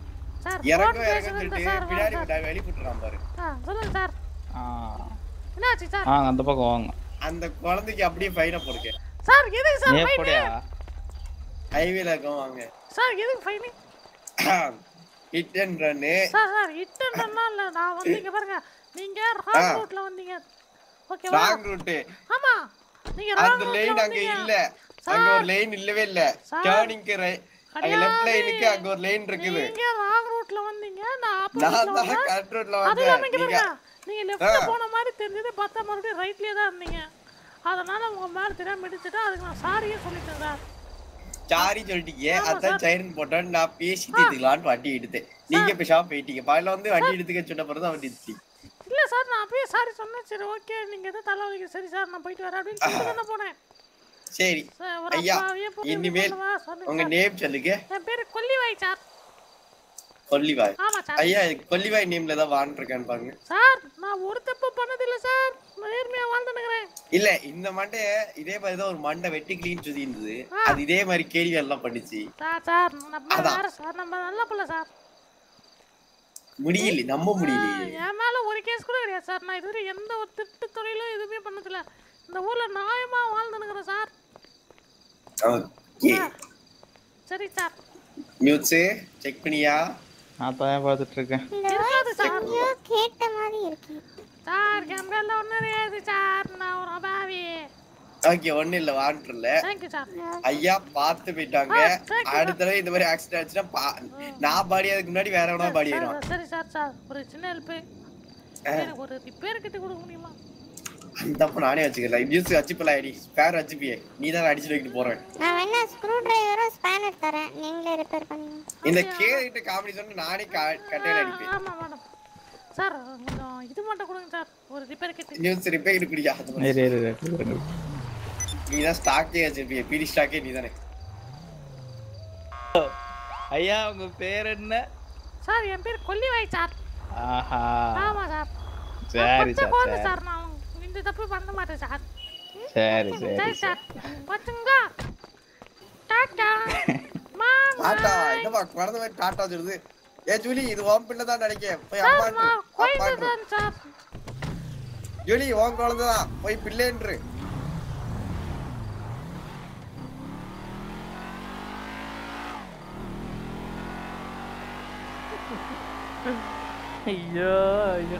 சார் இறங்க phone இறங்க பேசுறது சொல்லிட்டு சார் பின்னாடி வாங்க. விட்டா வெளி புட்டுறான் பாரு ஆ, சொல்லுங்க சார் ஆ என்ன வந்தாச்சு சார் ஆ அந்த பக்கம் வாங்க அந்த குழந்தைக்கு அப்படியே ஃபைனை போடுங்க சார் எதுக்கு சார் ஃபைனு எப்படியா ஹைவேல இருக்கோம் வாங்க சார் எதுக்கு fine hit and run sir sir இட்டன்னா இல்ல நான் வந்து இங்க பாருங்க நீங்க ராங் ஆ. ரூட்ல வந்தீங்க ஓகேவா ராங் ரூட்டு ஆமா நீங்க ராங் அந்த ரூட்ல லைன் அங்க வந்தீங்க இல்ல அங்க ஒரு லைன் இல்லவே இல்ல சார். டர்னிங்க்கு அங்க லெஃப்ட் கிடையாது. லைனுக்கு அங்க ஒரு லைன் இருக்குது நீங்க ராங் ரூட்ல வந்தீங்க நான் நான் ஆப்போசிட்ல தான் வந்தேன் கரெக்ட் ரூட்ல அதுல வந்தேன் இங்க நீங்க பாருங்க நீங்க லெஃப்ட்ல ஆ. போன மாதிரி தெரிஞ்சது பார்த்தா மறுபடியும் ரைட்லயே தான் இருந்தீங்க அதனால உங்க மேல தெரியாம இடிச்சிட்டு அதுக்கு நான் சாரியே சொல்லிட்டேன் சார் சாரி சொல்லிட்டீங்க ஆமா அதான் சார். சைரன் போட்டேன் நான் பேசி தீர்த்துக்கலான்னு வண்டி எடுத்தேன் நீங்க பேசாம போயிட்டீங்க பகல வந்து வண்டி எடுத்துக்க சொன்ன பிறகு தான் வண்டி எடுத்தீங்க இல்ல சார் நான் அப்பயே சாரி சொன்னேன் சரி ஓகே நீங்க எதுவும் தலைவலிக்க சரி சார் நான் போயிட்டு வரேன் அப்படின்னு சொல்லிட்டு தானே போனேன் சரி சார், ஒரு ஐயா அப்பாவியே போட்டு இப்படி இனிமேல் பண்ணவா? சொல்லுங்க உங்க சார். நேம் சொல்லுங்க என் பேரு கொல்லிவாய் சார் கொல்லிவாய் ஆமா சார். ஐயா கொல்லிவாய் நேம்ல தான் வான் இருக்கான்னு பாருங்க சார் நான் ஒரு தப்பு பண்ணதில்ல சார் நேர்மையா வாழ்ந்துனுக்கிறேன் இல்ல இந்த மண்டைய இதே மாதிரி தான் ஒரு மண்டை வெட்டி கிளீன் சுத்தி இருந்தது அது இதே மாதிரி கேள்வி எல்லாம் பண்ணுச்சு சார் சார் நம்ம அதான். வேற சார் நம்ம நல்ல பிள்ளை சார் முடியல நம்ப முடியலையே என் மேல ஒரு கேஸ் கூட கிடையாது சார் நான் இதுவரை எந்த ஒரு திட்டு தொழிலும் எதுவுமே பண்ணதில்ல இந்த ஊர்ல நியாயமா வாழ்ந்துனுக்கிறேன் சார் ஓகே சரி சார் நியூஸ் செக் பண்ணியா நான் தான் பார்த்துட்டு இருக்கேன் இருக்காது சார் கேட்ட மாதிரி இருக்கு சார் கேமரால ஒன்றும் கிடையாது சார் நான் ஒரு அபாவி ஓகே ஒண்ணு இல்ல வான்ட்ரல தேங்க்யூ சார் ஐயா பார்த்து போயிட்டாங்க ஆ, thank you, அடுத்த தடவை இந்த மாதிரி ஆக்சிடென்ட் ஆச்சுன்னா பா- நான் பாடி அதுக்கு முன்னாடி வேற எவனா பாடி சார், ஆயிடும் சரி சார் சார் ஒரு சின்ன ஹெல்ப்பு எனக்கு ஒரு ரிப்பேர் கிட்ட கொடுக்க முடியுமா அந்த அப்ப நானே வச்சுக்கல நியூஸ் வச்சுப்பல ஐடி ஸ்பேர் வச்சுப்பியே நீ தான் அடிச்சு வைக்கிட்டு போறேன் நான் வேணா ஸ்க்ரூ டிரைவரும் ஸ்பேனர் தரேன் நீங்களே ரிப்பேர் பண்ணுங்க இந்த கேட்டு காமெடி சொன்னா நானே கா- கட்டையில அடிப்பேன் ஆமா மேடம் சார் கொஞ்சம் இது மட்டும் கொடுங்க சார் ஒரு ரிப்பேர் கிட்ட நியூஸ் ரிப்பேர் குடியா இரு, இரு, இரு, இரு. நீ தான் ஸ்டாக்கே வச்சிருப்பிய பீடி ஸ்டாக்கே நீ தானே ஐயா உங்க பேர் என்ன சார் என் பேர் கொல்லிவாய் சார் ஆஹா ஆமா சார் சரி பச்சை சார் குழந்தை சரி சார் நான் இந்த தப்பு பண்ண மாட்டேன் சார் சரி சரி சரி சார் பச்சுங்க டாட்டா டாட்டா என்னப்பா குழந்தை மாதிரி டாட்டா சொல்லுது ஏ ஜூலி இது உன் பிள்ளை தான் நினைக்க போய் சார் அம்மா நான் குழந்தை அப்பான்று தான் சார் ஜூலி உன் குழந்தை தான் போய் பிள்ளைன்று ஐயோ ஐயோ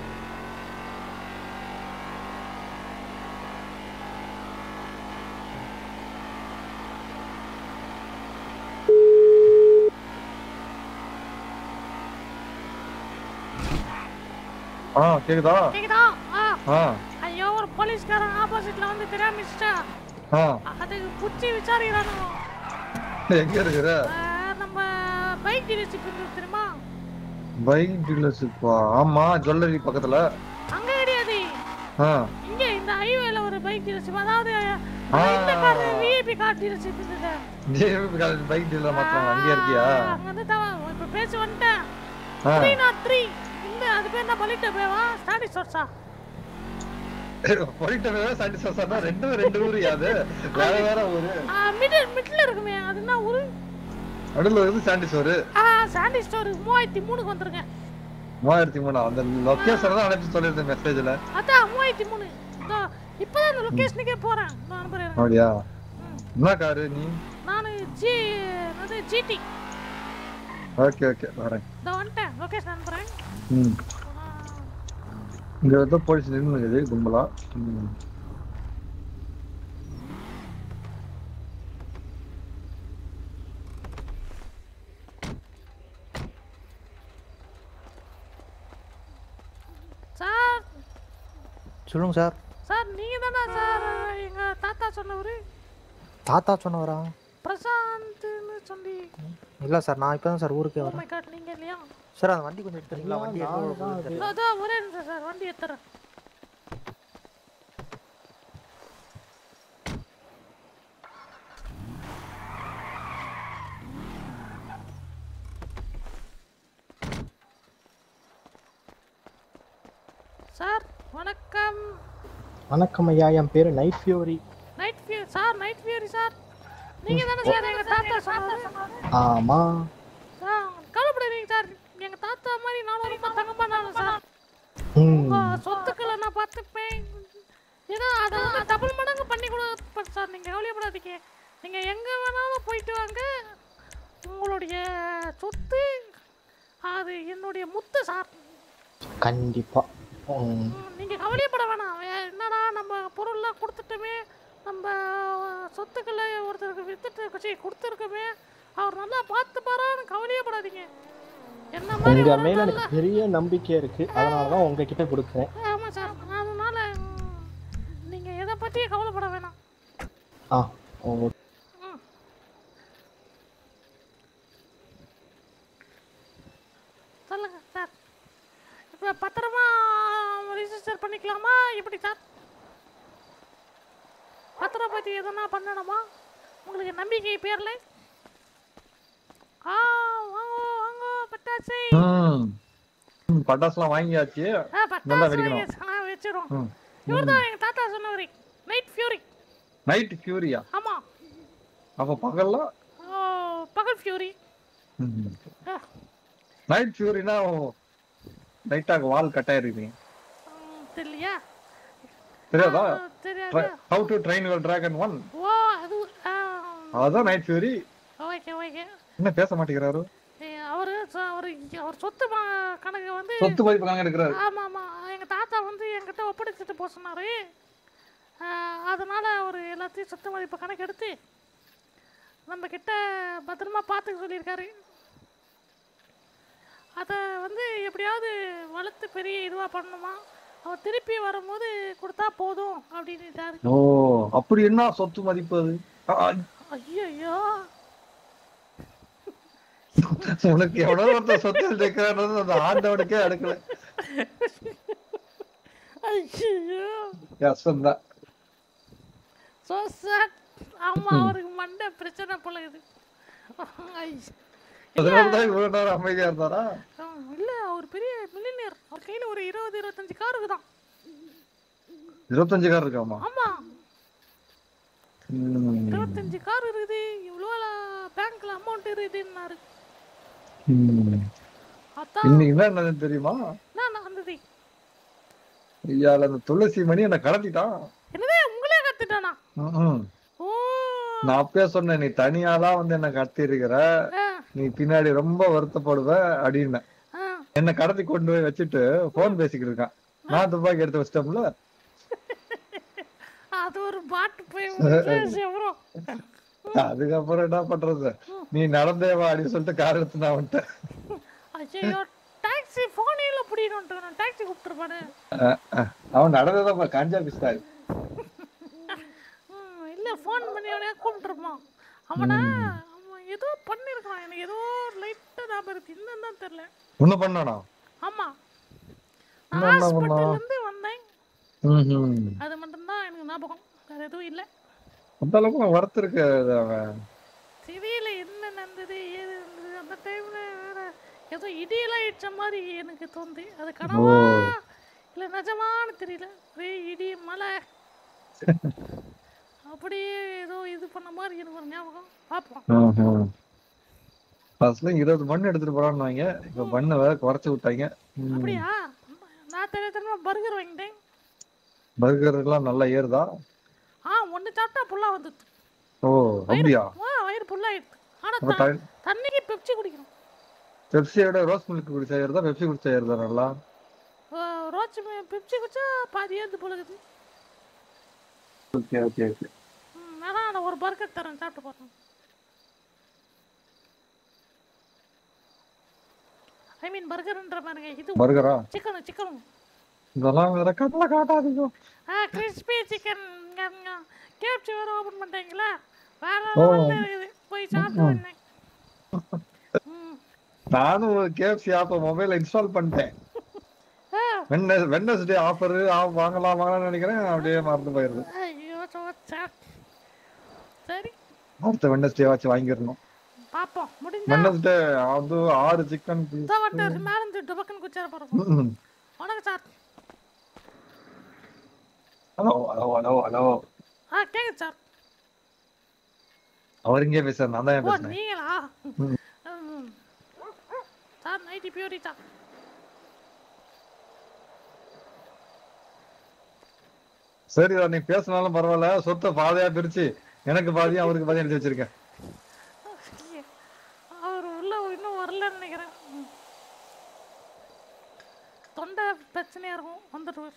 ஆ கேக்குதா கேக்குதா ஆ ஆ ஐயோ ஒரு போலீஸ்காரன் ஆப்போசிட்ல வந்து தெரியாம மிஸ்டா ஆ அதுக்கு புடிச்சு விசாரிக்கிறானுங்க எங்க இருக்கிற ஆ, நம்ம பைக் டீலர்ஷிப் இருக்கு தெரியுமா பைக் டீலர்ஷிப்பா ஆமா ஜுவல்லரி பக்கத்துல அங்க கிடையாது ஆ இங்க இந்த ஹைவேல ஒரு பைக் டீலர்ஷிப் அதாவது ஆ. இந்த கார் விஐபி கார் டீலர்ஷிப் இருக்குது ஜேபி பைக் டீலர் மாத்திரம் அங்கே இருக்கியா அங்க வந்து தவ இப்ப பேசி வந்துட்டேன் ஆ. த்ரீ நாட் த்ரீ இந்த அது பேர் என்ன பலிட்ட பேவா ஸ்டாடி சோர்ஸா போயிட்டு சாண்டி சாசா ரெண்டு ரெண்டு ஊரு யாது வேற வேற ஊரு மிடில் மிடில் இருக்குமே அது என்ன ஊரு நடுவில் இருக்குது சாண்டி சோறு ஆ சாண்டி ஸ்டோர் மூவாயிரத்தி மூணுக்கு வந்துருங்க மூவாயிரத்தி மூணு அந்த லொக்கேஷன் தான் அனுப்பி சொல்லியிருந்தேன் மெசேஜ்ல அதான் மூவாயிரத்தி மூணு இதோ இப்பதான் அந்த லொகேஷனுக்கே போறேன் இதோ அனுப்புறேன் இருங்க. அப்படியா என்ன காரு நீ நானு ஜி அது ஜிடி ஓகே ஓகே வரேன் இதோ வந்துட்டேன் லொகேஷன் அனுப்புறேன் ம் இங்க வந்து போலீஸ் நின்னுக்குது கும்பலா ம் சார் சொல்லுங்க சார் சார் நீங்க தானே சார் எங்க தாத்தா சொன்னவரு தாத்தா சொன்னவரா பிரசாந்த்னு சொல்லி இல்லை சார் நான் இப்போ தான் சார் ஊருக்கே ஓ வரேன் மை காட் நீங்க இல்லையா சார் அந்த வண்டி கொஞ்சம் எடுத்துறீங்களா வண்டி எவ்வளோ போகுது தெரியல. இதோ ஒரே நிமிஷம் சார் வண்டி ஏத்துறேன் சார் வணக்கம் வணக்கம் ஐயா என் பேர் night fury night view sir night fury sir நீங்க தானே சார் எங்க தாத்தா சொன்னாரு ஆமாம் சார் கவலைப்படாதீங்க சார் எங்க தாத்தா மாதிரி நானும் ரொம்ப தங்கமான ஆளு சார் ம் உங்க சொத்துக்களை நான் பார்த்துப்பேன் ஏன்னா அதை வந்து டபுள் மடங்கு பண்ணி கொடுப்பேன் சார் நீங்கள் கவலைப்படாதீங்க நீங்கள் எங்கே வேணாலும் போயிட்டு வாங்க உங்களுடைய சொத்து அது என்னுடைய முத்து சார் கண்டிப்பா ம், நீங்கள் கவலையப்பட வேணாம் வே- என்னடா நம்ம பொருள்லாம் கொடுத்துட்டோமே நம்ம சொத்துக்களை ஒருத்தருக்கு வித்துட்டு சரி கொடுத்துருக்கோமே அவர் நல்லா பார்த்துப்பாரான்னு கவலையப்படாதீங்க என்ன மாதிரி உங்க ஒரு மேல நல்ல எனக்கு பெரிய நம்பிக்கை இருக்கு அதனால தான் உங்ககிட்ட கொடுக்குறேன் ஆமாம் சார் அதனால நீங்கள் எதை பற்றியும் கவலைப்பட வேணாம் ஆ ஓ சொல்லுங்க சார் இப்போ பத்திரமா ரிஜிஸ்டர் பண்ணிக்கலாமா எப்படி சார் பத்திரம் பற்றி எதனா பண்ணணுமா உங்களுக்கு நம்பிக்கை பேரில் ஆ வாங்க வாங்க பட்டாசு ம். ம், பட்டாசுலாம் வாங்கியாச்சு ஆ நல்லா பட்டாசு வெடிக்கணும் வாங்கி- ஆ வச்சிரும் ம். இவர் தான் எங்கள் தாத்தா சொன்னவர் நைட் ஃபியூரி நைட் ஃபியூரியா ஆமாம் அப்ப பகல்ல ஓ பகல் ஃபியூரி ஆ நைட் ஃபியூரினா நைட்டாக வால் கட்டாயிருக்கீங்க தெரியலையா தெரியாதா தெரியாது how to train your dragon one ஓ அது ஆ அதான் நைட் ஃபியூரி ஓகே ஓகே என்ன பேச மாட்டேங்கிறாரு அவர் அவர் அவர் சொத்து மா- கணக்கு வந்து சொத்து மதிப்பு கணக்கு எடுக்கிறாரு ஆமா ஆமா எங்க தாத்தா வந்து என்கிட்ட ஒப்படைச்சிட்டு போக சொன்னாரு ஆஹ், அதனால அவர் எல்லாத்தையும் சொத்து மதிப்பு கணக்கு எடுத்து நம்ம கிட்ட பத்திரமா பார்த்துக்க சொல்லியிருக்காரு அதை வந்து எப்படியாவது வளர்த்து பெரிய இதுவாக பண்ணணுமா அவர் திருப்பி வரும்போது கொடுத்தா போதும் அப்படின்னுட்டாரு ஓ அப்படி என்ன சொத்து மதிப்பு அது ஆ, ஐயோ உனக்கு எவ்வளவு ஒருத்தர் சொத்து எடுக்கிறாரு அந்த ஆண்டவனுக்கே எடுக்கல ஐயோ கஷ்டம்தான் ஸோ சார் ஆமா அவருக்கு மண்டை பிரச்சனை போல இது ஐ- அதனாலதான் இவ்வளவு நேரம் அமைதியா இருந்தாரா ஆ, இல்ல அவர் பெரிய மில்லினியர் அவர் கையில ஒரு இருபது இருபத்தஞ்சு கார் இருக்குதான் இருபத்தஞ்சு கார் இருக்காமா ஆமா ம். இருபத்தஞ்சு கார் இருக்குது இவ்வளோ பேங்க்ல அமௌண்ட் இருக்குதுன்னாரு ம். அதான் இன்னைக்கு என்ன என்னது தெரியுமா நான் வந்தது ஐயால அந்த துளசி மணி என்ன கடத்திட்டான் என்னதே உங்களே கத்துட்டானா ம்ம். நான் அப்பயே சொன்னேன் நீ தனியாலாம் வந்து என்ன கடத்தி இருக்கிற நீ பின்னாடி ரொம்ப வருத்தப்படுவ அப்படின்னு என்ன கடத்தி கொண்டு போய் வச்சுட்டு போன் பேசிக்கிட்டு இருக்கான் நான் துப்பாக்கி எடுத்து வச்சிட்டோம்ல அது ஒரு பாட்டு போய் எவரும் அதுக்கப்புறம் என்ன பண்றது நீ நடந்தே வா அப்படின்னு சொல்லிட்டு கார் எடுத்து நான் வந்துட்டேன் ஐயோ டாக்ஸி போனில் பிடிக்கணுன்ட்டு நான் டாக்ஸி கூப்பிட்டுருப்பானே அஹ், அஹ். அவன் நடந்ததான் கஞ்சா பிஸ்தாரி ம், இல்ல ஃபோன் பண்ணி அவனையா கூப்பிட்டுருப்பான் அவனை அவன் ஏதோ பண்ணிருக்கான் எனக்கு ஏதோ லைட்டா ஞாபகம் இருக்கு இன்னும் தான் தெரியல ஒண்ணு பண்ணானா ஆமா என்ன என்ன பண்ணா ஹாஸ்பிட்டல்ல இருந்து வந்தேன் ம்ஹும். அது மட்டும்தான் எனக்கு ஞாபகம் வேற எதுவும் இல்ல அந்த அளவுக்கு வரத்து இருக்கு அவன் தெரியல என்ன நடந்தது ஏது நடந்தது அந்த டைம்ல வேற ஏதோ இடியெல்லாம் இடிச்ச மாதிரி எனக்கு தோணுது அது கனவா இல்ல நிஜமான்னு தெரியல ஒரே இடி மழை அப்படியே ஏதோ இது பண்ண மாதிரி எனக்கு ஒரு ஞாபகம் பார்ப்போம் ஃபர்ஸ்ட்ல இருபது மண் எடுத்துட்டு போறான்னு வைங்க இப்ப பண்ண வேற குறைச்சு விட்டாங்க ம். அப்படியா நான் தெரிய தெரியுமா பர்கர் வாங்கிட்டேன் பர்கர் எல்லாம் நல்லா ஏறுதா ஆ ஒன்று சாப்பிட்டா புல்லா வந்துட்டு ஓ அப்படியா ஆ வயிறு புல்லாயிடுது ஆனா அப்ப த- த- தண்ணிக்கு பெப்சி குடிக்கணும் பெப்சியோட ரோஸ் மில்க் குடிச்சா ஏறுதா பெப்சி குடிச்சா ஏறுதா நல்லா ரோச்சு பெப்சி குடிச்சா பாதி ஏந்து போலுக்குது ஓகே ஓகே ஓகே ம், வேணா நான் ஒரு பர்கர் தரேன் சாப்பிட்டு பாருங்க ஐ மீன் பர்கர்ன்ற பாருங்க இது பர்கரா சிக்கன் சிக்கன் இதெல்லாம் வேற கண்ணில் காட்டாதீங்க ஆ கிறிஸ்பி சிக்கன் கேப்சி வேற ஓபன் பண்ணிட்டீங்களா வேற ஓ. level ல இருக்குது போய் சாப்பிட்டு வந்தேன் நானும் கேஎஃப்சி ஆப்ப மொபைல்ல இன்ஸ்டால் பண்ணிட்டேன் வெட்னஸ் வெட்னஸ்டே ஆஃபர் வாங்கலாம் வாங்கலாம்னு நினைக்கிறேன் அப்படியே மறந்து போயிருது ஐயோ சோச்சா சரி அடுத்த வெட்னஸ்டே வாச்சு வாங்கிடணும் பாப்போம் முடிஞ்சா வெட்னஸ்டே அது ஆறு சிக்கன் இதோ வந்துட்டு மேல இருந்து டபக்குன்னு குச்சார போறோம் வணக்கம் sir hello hello hello hello ஆ கேக்குது சார் அவர் இங்கே பேசுறாரு நான் தான் ஏன் ஓ பேசுறேன் நீங்களா ம். ம். சார் நைட்டி பியூரி சார் சரிடா நீ பேசினாலும் பரவாயில்ல சொத்தை பாதையா பிரிச்சு எனக்கு பாதியும் அவருக்கு பாதியும் எடுத்து வச்சிருக்கேன் அவர் உள்ள இன்னும் வரலன்னு நினைக்கிறேன் ம். தொண்டை பிரச்சனையா இருக்கும் வந்துடுவார்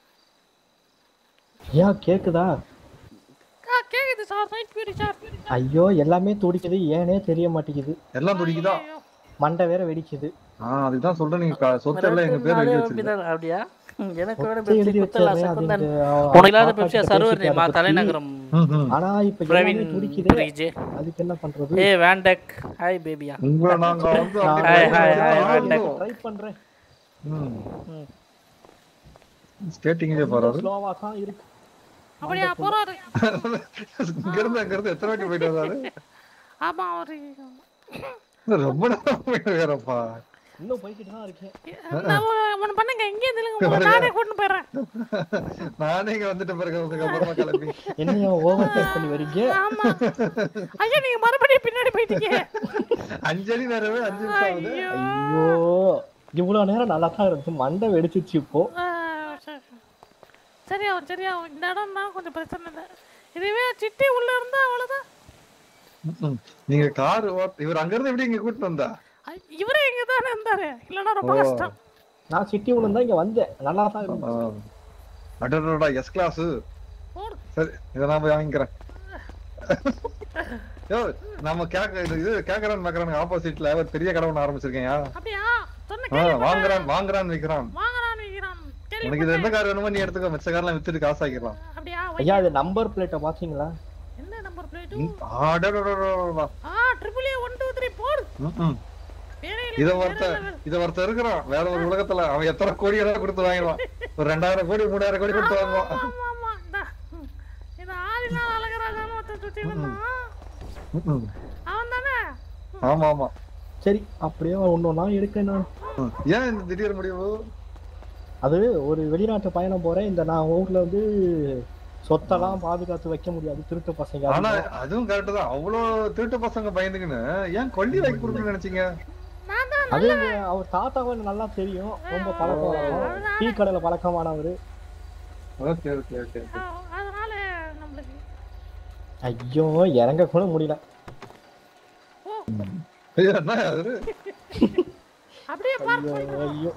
ஐயா கேக்குதா ஆ கேக்குது சார் நைட் பியூரி சார் ஐயோ எல்லாமே துடிக்குது ஏனே தெரிய மாட்டேங்குது எல்லாம் துடிக்குதா மண்டை வேற வெடிக்குது ஆ அதுக்கு தான் சொல்றேன் நீங்க க- சொத்து எல்லாம் எங்க பேர் எழுதி வச்சிருக்கேன் அப்படிதான் அப்படியா எனக்கு வேற சொத்தை பெப்சி எழுதி குத்தலா வச்சிடுறேன், சகுந்தன் அதுக்கு அவ- உனக்கு இல்லாத பாப்பா பெப்சியா கிட்ட சர்வர் பேசிட்டு நேமா அதை பத்தி. தலைநகரம் ஆனா இப்ப பிரவீன் எல்லாமே துடிக்குது பிரிஜே அதுக்கு என்ன பண்றது ஏ வேண்டக் ஹாய் பேபியா உங்களை நாங்க வந்து அப்படி ஹாய் try ஹாய் பண்ணி ஹாய் தான் வேண்டக் ஆகணும். ட்ரை பண்றேன் ம். ஸ்கேட்டிங்லயே போறாரு ஸ்லோவா தான் இருக்கு அப்படியா போறாரு இங்க இருந்து அங்க இருந்து எத்தனை வாட்டி போயிட்டு வந்தாரு ஆமா அவரு ரொம்ப நேரம் போயிட்டு வேறப்பா இன்னும் போய்கிட்டு தான் இருக்கேன் நான் ஒரு- ஒண்ணு பண்ணுங்க இங்கே நில்லுங்க உங்களை நானே கூட்டிட்டு போயிடுறேன் நானே இங்க வந்துட்டு பிறகு அதுக்கு அப்புறமா கிளம்பி என்னையா ஓவர் டேக் பண்ணி வரீங்க ஆமா ஐயா நீங்க மறுபடியும் பின்னாடி போயிட்டீங்க அஞ்சலி நேரவே அஞ்சு நிமிஷம் ஆகுது ஐயோ இவ்வளவு நேரம் நல்லா தான் இருந்துச்சு மண்டை வெடிச்சிச்சு இப்போ ஆ, சரி, சரி. சரியாகும் சரியாகும் இந்த இடம் தான் கொஞ்சம் பிரச்சனை இல்லை இதுவே சிட்டி உள்ள இருந்தா அவ்வளவுதான் ம்ம். நீங்க கார் இவர் அங்க இருந்து எப்படி இங்க கூட்டிட்டு வந்தா ஐ, இவரே இங்க தானே இருந்தாரு இல்லைன்னா ரொம்ப ஓ. கஷ்டம் நான் சிட்டி உள்ள தான் இங்க வந்தேன் நல்லா தான் இருந்துச்சு அடடா எஸ் கிளாஸ் சரி இதை நான் போய் வாங்கிக்கிறேன் யோ நம்ம கேக்க இது இது கேக்குறான் மேக்கறான் ஆப்போசிட்ல ஒரு பெரிய கடை ஒண்ணு ஆரம்பிச்சிருக்கேன் அப்படியா சொன்ன ஆ, வாங்குறான் வாங்குறான் விக்கிறான் வாங்கலான்னு வைக்கிறான் உனக்கு இது எந்த கார் வேணுமோ நீ எடுத்துக்கோ மிச்ச கார்லாம் வித்துட்டு காசு ஆக்கிடலாம் அப்படியா ஐயா அது நம்பர் பிளேட்டை பாத்தீங்களா என்ன நம்பர் பிளேட் அடடடடடடா. ஆ triple A one two three four ம்ம். இத ஒருத்த இத ஒருத்த இருக்கிறான் வேற ஒரு உலகத்துல அவன் எத்தனை கோடி எல்லாம் கொடுத்து வாங்கிடுவான் ஒரு ரெண்டாயிரம் கோடி மூணாயிரம் கோடி கொடுத்து வாங்குவான் ஆமா ஆமா இந்த ம், இந்த ஆளினா அழகராஜான்னு ஒருத்தன் சுத்தி இருந்தான் ம்ம். அவன் தானே ஆமா ஆமா சரி அப்படியே ஒண்ணு ஒண்ணா எடுக்கேன் நான் ம். ஏன் இந்த திடீர் முடிவு அது ஒரு வெளிநாட்டு பயணம் போறேன் இந்த நான் ஊர்ல வந்து சொத்தெல்லாம் பாதுகாத்து வைக்க முடியாது திருட்டு பசங்க ஆனா அதிகம். அதுவும் கரெக்ட் தான் அவ்வளவு திருட்டு பசங்க பயந்துக்குன்னு ஏன் கொல்லி வைக்க கொடுக்கணும்னு நினைச்சீங்க அது அவர் தாத்தாவை எனக்கு நல்லா தெரியும் ரொம்ப பழக்கம் டீ கடையில பழக்கமானவர் ஓகே ஓகே ஓகே அதனால நம்மளுக்கு ஐயோ இறங்க கூட முடியல ஐயா, என்ன அது அப்படியே பார்த்து ஐயோ ஐயோ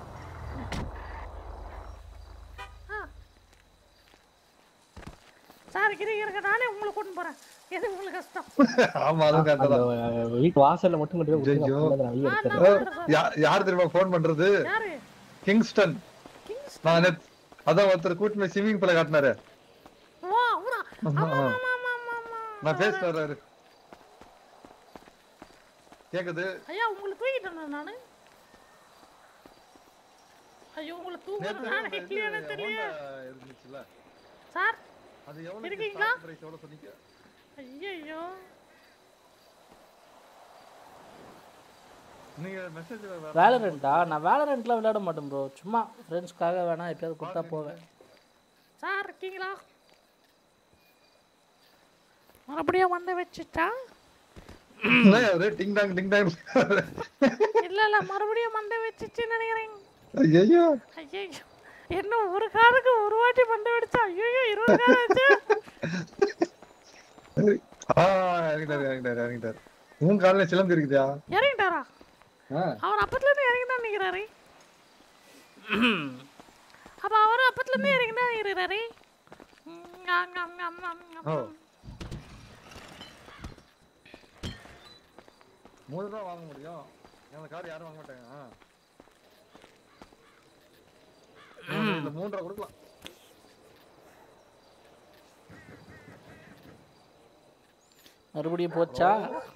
சார் கிரி இருக்க நானே உங்களை கூட்டிட்டு போறேன் எது உங்களுக்கு கஷ்டம் ஆமா அதுவும் கரெக்ட் தான் அந்த வீட்டு வாசல்ல மட்டும் கொண்டு போய் விட்டுருங்க. ஐயோ. அப்பதான் நான் வெளிய எடுத்துறேன். யா- யார் தெரியுமா ஃபோன் பண்றது யாரு கிங்ஸ்டன் நான் நேத்து- அதான் ஒருத்தர் கூட்டிட்டு போய் ஸ்விம்மிங் பூல காட்டினாரு ஓ அவரா ஆமா, ஆமா. நான் பேசிட்டு வர்றாரு கேக்குது ஐயா உங்களை தூக்கிட்டேன் நானு ஐயோ உங்களை தூக்குறேன் நானே இல்லையானே தெரியல இருந்துச்சுல சார் அது எவ்வளவு இருக்கீங்களா பிரைஸ் எவ்வளவு சொன்னீங்க ஐயோ நீங்க மெசேஜ் வேலரண்டா நான் வேலரண்ட்லாம் விளையாட மாட்டேன் ப்ரோ சும்மா ஃப்ரெண்ட்ஸ்க்காக வேணா எப்பயாவது கொடுத்தா போவேன் சார் இருக்கீங்களா மறுபடியும் வந்து வச்சுட்டா ஒரே டிங் டாங் டிங் டாங் இல்ல இல்ல மறுபடியும் மண்டை வச்சுச்சுன்னு நினைக்கிறேன் ஐயோ ஐயோ என்ன ஒரு காருக்கு ஒரு வாட்டி மண்டை வெடிச்சா ஐயோ இருபது கார் ஆச்சு ஆ இறங்கிட்டாரு இறங்கிட்டாரு இறங்கிட்டாரு உன் காலையில சிலம்பு இருக்குதா இறங்கிட்டாரா ஆ அவர் அப்பத்துல இருந்து இறங்கிதான் நிக்கிறாரு அப்ப அவர் அப்பத்துல இருந்து இறங்கிதான் இருக்கிறாரு ம், ஆம், ஆம், ஆம், ஆம், ஆம். ஓ மூணு தான் வாங்க முடியும் அந்த கார் யாரும் வாங்க மாட்டாங்க ஆ. இந்த மூன்றரை கொடுக்கலாம் மறுபடியும் போச்சா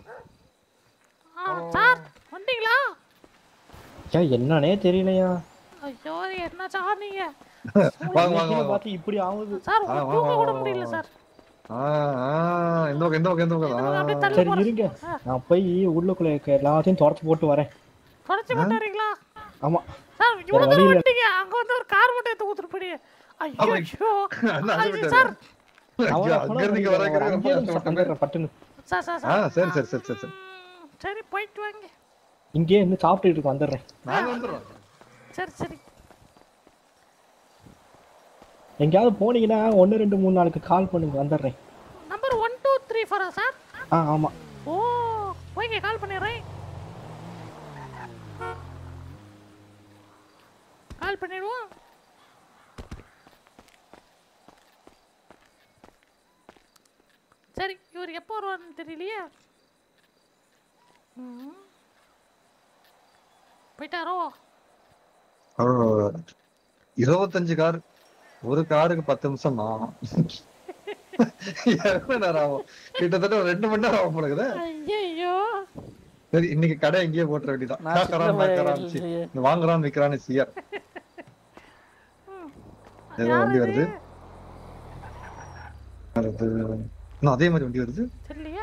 ஆ, சார் வந்தீங்களா ஐயா என்னன்னே தெரியலையா ஐயோ என்ன சார் நீங்க வாங்க வாங்க இன்னைக்குன்னு வாங்க பார்த்து இப்படி ஆகுது சார் ஆ, உங்களுக்கு வா, தூக்க வா, கூட வா, முடியல வா. சார் ஆ ஆ இந்த பக்கம் இந்த பக்கம் இந்த பக்கம் ஆ. சரி இருங்க நான் போய் உள்ளுக்குள்ள இருக்க எல்லாத்தையும் தொடச்சு போட்டு வரேன் தொடச்சு போட்டுறீங்களா ஆமா சார் வேற இவ்வளவு வழி தூரம் இல்ல. வந்துட்டீங்க அங்க வந்து ஒரு கார் மட்டும் எடுத்து ஊத்துட்டு போய் ஐயோ ஐயோ அண்ணா, அது ஐயோ, விட்டாரு. சார் அவரை அங்க கொலை இருந்து இங்க பண்ணிடுறேன். வர ஒரு அஞ்சே நிமிஷம் பண்ணிடுறேன் பட்டுன்னு சார் சார் ஆ சார் சரி சரி சரி சரி சரி சரி போயிட்டு வாங்க இங்கேயே இருந்து சாப்பிட்டுட்டு இருக்கு வந்துடுறேன் நாங்க வந்துடுறோம் சரி சரி எங்கேயாவது போனீங்கன்னா ஒன்று ரெண்டு மூணு நாளுக்கு கால் பண்ணுங்க வந்துடுறேன் நம்பர் ஒன் டூ த்ரீ ஃபோரா சார் ஆ ஆமாம் ஓ ஓகே கால் பண்ணிடுறேன் கால் பண்ணிடுவோம் சரி இவர் எப்போ வருவாருன்னு தெரியலையே ம். போயிட்டாரோ அவர் இருபத்தஞ்சு கார் ஒரு காருக்கு பத்து நிமிஷம் தான் எவ்வளவு நேரம் ஆகும் கிட்டத்தட்ட ஒரு ரெண்டு மணி நேரம் ஆகும் போல இருக்குதே. ஐயோ சரி இன்னைக்கு கடை எங்கேயே போட்டுற வேண்டியதான் நான் காக்கறான், சின்ன பையன் மேக்கறான், சி, இல்லையே. இந்த வாங்குறான் விக்கிறான்னு சிஆர் ஏதோ வண்டி வருது வருது இன்னும் அதே மாதிரி வண்டி வருது தெரியலையே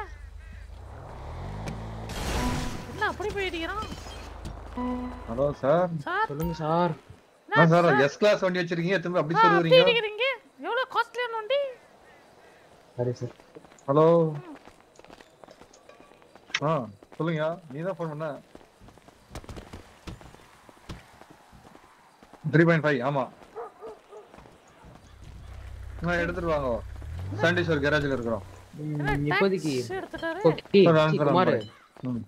என்ன அப்படி போயிடுறான் ஹலோ சார் சார் சொல்லுங்க சார் என்ன சார் எஸ் கிளாஸ் வண்டி வச்சிருக்கீங்க திரும்ப அப்படி ஆ, அப்படி சொல்லுவீங்க அடிக்கிறீங்க எவ்வளோ காஸ்ட்லியான வண்டி சரி சார் ஹலோ ஆ சொல்லுங்க நீ தான் ஃபோன் பண்ண த்ரீ பாயிண்ட் ஃபைவ் ஆமா நான் எடுத்துட்டு வாங்க சாண்டீஸ்வர் கேரேஜில் இருக்கிறோம் இப்போதைக்கு எடுத்துட்டாரு ஓகே சார், வாங்க, சார், குமார் வாங்க. ம்.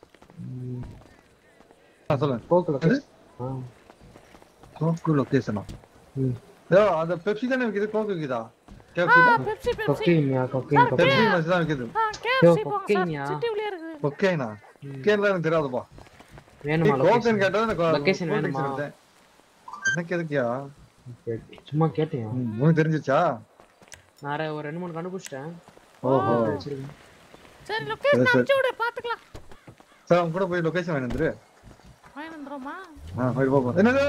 ஆ சொல்லுங்க கோக்கு லொகேஷன் கோக்கு லொகேஷனா ம். ஏதோ அந்த பெப்சி தானே விக்குது கோக்கு விக்குதா கேப்சி தான் பெப்சி பெப்சி கொக்கைன்யா கொக்கைன் பெப்சி கொக்கைன் மச்சு தான் விக்குது ஆ கேஎஃப்சி யோ, போங்க சார் கொக்கைனியா? சிட்டி உள்ளே இருக்குது கொக்கைனா கொக்கைன்லாம் எனக்கு தெரியாதுப்பா வேணுமா கோக்கன் லொகேஷன் கேட்டா எனக்கு லொகேஷன் cold drinks வேணுமா எடுத்தேன். எனக்கு எதுக்கியா சும்மா கேட்டேன் ம், உனக்கு தெரிஞ்சிச்சா நான் ஒரு ரெண்டு மூணு கண்டுபிடிச்சிட்டேன் ஓஹோ வச்சிருக்கேன் சரி லொகேஷன் சரி, சரி. அனுப்பிச்சு விடு பாத்துக்கலாம் சார் அவங்க கூட போய் லொகேஷன் வாங்கி வந்துரு வாங்கி வந்துடுறோமா ஆ போய் போப்போம் என்னது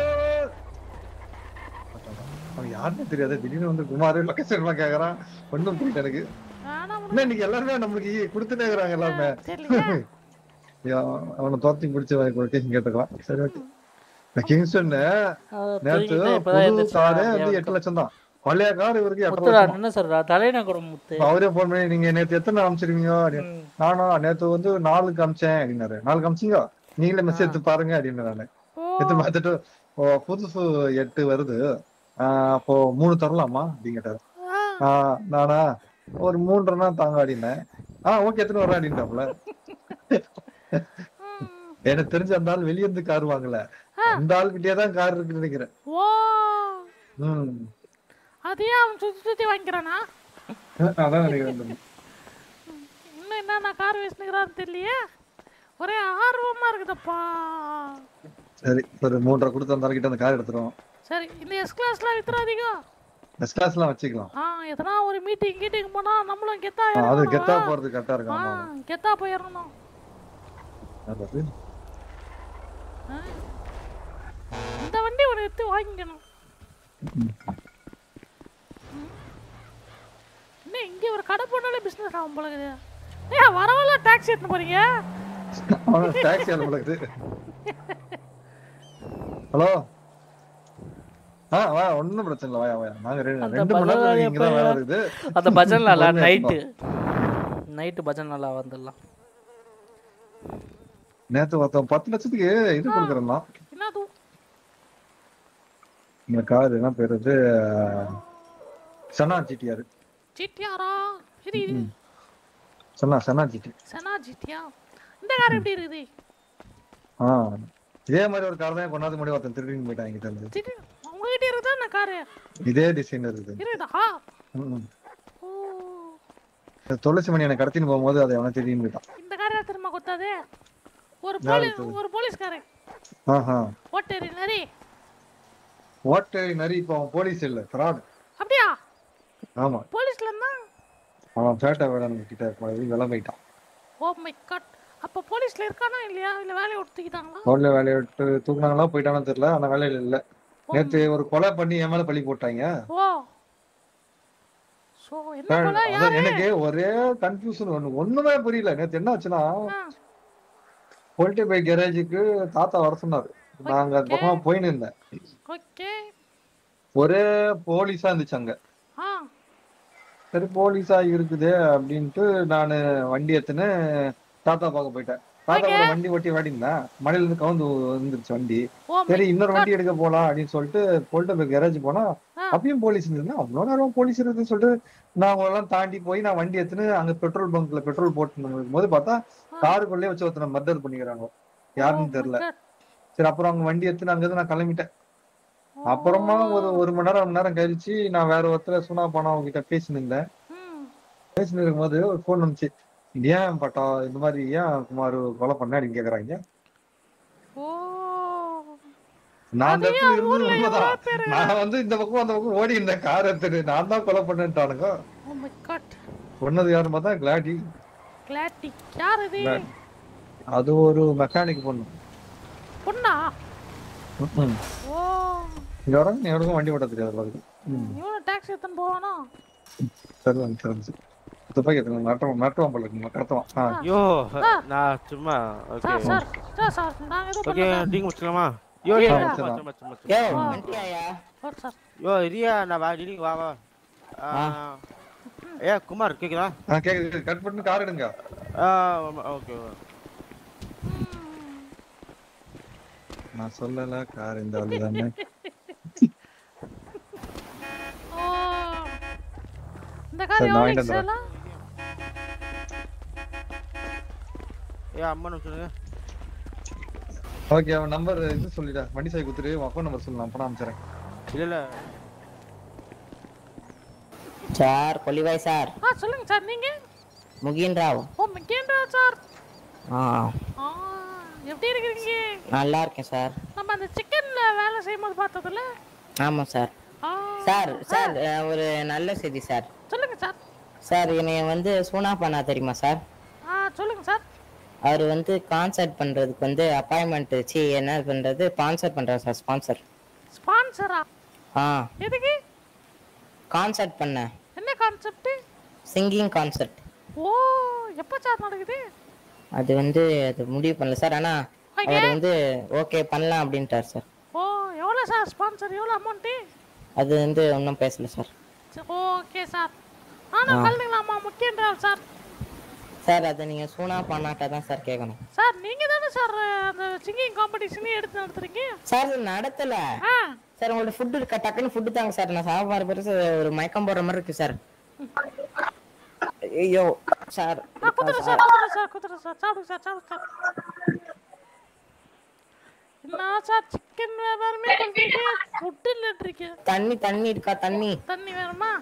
அவன் யாருன்னு தெரியாது திடீர்னு வந்து குமார் லொகேஷன் கேக்குறான் ஒண்ணும் புரியல எனக்கு வேணாம் என்ன இன்னைக்கு எல்லாருமே நம்மளுக்கு கொடுத்துட்டே இருக்கிறாங்க எல்லாருமே தெரியலையே ஐயா, அவனை தோத்தி பிடிச்ச லொகேஷன் கேட்டுக்கலாம் சரி ஓகே இந்த கிங்ஸ்டன் நேத்து தூங்கிட்டு இப்பதான் புது எந்திரிச்சேன். காரே அப்படியே வந்து எட்டு லட்சம் தான் பழைய கார் இவருக்கு எட்டு முத்துடா லட்சம் என்ன சார் தலைநகரம் முத்து இப்ப அவரே போன் பண்ணி நீங்க நேத்து எத்தனை அமிச்சிருவீங்க அப்படின்னு நானா நேத்து வந்து நாலுக்கு அமிச்சேன் அப்படின்னாரு நாலுக்கு அமிச்சிங்க நீங்களே மெசேஜ் எடுத்து பாருங்க அப்படின்னு நானு எடுத்து பார்த்துட்டு ஓ, புதுசு எட்டு வருது ஆஹ் அப்போ மூணு தரலாமா அப்படின்னு கேட்டாரு ஆஹ் நானா ஒரு மூன்றரை தாங்க அப்படின்னேன் ஆஹ் ஓகே எத்தனை வர அப்படின்ட்டாப்புல எனக்கு தெரிஞ்ச அந்த ஆள் வெளிய இருந்து கார் வாங்கல அந்த ஆள் கிட்டே தான் கார் இருக்குன்னு நினைக்கிறேன் ஓ ம் அதையே அவன் சுத்தி சுத்தி வாங்கிக்கிறானா அதான் நினைக்கிறேன் இன்னும் என்னென்ன கார் வச்சுக்கிறான்னு தெரியலையே ஒரே ஆர்வமா இருக்குதப்பா சரி ஒரு மூன்றரை கொடுத்து அந்த ஆள்கிட்ட அந்த கார் எடுத்துருவோம் சரி இந்த எஸ் கிளாஸ்லாம் வித்துறாதீங்க ஃபர்ஸ்ட் கிளாஸ்லாம் வச்சுக்கலாம் ஆ எதனா ஒரு மீட்டிங் கீட்டிங் போனா நம்மளும் கெத்தா ஆ, அது இறங்கணும் கெத்தா போறது கரெக்டா இருக்கும் ஆ ஆமா, ஆமா. கெத்தா போய் இறங்கணும் நல்லது. ஆ. இந்த வண்டி ஒரு எடுத்து வாங்கிக்கணும் ம். என்ன இங்க ஒரு கடை போனாலே பிசினஸ் ஆகும் போல இருக்குது ஏன் வரவல டாக்ஸி எடுத்து போறீங்க அவன் டாக்ஸி அனுப்பலக்குது ஹலோ ஆ வா ஒண்ணும் பிரச்சனை இல்லை வாயா வாயா நாங்க ரெண்டு அந்த ரெண்டு மணி நேரம் பஜனை இங்க தான் வேலை இருக்குது அந்த பஜன் நல்லா பொறுமையா நைட்டு இருப்போம். நைட்டு பஜன் நல்லா வந்துடலாம் நேத்து ஒருத்தன் பத்து லட்சத்துக்கு இது கொடுக்குறேன்னா என்னது இந்த கார் என்ன பேர் வந்து சனா ஜிடிஆர் ஜிடிஆரா இது இது சனா சனா ஜிடி சனா ஜிடியா இந்த கார் எப்படி இருக்குது ஆ இதே மாதிரி ஒரு கார் தான் கொண்டாந்து முன்னாடி ஒருத்தன் திருடின்னு போயிட்டான் எங்கிட்ட இருந்து ஜிடி உங்ககிட்ட இருக்குதா இந்த காரு இதே டிசைன் இருக்குது இருக்குதா ம். இந்த துளசி மணி எனக்கு கடத்தின்னு போகும்போது அதை அவனை திருடின்னு போயிட்டான் இந்த கார் யார் தெரியுமா கொத்தாது ஒரு யார் போலீஸ் எடுத்தது? ஒரு போலீஸ்காரன் ஆஹா ஓட்டேரி நரி ஓட்டை நரி இப்போ அவன் போலீஸ் இல்ல ஃப்ராட் அப்படியா ஆமா போலீஸ்ல இருந்தா அவன் பேட்டை வேடம் கிட்ட போய் விலை போயிட்டான் ஓ மை காட் அப்ப போலீஸ்ல இருக்கானா இல்லையா இல்ல வேலையை ஒத்துக்கிட்டாங்களா ரோட்ல வேலையை விட்டு தூக்குனாங்களா போயிட்டானு தெரியல ஆனா வேலையில இல்ல நேத்து ஒரு கொலை பண்ணி என் மேல பழி போட்டாங்க ஓ சோ என்ன கொலை அதான் யாரு எனக்கு ஒரே கன்ஃபியூஷன் ஒண்ணு ஒண்ணுமே புரியல நேத்து என்ன ஆச்சுன்னா போல்ட்டி பை கேரேஜுக்கு தாத்தா வர சொன்னாரு நாங்க அது பக்கமா போயின்னு இருந்தேன் ஓகே ஒரே போலீஸா இருந்துச்சு அங்க ஆ சரி போலீஸா இருக்குது அப்படின்ட்டு நானு வண்டி எடுத்துன்னு தாத்தா பார்க்க போயிட்டேன் தாத்தா கூட வண்டி ஓட்டி வாடினா மலையில இருந்து கவுந்து வந்துருச்சு வண்டி Oh my சரி இன்னொரு God. வண்டி எடுக்க போலாம் அப்படின்னு சொல்லிட்டு போல்ட்டு கேரேஜ் போனா ஆ. அப்பயும் போலீஸ் இருந்ததுன்னா அவ்வளவு நேரம் போலீஸ் இருக்குன்னு சொல்லிட்டு நான் அவங்க எல்லாம் தாண்டி போய் நான் வண்டி எடுத்துன்னு அங்க பெட்ரோல் பங்க்ல பெட்ரோல் போட்டு போது பார்த்தா காருக்குள்ளே வச்சு ஒருத்தனை மர்டர் பண்ணிக்கிறாங்க யாருன்னு தெரியல சரி அப்புறம் அவங்க வண்டி எடுத்துன்னு அங்க இருந்து நான் கிளம்பிட்டேன் அப்புறமா ஒரு ஒரு மணி நேரம் மணி நேரம் கழிச்சு நான் வேற ஒருத்தர் சுனா பணம் அவங்க கிட்ட பேசினிருந்தேன் பேசினு இருக்கும்போது ஒரு ஃபோன் வந்துச்சு ஏன் பட்டா இந்த மாதிரி ஏன் குமார் கொலை பண்ண அப்படின்னு கேக்குறாங்க நான் அந்த இடத்துல இருந்தது உண்மைதான் நான் வந்து இந்த பக்கம் அந்த பக்கம் ஓடி இருந்தேன் கார் எடுத்துட்டு நான் தான் கொலை பண்ணேன்ட்டானுங்க ஓ மை காட் பொண்ணது யாருன்னு பார்த்தா கிளாடி கிளாட்டி யார் இது அது ஒரு மெக்கானிக் பொண்ணு பொண்ணா ம்ம். ஓ இங்க வர நீ எவனுக்கும் வண்டி ஓட்ட தெரியாது பாருங்க ம் இவனும் டாக்ஸி எடுத்துன்னு போவானா சரி சரி துப்பாக்கி எடுத்துங்க நட்டுவான் நட்டுவான் போல இருக்கு கடத்துவான் ஆ ஐயோ நான் சும்மா okay sir sir sir sir நாங்க எதுவும் ஓகே பண்ணல டீங் முடிச்சுக்கலாமா யோ Okay, யோ sir. சும்மா சும்மா சும்மா யோ, சும்மா. வந்துட்டியாயா? ஓகே சார் யோ இரியா நான் வா டீலிங் வா வா ஆ, ஏ குமார் கேக்குதா ஆ கேக்குது கட் பண்ணி கார் எடுங்க ஆ ஓகே நான் சொல்லல கார் இந்த ஆளு தானே ஓ இந்த சரி, கார் நான் எவ்வளோ வாங்கிட்டு வந்துடுறேன். எக்ஸலா ஏ அம்மா சொல்லுங்க ஓகே அவன் நம்பர் இது சொல்லிடா வண்டி சாய் குத்துரு உன் அக்கௌண்ட் நம்பர் சொல்லு நான் பணம் அனுப்பிச்சிடுறேன் இல்ல இல்ல சார் கொல்லிவாய் சார் ஆ சொல்லுங்க சார் நீங்க முகின் ராவ் ஓ மிக்கேண்டா சார் ஆ ஆ எப்படி இருக்கீங்க நல்லா இருக்கேன் சார் நம்ம அந்த சிக்கன்ல வேலை செய்யும்போது பார்த்ததுல ஆமாம் சார் ஆ சார் சார் அஹ், ஒரு நல்ல செய்தி சார் சொல்லுங்க சார் சார் என்னைய வந்து சூனா பண்ணா தெரியுமா சார் ஆ சொல்லுங்க சார் அவர் வந்து கான்சர்ட் பண்ணுறதுக்கு வந்து அப்பாயின்மெண்ட் சி என்ன பண்ணுறது ஸ்பான்சர் பண்ணுறாரு சார் ஸ்பான்சர் ஸ்பான்சரா ஆ எதுக்கு கான்சர்ட் பண்ண என்ன கான்செப்ட் சிங்கிங் கான்சர்ட் ஓ எப்போ சார் நடக்குது அது வந்து அது முடிவு பண்ணல சார் ஆனால் அவர் வந்து ஓகே பண்ணலாம் அப்படின்ட்டார் சார் ஓ எவ்வளோ சார் ஸ்பான்சர் எவ்வளோ அமௌண்ட்டு அது வந்து ஒன்றும் பேசல சார் ஓகே சார் ஆனால் ஆ. கலந்துக்கலாமா முக்கியன்றா சார் சார் அதை நீங்கள் சூனா பண்ணாட்டா தான் சார் கேட்கணும் சார் நீங்க தானே சார் அந்த சிங்கிங் காம்படிஷனே எடுத்து நடத்துறீங்க சார் இது நடத்தல சார் உங்களோட ஃபுட் இருக்கா டக்குன்னு ஃபுட் தாங்க சார் நான் சாப்பாடு பெருசு ஒரு மயக்கம் போடுற மாதிரி இருக்கு சார் ஐயோ சார் ஆ குத்துறேன் சார் குத்துறேன் சார் குத்துறேன் சார் சாப்பிடுங்க சார் சாப்பிடுங்க சார் என்ன சார் சிக்கன் வியாபாரமே பண்றீங்க ஃபுட் இல்லைன்றீங்க தண்ணி தண்ணி இருக்கா தண்ணி தண்ணி வேணுமா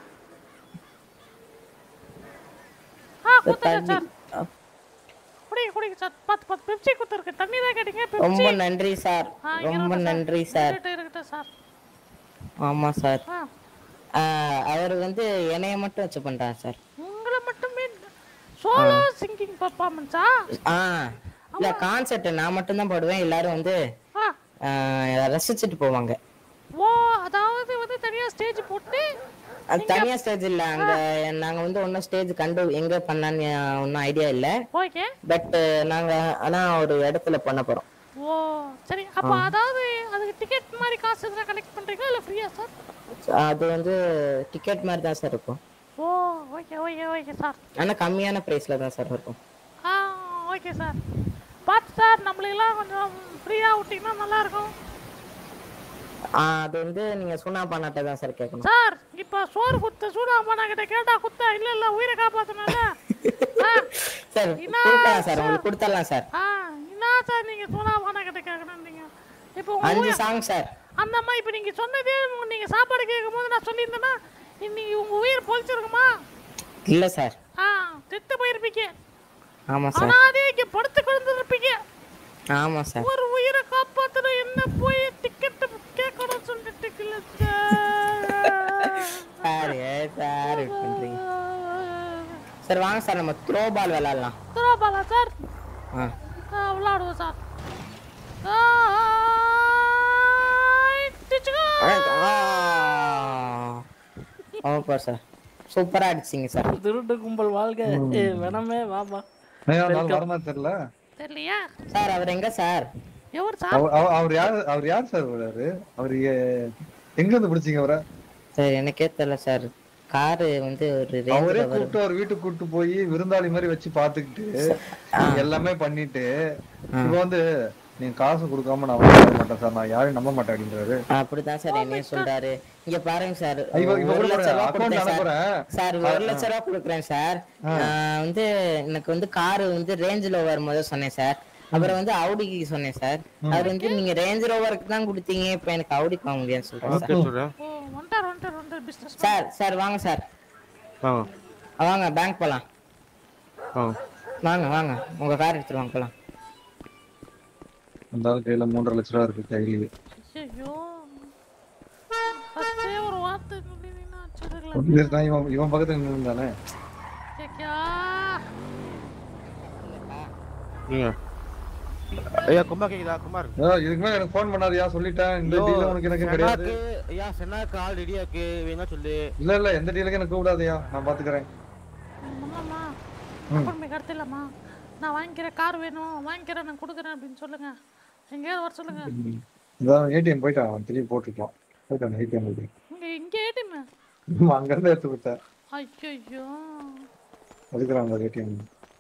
ஆ குத்துறேன் சார் குடிங்க குடிங்க சார் பத்து பத்து பெப்சி குத்துருக்கு தண்ணி தான் கேட்டீங்க பெப்சி ரொம்ப நன்றி சார் ஆ, இங்க ரொம்ப இருக்கட்டும் நன்றி சார் இருக்கட்டும், இருக்கட்டும் சார் ஆமா சார் ஆ ஆ, அவர் வந்து என்னைய மட்டும் வச்சு பண்றாரு சார் உங்களை மட்டுமே சோலோ சிங்கிங் பர்ஃபார்மன்ஸா ஆ இல்ல கான்செர்ட் நான் மட்டும் தான் பாடுவேன் எல்லாரும் வந்து ஆ ஆ, ரசிச்சுட்டு போவாங்க ஓ அதாவது வந்து தனியா ஸ்டேஜ் போட்டு அது தனியா ஸ்டேஜ் இல்ல அங்க நாங்க வந்து ஒன்னும் ஸ்டேஜ் கண்டு எங்க பண்ணலான்னு ஒன்னும் ஐடியா இல்ல ஓகே பட் நாங்க ஆனா ஒரு இடத்துல பண்ண போறோம் ஓ சரி அப்ப அதாவது அதுக்கு டிக்கெட் மாதிரி காசு எதுனா கலெக்ட் பண்றீங்களா இல்ல ஃப்ரீயா சார் அது வந்து டிக்கெட் மாதிரி தான் சார் இருக்கும் ஓ ஓகே ஓகே ஓகே சார் ஆனா கம்மியான பிரைஸ்ல தான் சார் இருக்கும் ஆ ஓகே சார் பார்த்து சார் நம்மளுக்கெல்லாம் கொஞ்சம் ஃப்ரீயா விட்டீங்கன்னா நல்லா இருக்கும் ஆ, அது வந்து நீங்க சுனா பண்ணாட்ட தான் சார் கேட்கணும் சார் இப்ப சோறு குத்த சூடா அம்மா கிட்ட கேட்டா குத்த இல்ல இல்ல உயிரை காப்பாத்தனால சார் என்ன கொடுக்கலாம் சார் உங்களுக்கு கொடுத்துடலாம் சார் ஆ என்ன சார் நீங்க சூடா அம்மா கிட்ட கேட்கணும்ன்றீங்க இப்போ உங்க அஞ்சு உயிர்- சாங் சார் அந்த அம்மா இப்ப நீங்க சொன்னதே உங்க- நீங்க சாப்பாடு கேட்கும் போது நான் சொல்லியிருந்தேன்னா இன்னைக்கு உங்க உயிர் பொழிச்சிருக்குமா இல்ல சார் ஆ செத்து போயிருப்பீங்க ஆமா சார் ஆனா அதே இங்க படுத்து கிடந்துருப்பீங்க ஆமா சார் ஒரு உயிரை காப்பாத்தணும் என்ன போய் டிக்கெட் கேட்கணும் சொல்லிட்டு இல்ல சார் ஏன் சார் இப்படி பண்றீங்க சார் வாங்க சார் நம்ம த்ரோ பால் விளையாடலாம் துரோபாலா சார் ஆ ஆ, விளையாடுவோம் சார் ஓகே சார் சூப்பரா அடிச்சிங்க சார் திருட்டு கும்பல் வாழ்க ஏ வேணாமே வாப்பா ஏன் ஒரு நாள் வரமா தெரியல தெரியலையா சார் அவர் எங்க சார் எவர் சார் அவ- அவ- அவர் யார் அவர் யார் சார் வராரு அவர் எ- எங்க இருந்து பிடிச்சீங்க அவரை சார் எனக்கே தெரியல சார் காரு வந்து ஒரு அவரே ரேஞ்சில் வரும் கூப்பிட்டு அவர் வீட்டுக்கு கூப்பிட்டு போய் விருந்தாளி மாதிரி வச்சு பாத்துக்கிட்டு எல்லாமே பண்ணிட்டு இப்ப வந்து நீங்க காசு கொடுக்காம நான் வந்து தர மாட்டேன் சார் நான் யாரையும் நம்ப மாட்டேன் அப்படின்றாரு அப்படிதான் சார் என்னையும் சொல்றாரு இங்க பாருங்க சார் இவ- இவ ஒரு கூட லட்ச ரூபா account கொடுத்தேன் சார் அனுப்புறேன். சார் ஆ, ஒரு ஆ. லட்ச ரூபா கொடுக்குறேன் சார் நான் வந்து எனக்கு வந்து காரு வந்து ரேஞ்ச் ரோவர் முதல் சொன்னேன் சார் அப்புறம் வந்து அவுடிக்கு சொன்னேன் சார் அவர் வந்து நீங்க ரேஞ்ச் ரோவருக்கு தான் கொடுத்தீங்க இப்ப எனக்கு அவுடிக்கு வாங்க முடியாதுன்னு சொல்றேன் சார் ஓ வந்துட்டார் வந்துட்டார் வந்துட்டார் பிஸ்னஸ் சார் சார் வாங்க சார் வாங்க பேங்க் போலாம் வாங்க வாங்க உங்க கார் எடுத்துட்டு வாங்க போலாம் அந்த ஆள் கையில மூன்றரை லட்ச ரூபா இருக்கு கையில ஐயோ ஃபர்ஸ்டே ஒரு வார்த்தை சொல்லினீங்கன்னா வச்சிருக்கலாம் ஒண்ணுமே இருக்கான், இவன் இவன் பக்கத்துல நின்று தானே கேக்கியா ஐயா குமார் கேக்குதா குமார் இதுக்கு மேல எனக்கு ஃபோன் பண்ணாரியா சொல்லிட்டேன் இந்த ஐயோ, டீல உனக்கு எனக்கு கிடையாது சென்னாக்கு- ஐயா சென்னாக்கு ஆள் ரெடியா இருக்கு வேணா சொல்லு இல்ல இல்ல எந்த டீலுக்கு எனக்கு கூடாதுயா நான் பாத்துக்கிறேன் அம்மாம்மா ம். அப்புறமே கடத்திடலாமா நான் வாங்கிக்கிறேன் கார் வேணும் வாங்கிக்கிறேன் நான் கொடுக்குறேன் அப்படின்னு சொல்லுங்க எங்கேயாவது வர சொல்லுங்க இதான் ஏடிஎம் போயிட்டான் அவன் திருப்பி போட்டுருக்கலாம் போயிட்டான் ஏடிஎம் போயிட்டு இங்க இங்க ஏடிஎம் அங்க இருந்து எடுத்து கொடுத்தேன் ஐயோ அதுக்குறான் அந்த ஏடிஎம்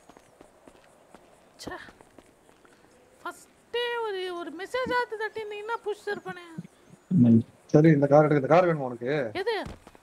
ச்சே ஃபர்ஸ்டே ஒரு ஒரு மெசேஜ் ஆத்து தட்டினீங்கன்னா புஷ் இருப்பனே சரி இந்த கார் எடுக்க இந்த கார் வேணுமா உனக்கு எது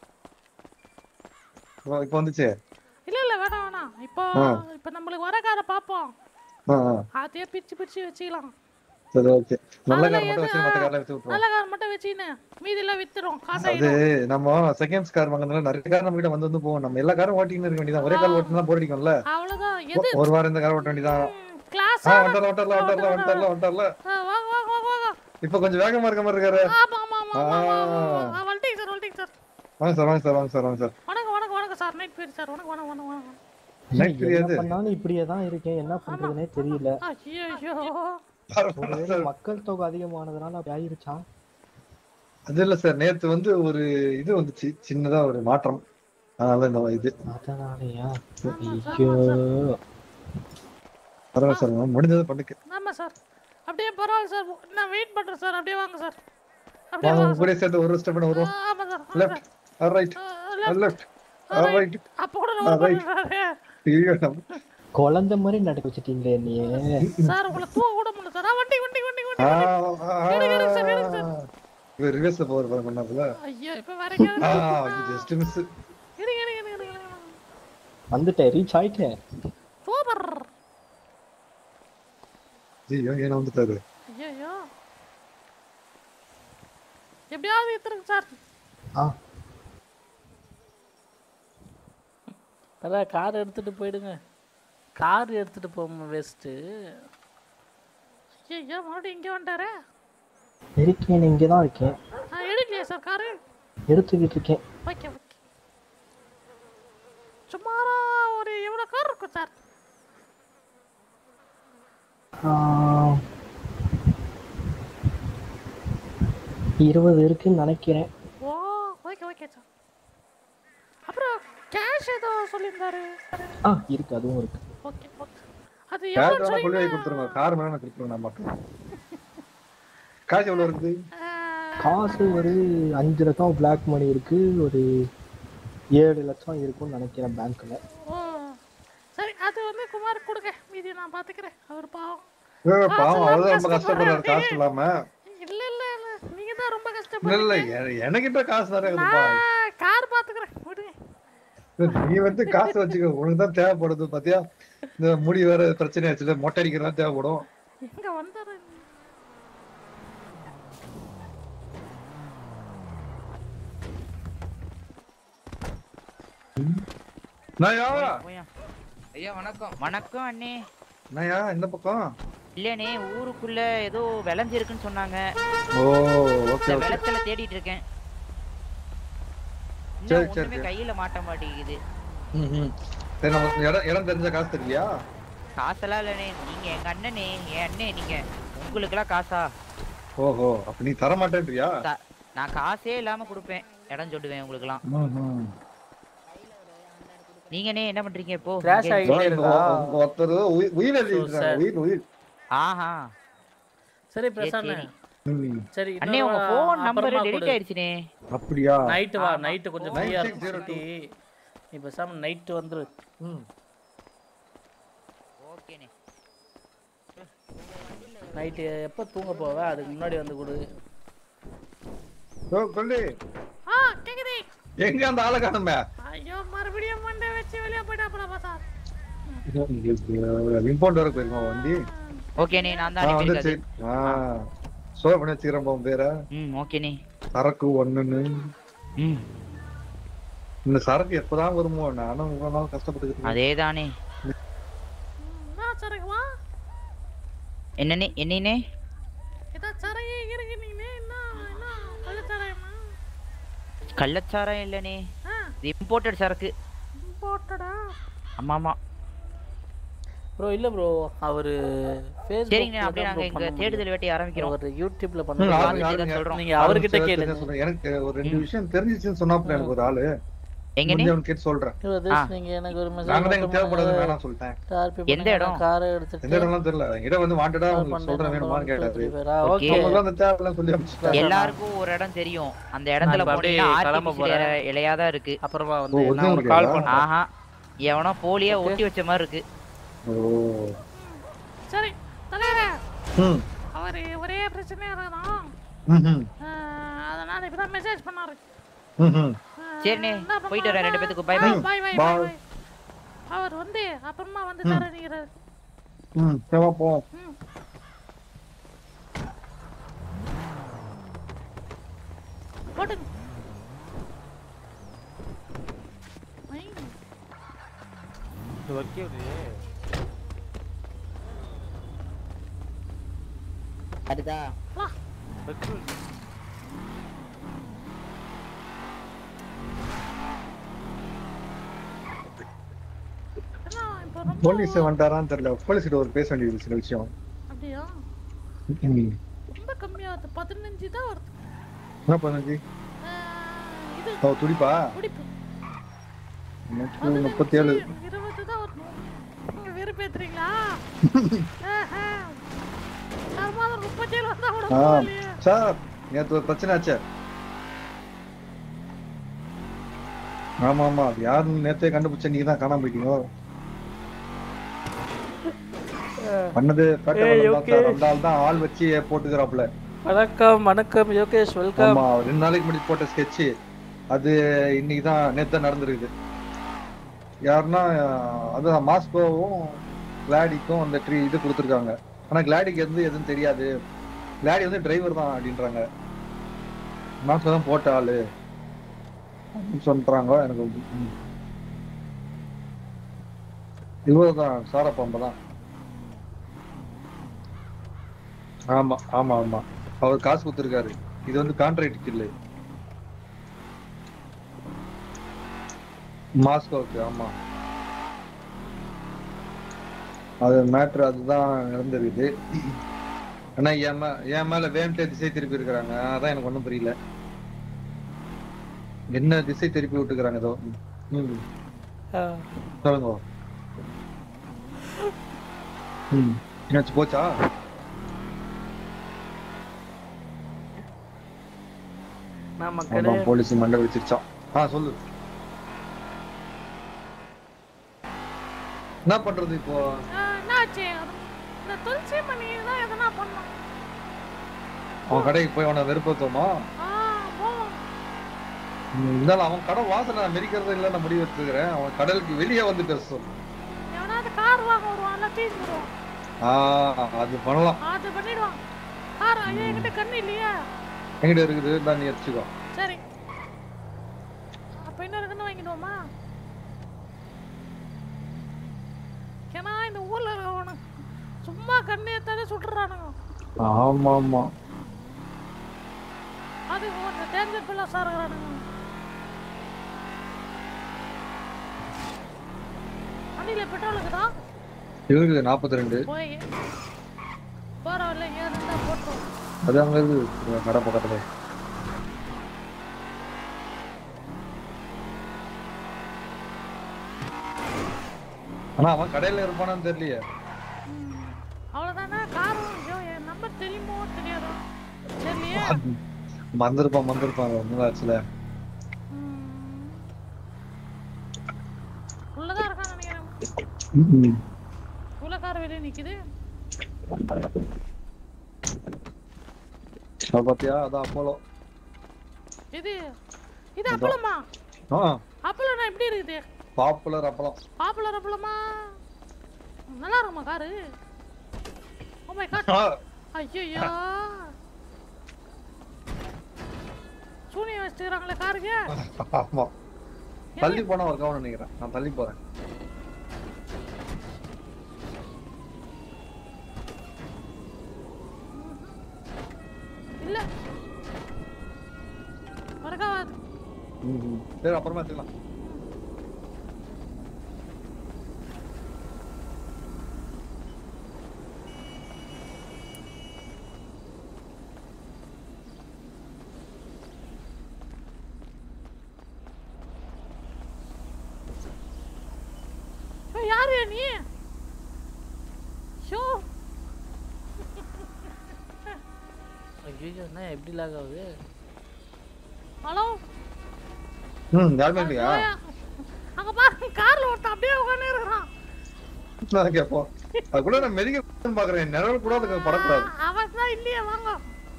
இப்போ இப்போ வந்துச்சு இல்ல இல்ல வேணாம் வேணாம் இப்போ ஆ. இப்போ நம்மளுக்கு வர காரை பார்ப்போம் ஆ ஆ. அதையே பிரிச்சு பிரிச்சு வச்சுக்கலாம் சரி ஓகே நல்ல அதுல கார் மட்டும் எது- வச்சு மத்த கார்ல வித்து விட்டுருவோம் நல்ல கார் மட்டும் வச்சுன்னு மீதி எல்லாம் வித்துரும் அது காசாயிடும் நம்ம செகண்ட்ஸ் கார் வாங்கினால நிறைய கார் நம்ம கிட்ட வந்து வந்து போவோம் நம்ம எல்லா காரும் ஓட்டின்னு இருக்க வேண்டியதான் ஒரே கார் ஓட்டினா போர் அடிக்கும்ல அவ்வளவுதான் எது ஒரு வாரம் இந்த கார் ஓட்ட வேண்டியதான் கிளாஸ் ஆ வந்துடல வந்துடல வந்துடல வந்துடல வந்துடல வாங்க வாங்க வாங்க வாங்க இப்போ கொஞ்சம் வேகமா இருக்க மாதிரி இருக்காரு ஆமா ஆமா ஆமா ஆ. ஆ வந்துட்டீங்க சார் வந்துட்டீங்க சார் வாங்க சார் வாங்க சார் வாங்க சார் வாங்க சார் வணக்கம் வணக்கம் வணக்கம் சார் நைட் பேர் சார் வணக்கம் வணக்கம் வணக்கம் வணக்கம் நைட் என்ன தெரியாது பண்ணாலும் இப்படியே தான் இருக்கேன் என்ன பண்றதுனே தெரியல ஐயோ ஒருவேளை மக்கள் தொகை அதிகமானதுனால அப்படி ஆயிருச்சா அது இல்ல சார் நேத்து வந்து ஒரு இது வந்துச்சு சின்னதா ஒரு மாற்றம் அதனால இந்த இது அதனாலயா ஐயோ பரவாயில்ல சார் முடிஞ்சதை பண்ணுக்கு ஆமா சார் அப்படியே பரவாயில்ல சார் நான் வெயிட் பண்றேன் சார் அப்படியே வாங்க சார் அப்படியே வாங்க வாங்க உங்க கூட சேர்த்து ஒரு ஸ்டெப் வருவோம் சார். ஆமா sir left right left right அப்ப கூட ரைட் ரைட் ஐயோ நம்ம குழந்தை மாதிரி நடக்க வச்சுட்டீங்களே என்னைய சார் உங்களை தூக்க கூட முடியல சார் ஆ, வண்டி வண்டி வண்டி வண்டி ஆ, எடுங்க, எடுங்க சார் எடுங்க சார் இவர் ரிவர்ஸ்ல போற பாருங்க பண்ணாப்புல ஐயோ இப்ப வரீங்க ஆ ஜஸ்ட் மிஸ் இருங்க இருங்க இருங்க இருங்க இருங்க. வந்துட்டேன் ரீச் ஆயிட்டேன் சூப்பர் ஐயோ ஏன்னா வந்துட்டாரு ஐயோ எப்படியாவது எடுத்துருங்க சார் ஆ அதான் கார் எடுத்துட்டு போயிடுங்க கார் எடுத்துட்டு போக வேஸ்ட்டு ஐயோ மறுபடியும் இங்கே வந்துட்டாரே இருக்கேன் இங்கே தான் இருக்கேன் ஆ எடுக்கலையா சார் காரு எடுத்துக்கிட்டு இருக்கேன் ஓகே ஓகே சுமாரா ஒரு எவ்வளோ கார் இருக்கும் சார் ஆ, இருபது இருக்குன்னு நினைக்கிறேன் ஓ ஓகே ஓகே சார் அப்புறம் கேஷ் ஏதோ சொல்லியிருந்தாரு ஆ இருக்கு அதுவும் இருக்கு ஓகே ஓகே அது கார் எவ்வளோ வேணா கொண்டு போய் சொன்னீங்க கொடுத்துருங்க கார் வேணா நான் கொடுத்துருவேன் நான் மட்டும் காசு எவ்வளவு இருக்குது காசு ஒரு அஞ்சு லட்சம் பிளாக் மணி இருக்கு ஒரு ஏழு லட்சம் இருக்கும்னு நினைக்கிறேன் பேங்க்ல ஓ சரி அது வந்து குமார் கொடுங்க மீதி நான் பார்த்துக்கிறேன் அவர் பாவம் ஏய், காசு பாவம் இல்லாம அவர்தான் ரொம்ப கஷ்டப்படுறாரு கஷ்டப்படுறாரு. காசு இல்லாம இல்ல இல்ல இல்ல நீங்க தான் ரொம்ப இல்ல கஷ்டப்படுறீங்க இல்ல எ- எனக்கிட்ட காசு நிறைய இருக்குப்பா நான் கார் பார்த்துக்கிறேன் விடுங்க நீ வந்து காசு வச்சுக்க உனக்கு தான் தேவைப்படுது பாத்தியா இந்த முடி வேற பிரச்சனை ஆச்சுல மொட்டை அடிக்கிறதா தேவைப்படும் எங்க வந்தாரு நாயா ஐயா வணக்கம் வணக்கம் அண்ணே நாயா இந்த பக்கம் இல்லண்ணே ஊருக்குள்ள ஏதோ விளைஞ்சிருக்குன்னு சொன்னாங்க ஓ இந்த ஓகே ஓகே விளத்துல தேடிட்டு இருக்கேன் சரி, இன்னும் சரி, ஒண்ணுமே சரி. கையில மாட்ட மாட்டேங்குது ம், ம். சரி நமக்கு இடம் இடம் தெரிஞ்ச காசு தெரியலையா காசெல்லாம் இல்லண்ணே நீங்க எங்க அண்ணனே என் அண்ணே நீங்க உங்களுக்கெல்லாம் காசா ஓஹோ அப்ப நீ தர மாட்டேன்றியா த- நான் காசே இல்லாம கொடுப்பேன் இடம் சொல்லுவேன் உங்களுக்குலாம் ம், ம். நீங்கண்ணே என்ன பண்றீங்க இப்போ Crash இங்க- ஆகிட்டே இங்க இருக்கா? ஒ- ஒருத்தர் உயிர் உயிர் எழுதிட்டு So sad. உயிர் உயிர் ஆஹா சரி சரி, பிரசன்ன சரி. ம். சரி அண்ணே உங்க ஃபோன் நம்பர் டெலிட் ஆயிடுச்சுனே அப்படியா நைட்டு வா நைட்டு கொஞ்சம் Nine ஃப்ரீயா six zero இருக்கும் நீ பேசாம நைட்டு வந்துரு ஓகேண்ணே நைட்டு எப்போ தூங்க போவ அதுக்கு முன்னாடி வந்து கொடு ஓ கொல்லி ஆ கேக்குது எங்க அந்த ஆளை காணுமே ஐயோ மறுபடியும் மண்டை வச்சு வெளியே போயிட்டாப்புல பார்த்தா இம்போர்ட் வர போயிருக்கோம் வண்டி ஓகேண்ணே நான் ஆ தான் வந்துருச்சு அனுப்பியிருக்கேன் ஆ சோழ பண்ணி வச்சுக்கிறேன் போம் பேர ம் ஓகேண்ணே சரக்கு ஒண்ணுன்னு ம் இந்த சரக்கு எப்பதான் வருமோ நானும் இவ்வளவு நாள் கஷ்டப்பட்டுக்கிட்டு அதேதானே என்ன சரக்குவா என்னண்ணே என்னண்ணே ஏதோ சரக்கு இருக்கு நீங்க என்ன என்ன கள்ளச்சாராயமா கள்ளச்சாரம் இல்லைண்ணே ஆ இம்போர்ட்டட் சரக்கு போட்டடா ஆமா ஆமா ப்ரோ இல்ல ப்ரோ அவரு சரிங்கண்ணே அப்படியே நாங்க எங்க தேடுதல் வேட்டையை ஆரம்பிக்கிறோம் அவர் யூடியூப்ல ம், பண்ணுங்க ஆளுங்க, ஆளுங்க. சொல்றோம். நீங்க அவர்கிட்ட ஆளுங்க கேளுங்க தெரிஞ்ச சொல்றேன். எனக்கு ஒரு ரெண்டு விஷயம் தெரிஞ்சிச்சுன்னு சொன்னாப்புல எனக்கு ஒரு ஆளு எங்கண்ணே? முடிஞ்ச அவனுக்கு கேட்டு சொல்றேன் இவர் this நீங்க எனக்கு ஒரு மெசேஜ் நாங்க தான் எங்களுக்கு தேவைப்படாது வேணாம் சொல்லிட்டேன் எந்த இடம்? காரை எடுத்துட்டு எந்த இடம்லாம் தெரியல இடம் வந்து வாண்டடா Call உங்களுக்கு பண்ணேன், சொல்றேன் number வேணுமான்னு one, two, கேட்டாரு three, four. ஆ, Okay. okay. அவங்க அந்த தேவையெல்லாம் சொல்லி அனுப்பிச்சிட்டாங்க எல்லாருக்கும் ஒரு இடம் தெரியும் அந்த இடத்துல இப்ப அப்படியே போனீங்கன்னா கிளம்ப artificial போறேன். இலை- இலையா தான் இருக்கு அப்புறமா ஓ, வந்து நான் original ஒரு கால் இருக்கா? பண்றேன் ஆஹா எவனோ போலியா ஒட்டி வச்ச மாதிரி இருக்கு ஓ சரி தலைவரே ம் அவரு ஒரே பிரச்சனையா இருக்கணும் ம்ஹும். அதனால இப்பதான் மெசேஜ் பண்ணாரு ம்ஹும். சரிண்ணே போயிட்டு வரேன் ரெண்டு பேத்துக்கு bye bye bye bye bye Bye. Bye அவர் வந்து அப்புறமா வந்து ம். தரணிக்கிறாரு ம் சரி வா, போவோம் போட்டுங்க ஐ, அடுத்தா வா. என்ன இப்போ ரொம்ப போலீஸ் வந்துட்டாரான்னு தெரியல போலீஸ் கிட்ட ஒரு பேச வேண்டியது சில விஷயம் அப்படியா ம். ரொம்ப கம்மியாகுது பதினஞ்சு தான் வருது என்ன பண்ணுச்சு இது ஓ துடிப்பா குடிப்பு எனக்கு முப்பத்தி ஏழு இருபது தான் வரணும் நீங்க வெறுப்பேத்துறீங்களா ஆஹா. சார் மாதம் முப்பத்தேழு வந்தா கூட ஆ பரவாயில்லையே. சார் நேத்து ஒரு பிரச்சனை ஆச்சு ஆமா ஆமா அது யாருன்னு நேத்தே கண்டுபிடிச்ச நீங்க தான் காணாம போயிட்டீங்க பண்ணது பேட்டை ஏய், வளம் தான் okay. சார். அந்த ஆள் தான் ஆள் வச்சு போட்டுக்கிறாப்புல வணக்கம் வணக்கம் யோகேஷ் வெல்கம் ஆமா ரெண்டு நாளைக்கு முன்னாடி போட்ட ஸ்கெட்ச் அது இன்னைக்கு தான் நேத்து தான் நடந்திருக்குது யாருன்னா அதான் மாஸ்கோவும் கிளாடிக்கும் அந்த ட்ரீ இது கொடுத்துருக்காங்க ஆனா கிளாடிக்கு எது எதுவும் தெரியாது கிளாடி வந்து டிரைவர் தான் அப்படின்றாங்க மாஸ்கோ தான் போட்ட ஆளு அப்படின்னு சொல்றாங்க எனக்கு ம். இவர் தான் சாரப்பாம்பு தான் ஆமா ஆமா ஆமா அவர் காசு கொடுத்துருக்காரு இது வந்து கான்ட்ராக்ட் இல்லை மாஸ்கோவுக்கு ஆமா அது மேட்ரு அதுதான் நடந்திருக்குது ஆனா என் மே என் மேல வேம்டே திசை திருப்பி இருக்கிறாங்க அதான் எனக்கு ஒண்ணும் புரியல என்ன திசை திருப்பி விட்டுக்கிறாங்க ஏதோ ம் சொல்லுங்க ம் என்னாச்சு போச்சா நான் ஆமா மக்களே போலீஸ் மண்டை வச்சிருச்சான் ஆ சொல்லு என்ன பண்றது இப்போ ஆ, என்னாச்சு இந்த துளசி மணி தான் எதனா பண்ணோம் அவன் கடைக்கு போய் அவனை வெறுப்பத்தோமா ஆ போவோம் இருந்தாலும் அவன் கடை வாசனை நான் மெரிக்கிறது இல்லை நான் முடிவு எடுத்துக்கிறேன் அவன் கடலுக்கு வெளியே வந்து பேச சொல்லு எவனாவது கார் வாங்க வருவான்ல தீஸ் வருவான் ஆ அது பண்ணலாம் அது பண்ணிடுவான் கார் ஐயோ என்கிட்ட கண்ணு இல்லையா எங்கிட்ட இருக்குது தான் நீ எடுத்துக்கோ சரி அப்ப இன்னொரு கண்ணு வாங்கிடுவோமா ஏன்னா இந்த ஊர்ல இருக்கவனுங்க சும்மா கண்ணு ஏத்தாலே சுட்டுறானுங்க ஆமா ஆமா அது கொஞ்சம் டேஞ்சர் பிள்ளாஸா இருக்கிறானுங்க வண்டியில பெட்ரோலுக்கு தான் இருக்குது நாற்பத்தி ரெண்டு போய் போற வரல ஏன் இருந்தா போட்டோம் அது அங்க இருக்குது கடை பக்கத்துல ஆனா அவன் கடையில இருப்பானான்னு தெரியலையே அவ்வளவுதானே காரும் ஐயோ என் நம்பர் தெரியுமோ தெரியாதோ மந்திருப்பான் மந்திருப்பான் ரொம்ப ஆச்சுல உள்ளதான் இருக்கான்னு நினைக்கிறேன் உள்ள கார் வெளியே நிக்குது அது பாத்தியா அதான் அப்போலோ இது இது அப்பளமா ஆ அப்பளம்னா எப்படி இருக்குது பாப்புலர் அப்பளம் பாப்புலர் அப்பளமா நல்லா இருக்குமா காரு ஓ மை காட் ஆ. ஐயோ சூனியம் வச்சுக்கிறாங்களே காருக்கு ஆமா தள்ளி போனா ஒரு கவனம் நினைக்கிறேன் நான் தள்ளி போறேன் இல்ல வரகாவாது ம். சரி அப்புறமா எடுத்துக்கலாம் ஏய், யாரு நீ ஷோ ஐயோ என்ன எப்படி லாக் ஆகுது ஹலோ ம் யாருமே இல்லையா அங்க பாருங்க கார்ல ஒருத்தன் அப்படியே உட்கார்ந்து இருக்கிறான் நான் கேட்போம் அது கூட நான் மெதிக்க பாக்குறேன் நிழல் கூட அதுக்கு படக்கூடாது அவன் தான் இல்லையே வாங்க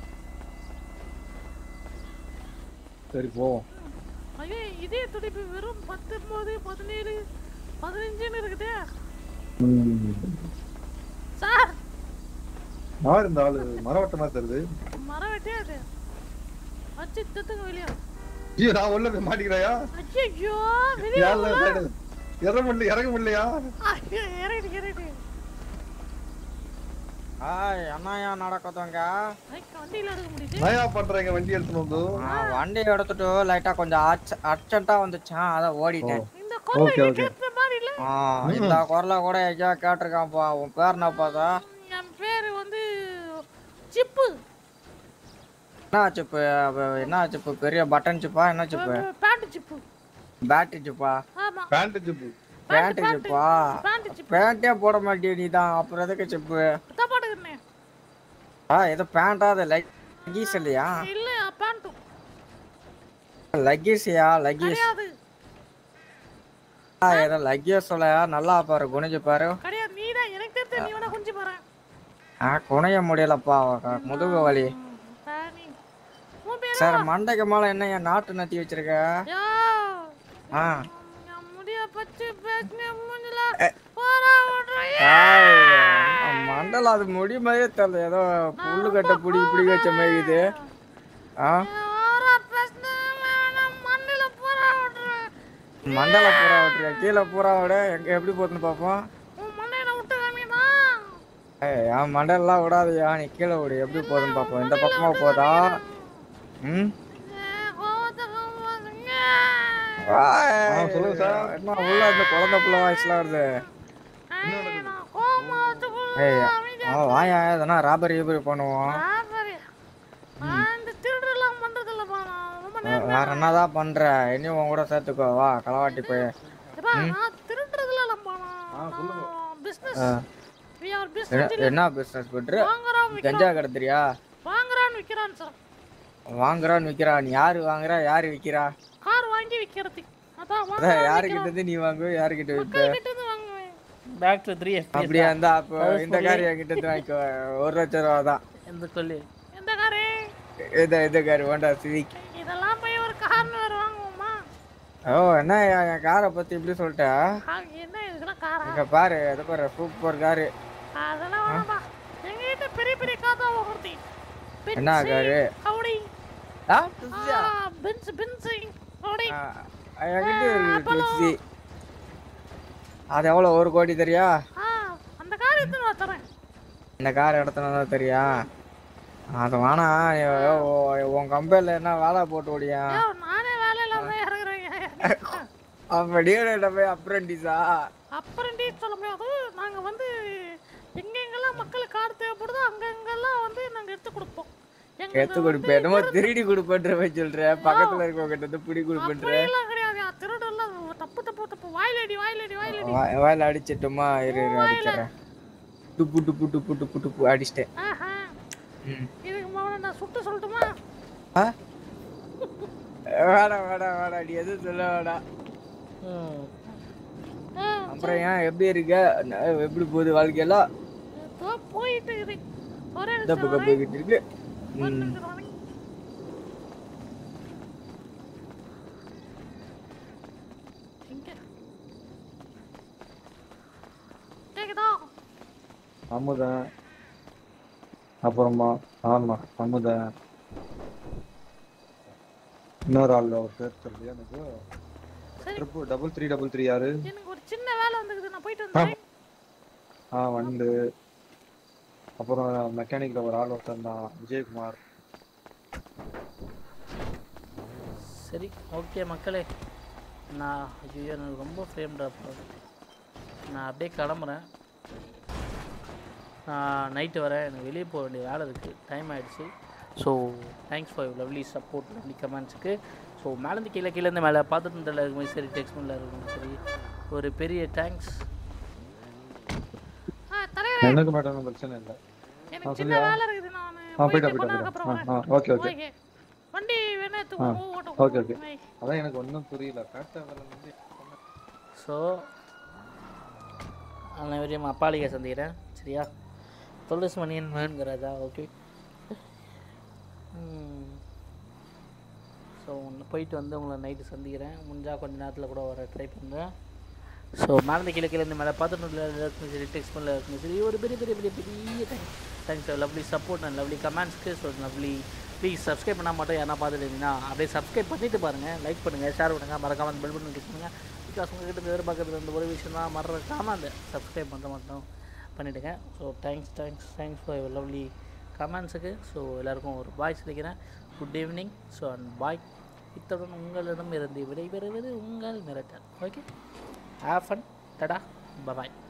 சரி போவோம் ஐயோ இதே துடிப்பு வெறும் பத்தொன்பது பதினேழு பதினஞ்சுன்னு இருக்குதே சார் யார் இந்த ஆளு மரவட்டமா தெரியுது மரம் வெட்டியா அது வச்சு தித்துங்க வெளியே ஐயோ நான் உள்ள போய் மாட்டிக்கிறாயா ஐயோ வெளியே யாருல சைடு இறங்க முடியல இறங்க முடியலையா ஐயோ இறங்கி இறங்கி ஆய் அண்ணாயா நடக்கத்தவங்க வண்டியில எடுக்க முடியுது நயா பண்றீங்க வண்டி எடுத்துன்னு வந்து வண்டி எடுத்துட்டு லைட்டா கொஞ்சம் அர்ஜென்ட்டா வந்துச்சான் அதான் ஓடிட்டேன் இந்த ஓகே ஓகே இந்த மாதிரி இல்ல ஆ, இந்த குரலை கூட எங்கேயா கேட்டிருக்கான்ப்பா உன் பேர் என்ன பார்த்தா என் பேரு வந்து சிப்பு என்ன சிப்பு என்ன சிப்பு பெரிய பட்டன் சிப்பா என்ன சிப்பு பேண்ட் சிப்பு பேட்டரி சிப்பா ஆமா பேண்ட் ஜிப்பு பேண்ட் சிப்பா பேண்ட் சிப்பு பேண்டே போட மாட்டிய நீ தான் அப்புறம் எதுக்கு சிப்பு தான் பாட்டுக்கிறேன் ஆ ஏதோ பேண்டா அது லக்கீஸ் இல்லையா இல்ல பேண்ட் லக்கீஸியா லக்கீஸ் கிடையாது ஆ ஏதோ லக்கீஸ் சொல்லையா நல்லா பாரு குனிஞ்சு பாரு கிடையாது நீ தான் எனக்கு தெரிஞ்ச நீ வேணா கொஞ்சம் பாரு ஆ குனிய முடியலப்பா முதுகு வலி தானி உன் பேரு சார் மண்டைக்கு மேல என்ன என் நாட்டு நத்தி வச்சிருக்க யோ ஆ என் முடிய பச்சு பேசின மூஞ்சில போறா விடுறேன் ஆய், மண்டல அது முடி மாதிரியே தெரியல ஏதோ புல்லு கட்ட புடி இப்படி வச்ச மாதிரி இது ஆ போறா பேசின மண்ணில போறா விடுறேன் மண்டல பூரா விட்டுருக்க கீழே பூரா விட எங்க எப்படி போகுதுன்னு பார்ப்போம் உன் மண்டையில விட்டு காமினா ஏய் என் மண்டலாம் விடாதயா நீ கீழே விடு எப்படி போகுதுன்னு பார்ப்போம் இந்த பக்கமா போதா ம் ஆய், சொல்லுங்க சார். என்ன உள்ள இந்த குழந்தை புள்ள வாய்ஸ்லாம் வருது ஏய் ஆ வாயா எதனா ராபரி கீபரி பண்ணுவோம் இந்த திருடு எல்லாம் பண்றது இல்லப்பா நான் ரொம்ப வே- வேற என்னதான் பண்ற இனி உன் கூட சேர்த்துக்கோ வா களவாட்டி போய் எப்பா நான் திருடுறதுல இல்லப்பா நான் பிசினஸ் ஆ. we are என்ன- business என்ன பிசினஸ் பண்ற வாங்குறோம் கஞ்சா விக்கிறோம் கடத்துறியா வாங்குறான்னு விக்கிறான் சார் வாங்குறான்னு விக்கிறான் யாரு வாங்குறா யாரு விக்கிறா கார் வாங்கி விக்கிறது அதான் அதான் வாங்குறான் யாருக்கிட்ட இருந்து நீ வாங்குவ யாருக்கிட்ட விப்ப கிட்ட இருந்து வாங்குவேன் பேக் டு த்ரீ அப்படியா இருந்தா அப்போ இந்த கார் என்கிட்ட இருந்து வாங்கிக்கோ ஒரு லட்சம் ரூபா தான் எந்த கொல்லி எந்த காரு இந்த இந்த கார் ஹோண்டா சிவிக் இதெல்லாம் போய் ஒரு கார்னு வேற வாங்குவோமா ஓ என்ன என் என் காரை பத்தி இப்படி சொல்லிட்ட ஆ, என்ன இதெல்லாம் காரா இங்க பாரு இது பாரு சூப்பர் காரு அதெல்லாம் வேணாம்பா எங்ககிட்ட பெரிய பெரிய கார் தான் ஒருத்தி என்ன காரு கவுடி ஆ பென்ஸ் பென்ஸ் கவுடி என்கிட்ட இருக்கு டுஸ்ஸி. அது எவ்வளோ ஒரு கோடி தெரியா ஆ அந்த கார் எடுத்து நான் தரேன் இந்த கார் இடத்துல தெரியா அது வேணாம் ஐயோ, உ- உன் கம்பெனில என்ன வேலை போட்டு ஓடியா ஐயோ, நானே வேலையில தான் இறங்குறேன் அப்படியே போய் அப்ரண்டிஸா அப்புறம் டீட் சொல்ல முடியாது நாங்க வந்து எங்கெங்கெல்லாம் மக்களுக்கு கார் தேவைப்படுதோ அங்கங்கெல்லாம் வந்து நாங்க எடுத்து கொடுப்போம் எங்களுக்கு எடுத்து கொடுப்பேன் என்னமோ திருடி கொடுப்பேன்ற போய் சொல்ற பக்கத்துல இருக்கவங்க கிட்ட இருந்து பிடி கொடுப்பேன்ற அப்படியெல்லாம் கிடையாது திருடு எல்லாம் தப்பு தப்பு தப்பு வாயிலடி வாயிலடி வாயிலடி வா- வாயில அடிச்சிட்டுமா இரு இரு அடிச்சிடறேன் டுப்பு டுப்பு டுப்பு டுப்பு டுப்பு அடிச்சிட்டேன் ஆஹா ம். இதுக்கு முன்னாடி நான் சுட்டு சொல்லட்டுமா ஆ? வேடா வேடா வேடா நீ எதுவும் சொல்ல வேடா அப்புறம் ஏன் எப்படி இருக்க ந- எப்படி போகுது வாழ்க்கையெல்லாம் ஏதோ போயிட்டு இருக்கு ஒரே இந்த நிமிஷம் பக்கம் வரேன். போய்கிட்டு இருக்கு ஒரு ம். நிமிஷம் வரேன். இங்க. கேக்குதா அமுதா அப்புறமா ஆமா அமுதா இன்னொரு ஆள் அவர் பேர் சொல்லி எனக்கு triple double three double three யாரு எனக்கு ஒரு சின்ன வேலை வந்துருக்குது நான் போயிட்டு வந்துடுறேன் ஆ வண்டு அப்புறம் மெக்கானிக்ல ஒரு ஆள் ஒருத்தன் தான் விஜயகுமார் சரி ஓகே மக்களே நான் ஐயோ எனக்கு ரொம்ப ஃப்ரேம் ட்ராப் நான் அப்படியே கிளம்புறேன் நான் நைட்டு வரேன் எனக்கு வெளியே போக வேண்டிய வேலை இருக்குது டைம் ஆயிடுச்சு so thanks for lovely support lovely கமெண்ட்ஸுக்கு ஸோ மேலேருந்து கீழே கீழேருந்து மேலே பார்த்துட்டு இருந்தல இருக்குமே சரி டெக்ஸ்ட்மெண்ட்டில் இருக்கும் சரி ஒரு பெரிய தேங்க்ஸ் ஆ தலைவரே எனக்கு மட்டும் ஒண்ணும் பிரச்சனை இல்லை ஆ எனக்கு சின்ன சொல்லியா வேலை இருக்குது நான் ஆ போயிட்டா போயிட்டு போயிட்டா கொஞ்ச போயிட்டா நேரம் ஆ அப்புறம் ஆ ஓகே ஓகே ஓகே வண்டி வேணா ஆ எடுத்துக்கோ ஓட்டும் ஓகே ஓகே அதான் எனக்கு ஒன்றும் புரியல கரெக்டாக வேலை வந்து ஸோ அனைவரையும் அப்பாலிகை சந்திக்கிறேன் சரியா தொல்லிஸ் மணியன் மகன்கிறதா ஓகே ஸோ போயிட்டு வந்து உங்களை நைட்டு சந்திக்கிறேன் முடிஞ்சால் கொஞ்ச நேரத்தில் கூட வர ட்ரை பண்ணுறேன் ஸோ மேலே கீழே கீழே இந்த மேலே பார்த்துட்டு இருக்குமே சரி டெக்ஸ்ட் பண்ணல இருக்குமே சரி ஒரு பெரிய பெரிய பெரிய பெரிய thanks thanks lovely support and lovely கமெண்ட்ஸ்க்கு ஸோ லவ்லி ப்ளீஸ் சப்ஸ்கிரைப் பண்ணால் மட்டும் யாரா பார்த்துட்டு இருந்தீங்கன்னா அப்படியே சப்ஸ்கிரைப் பண்ணிட்டு பாருங்கள் லைக் பண்ணுங்கள் ஷேர் பண்ணுங்கள் மறக்காமல் பெல் பட்டன் கிளிக் பண்ணுங்கள் பிகாஸ் உங்ககிட்ட எதிர்பார்க்குறது அந்த ஒரு விஷயம் தான் மறக்காமல் அந்த சப்ஸ்கிரைப் பண்ணுற மட்டும் பண்ணிவிடுங்க so thanks thanks thanks for your lovely கமெண்ட்ஸுக்கு ஸோ எல்லாருக்கும் ஒரு பாய் சொல்லிக்கிறேன் good evening so and bye இத்துடன் உங்களிடம் இருந்து விடைபெறுவது உங்கள் மிரட்டல் okay have fun tata bye bye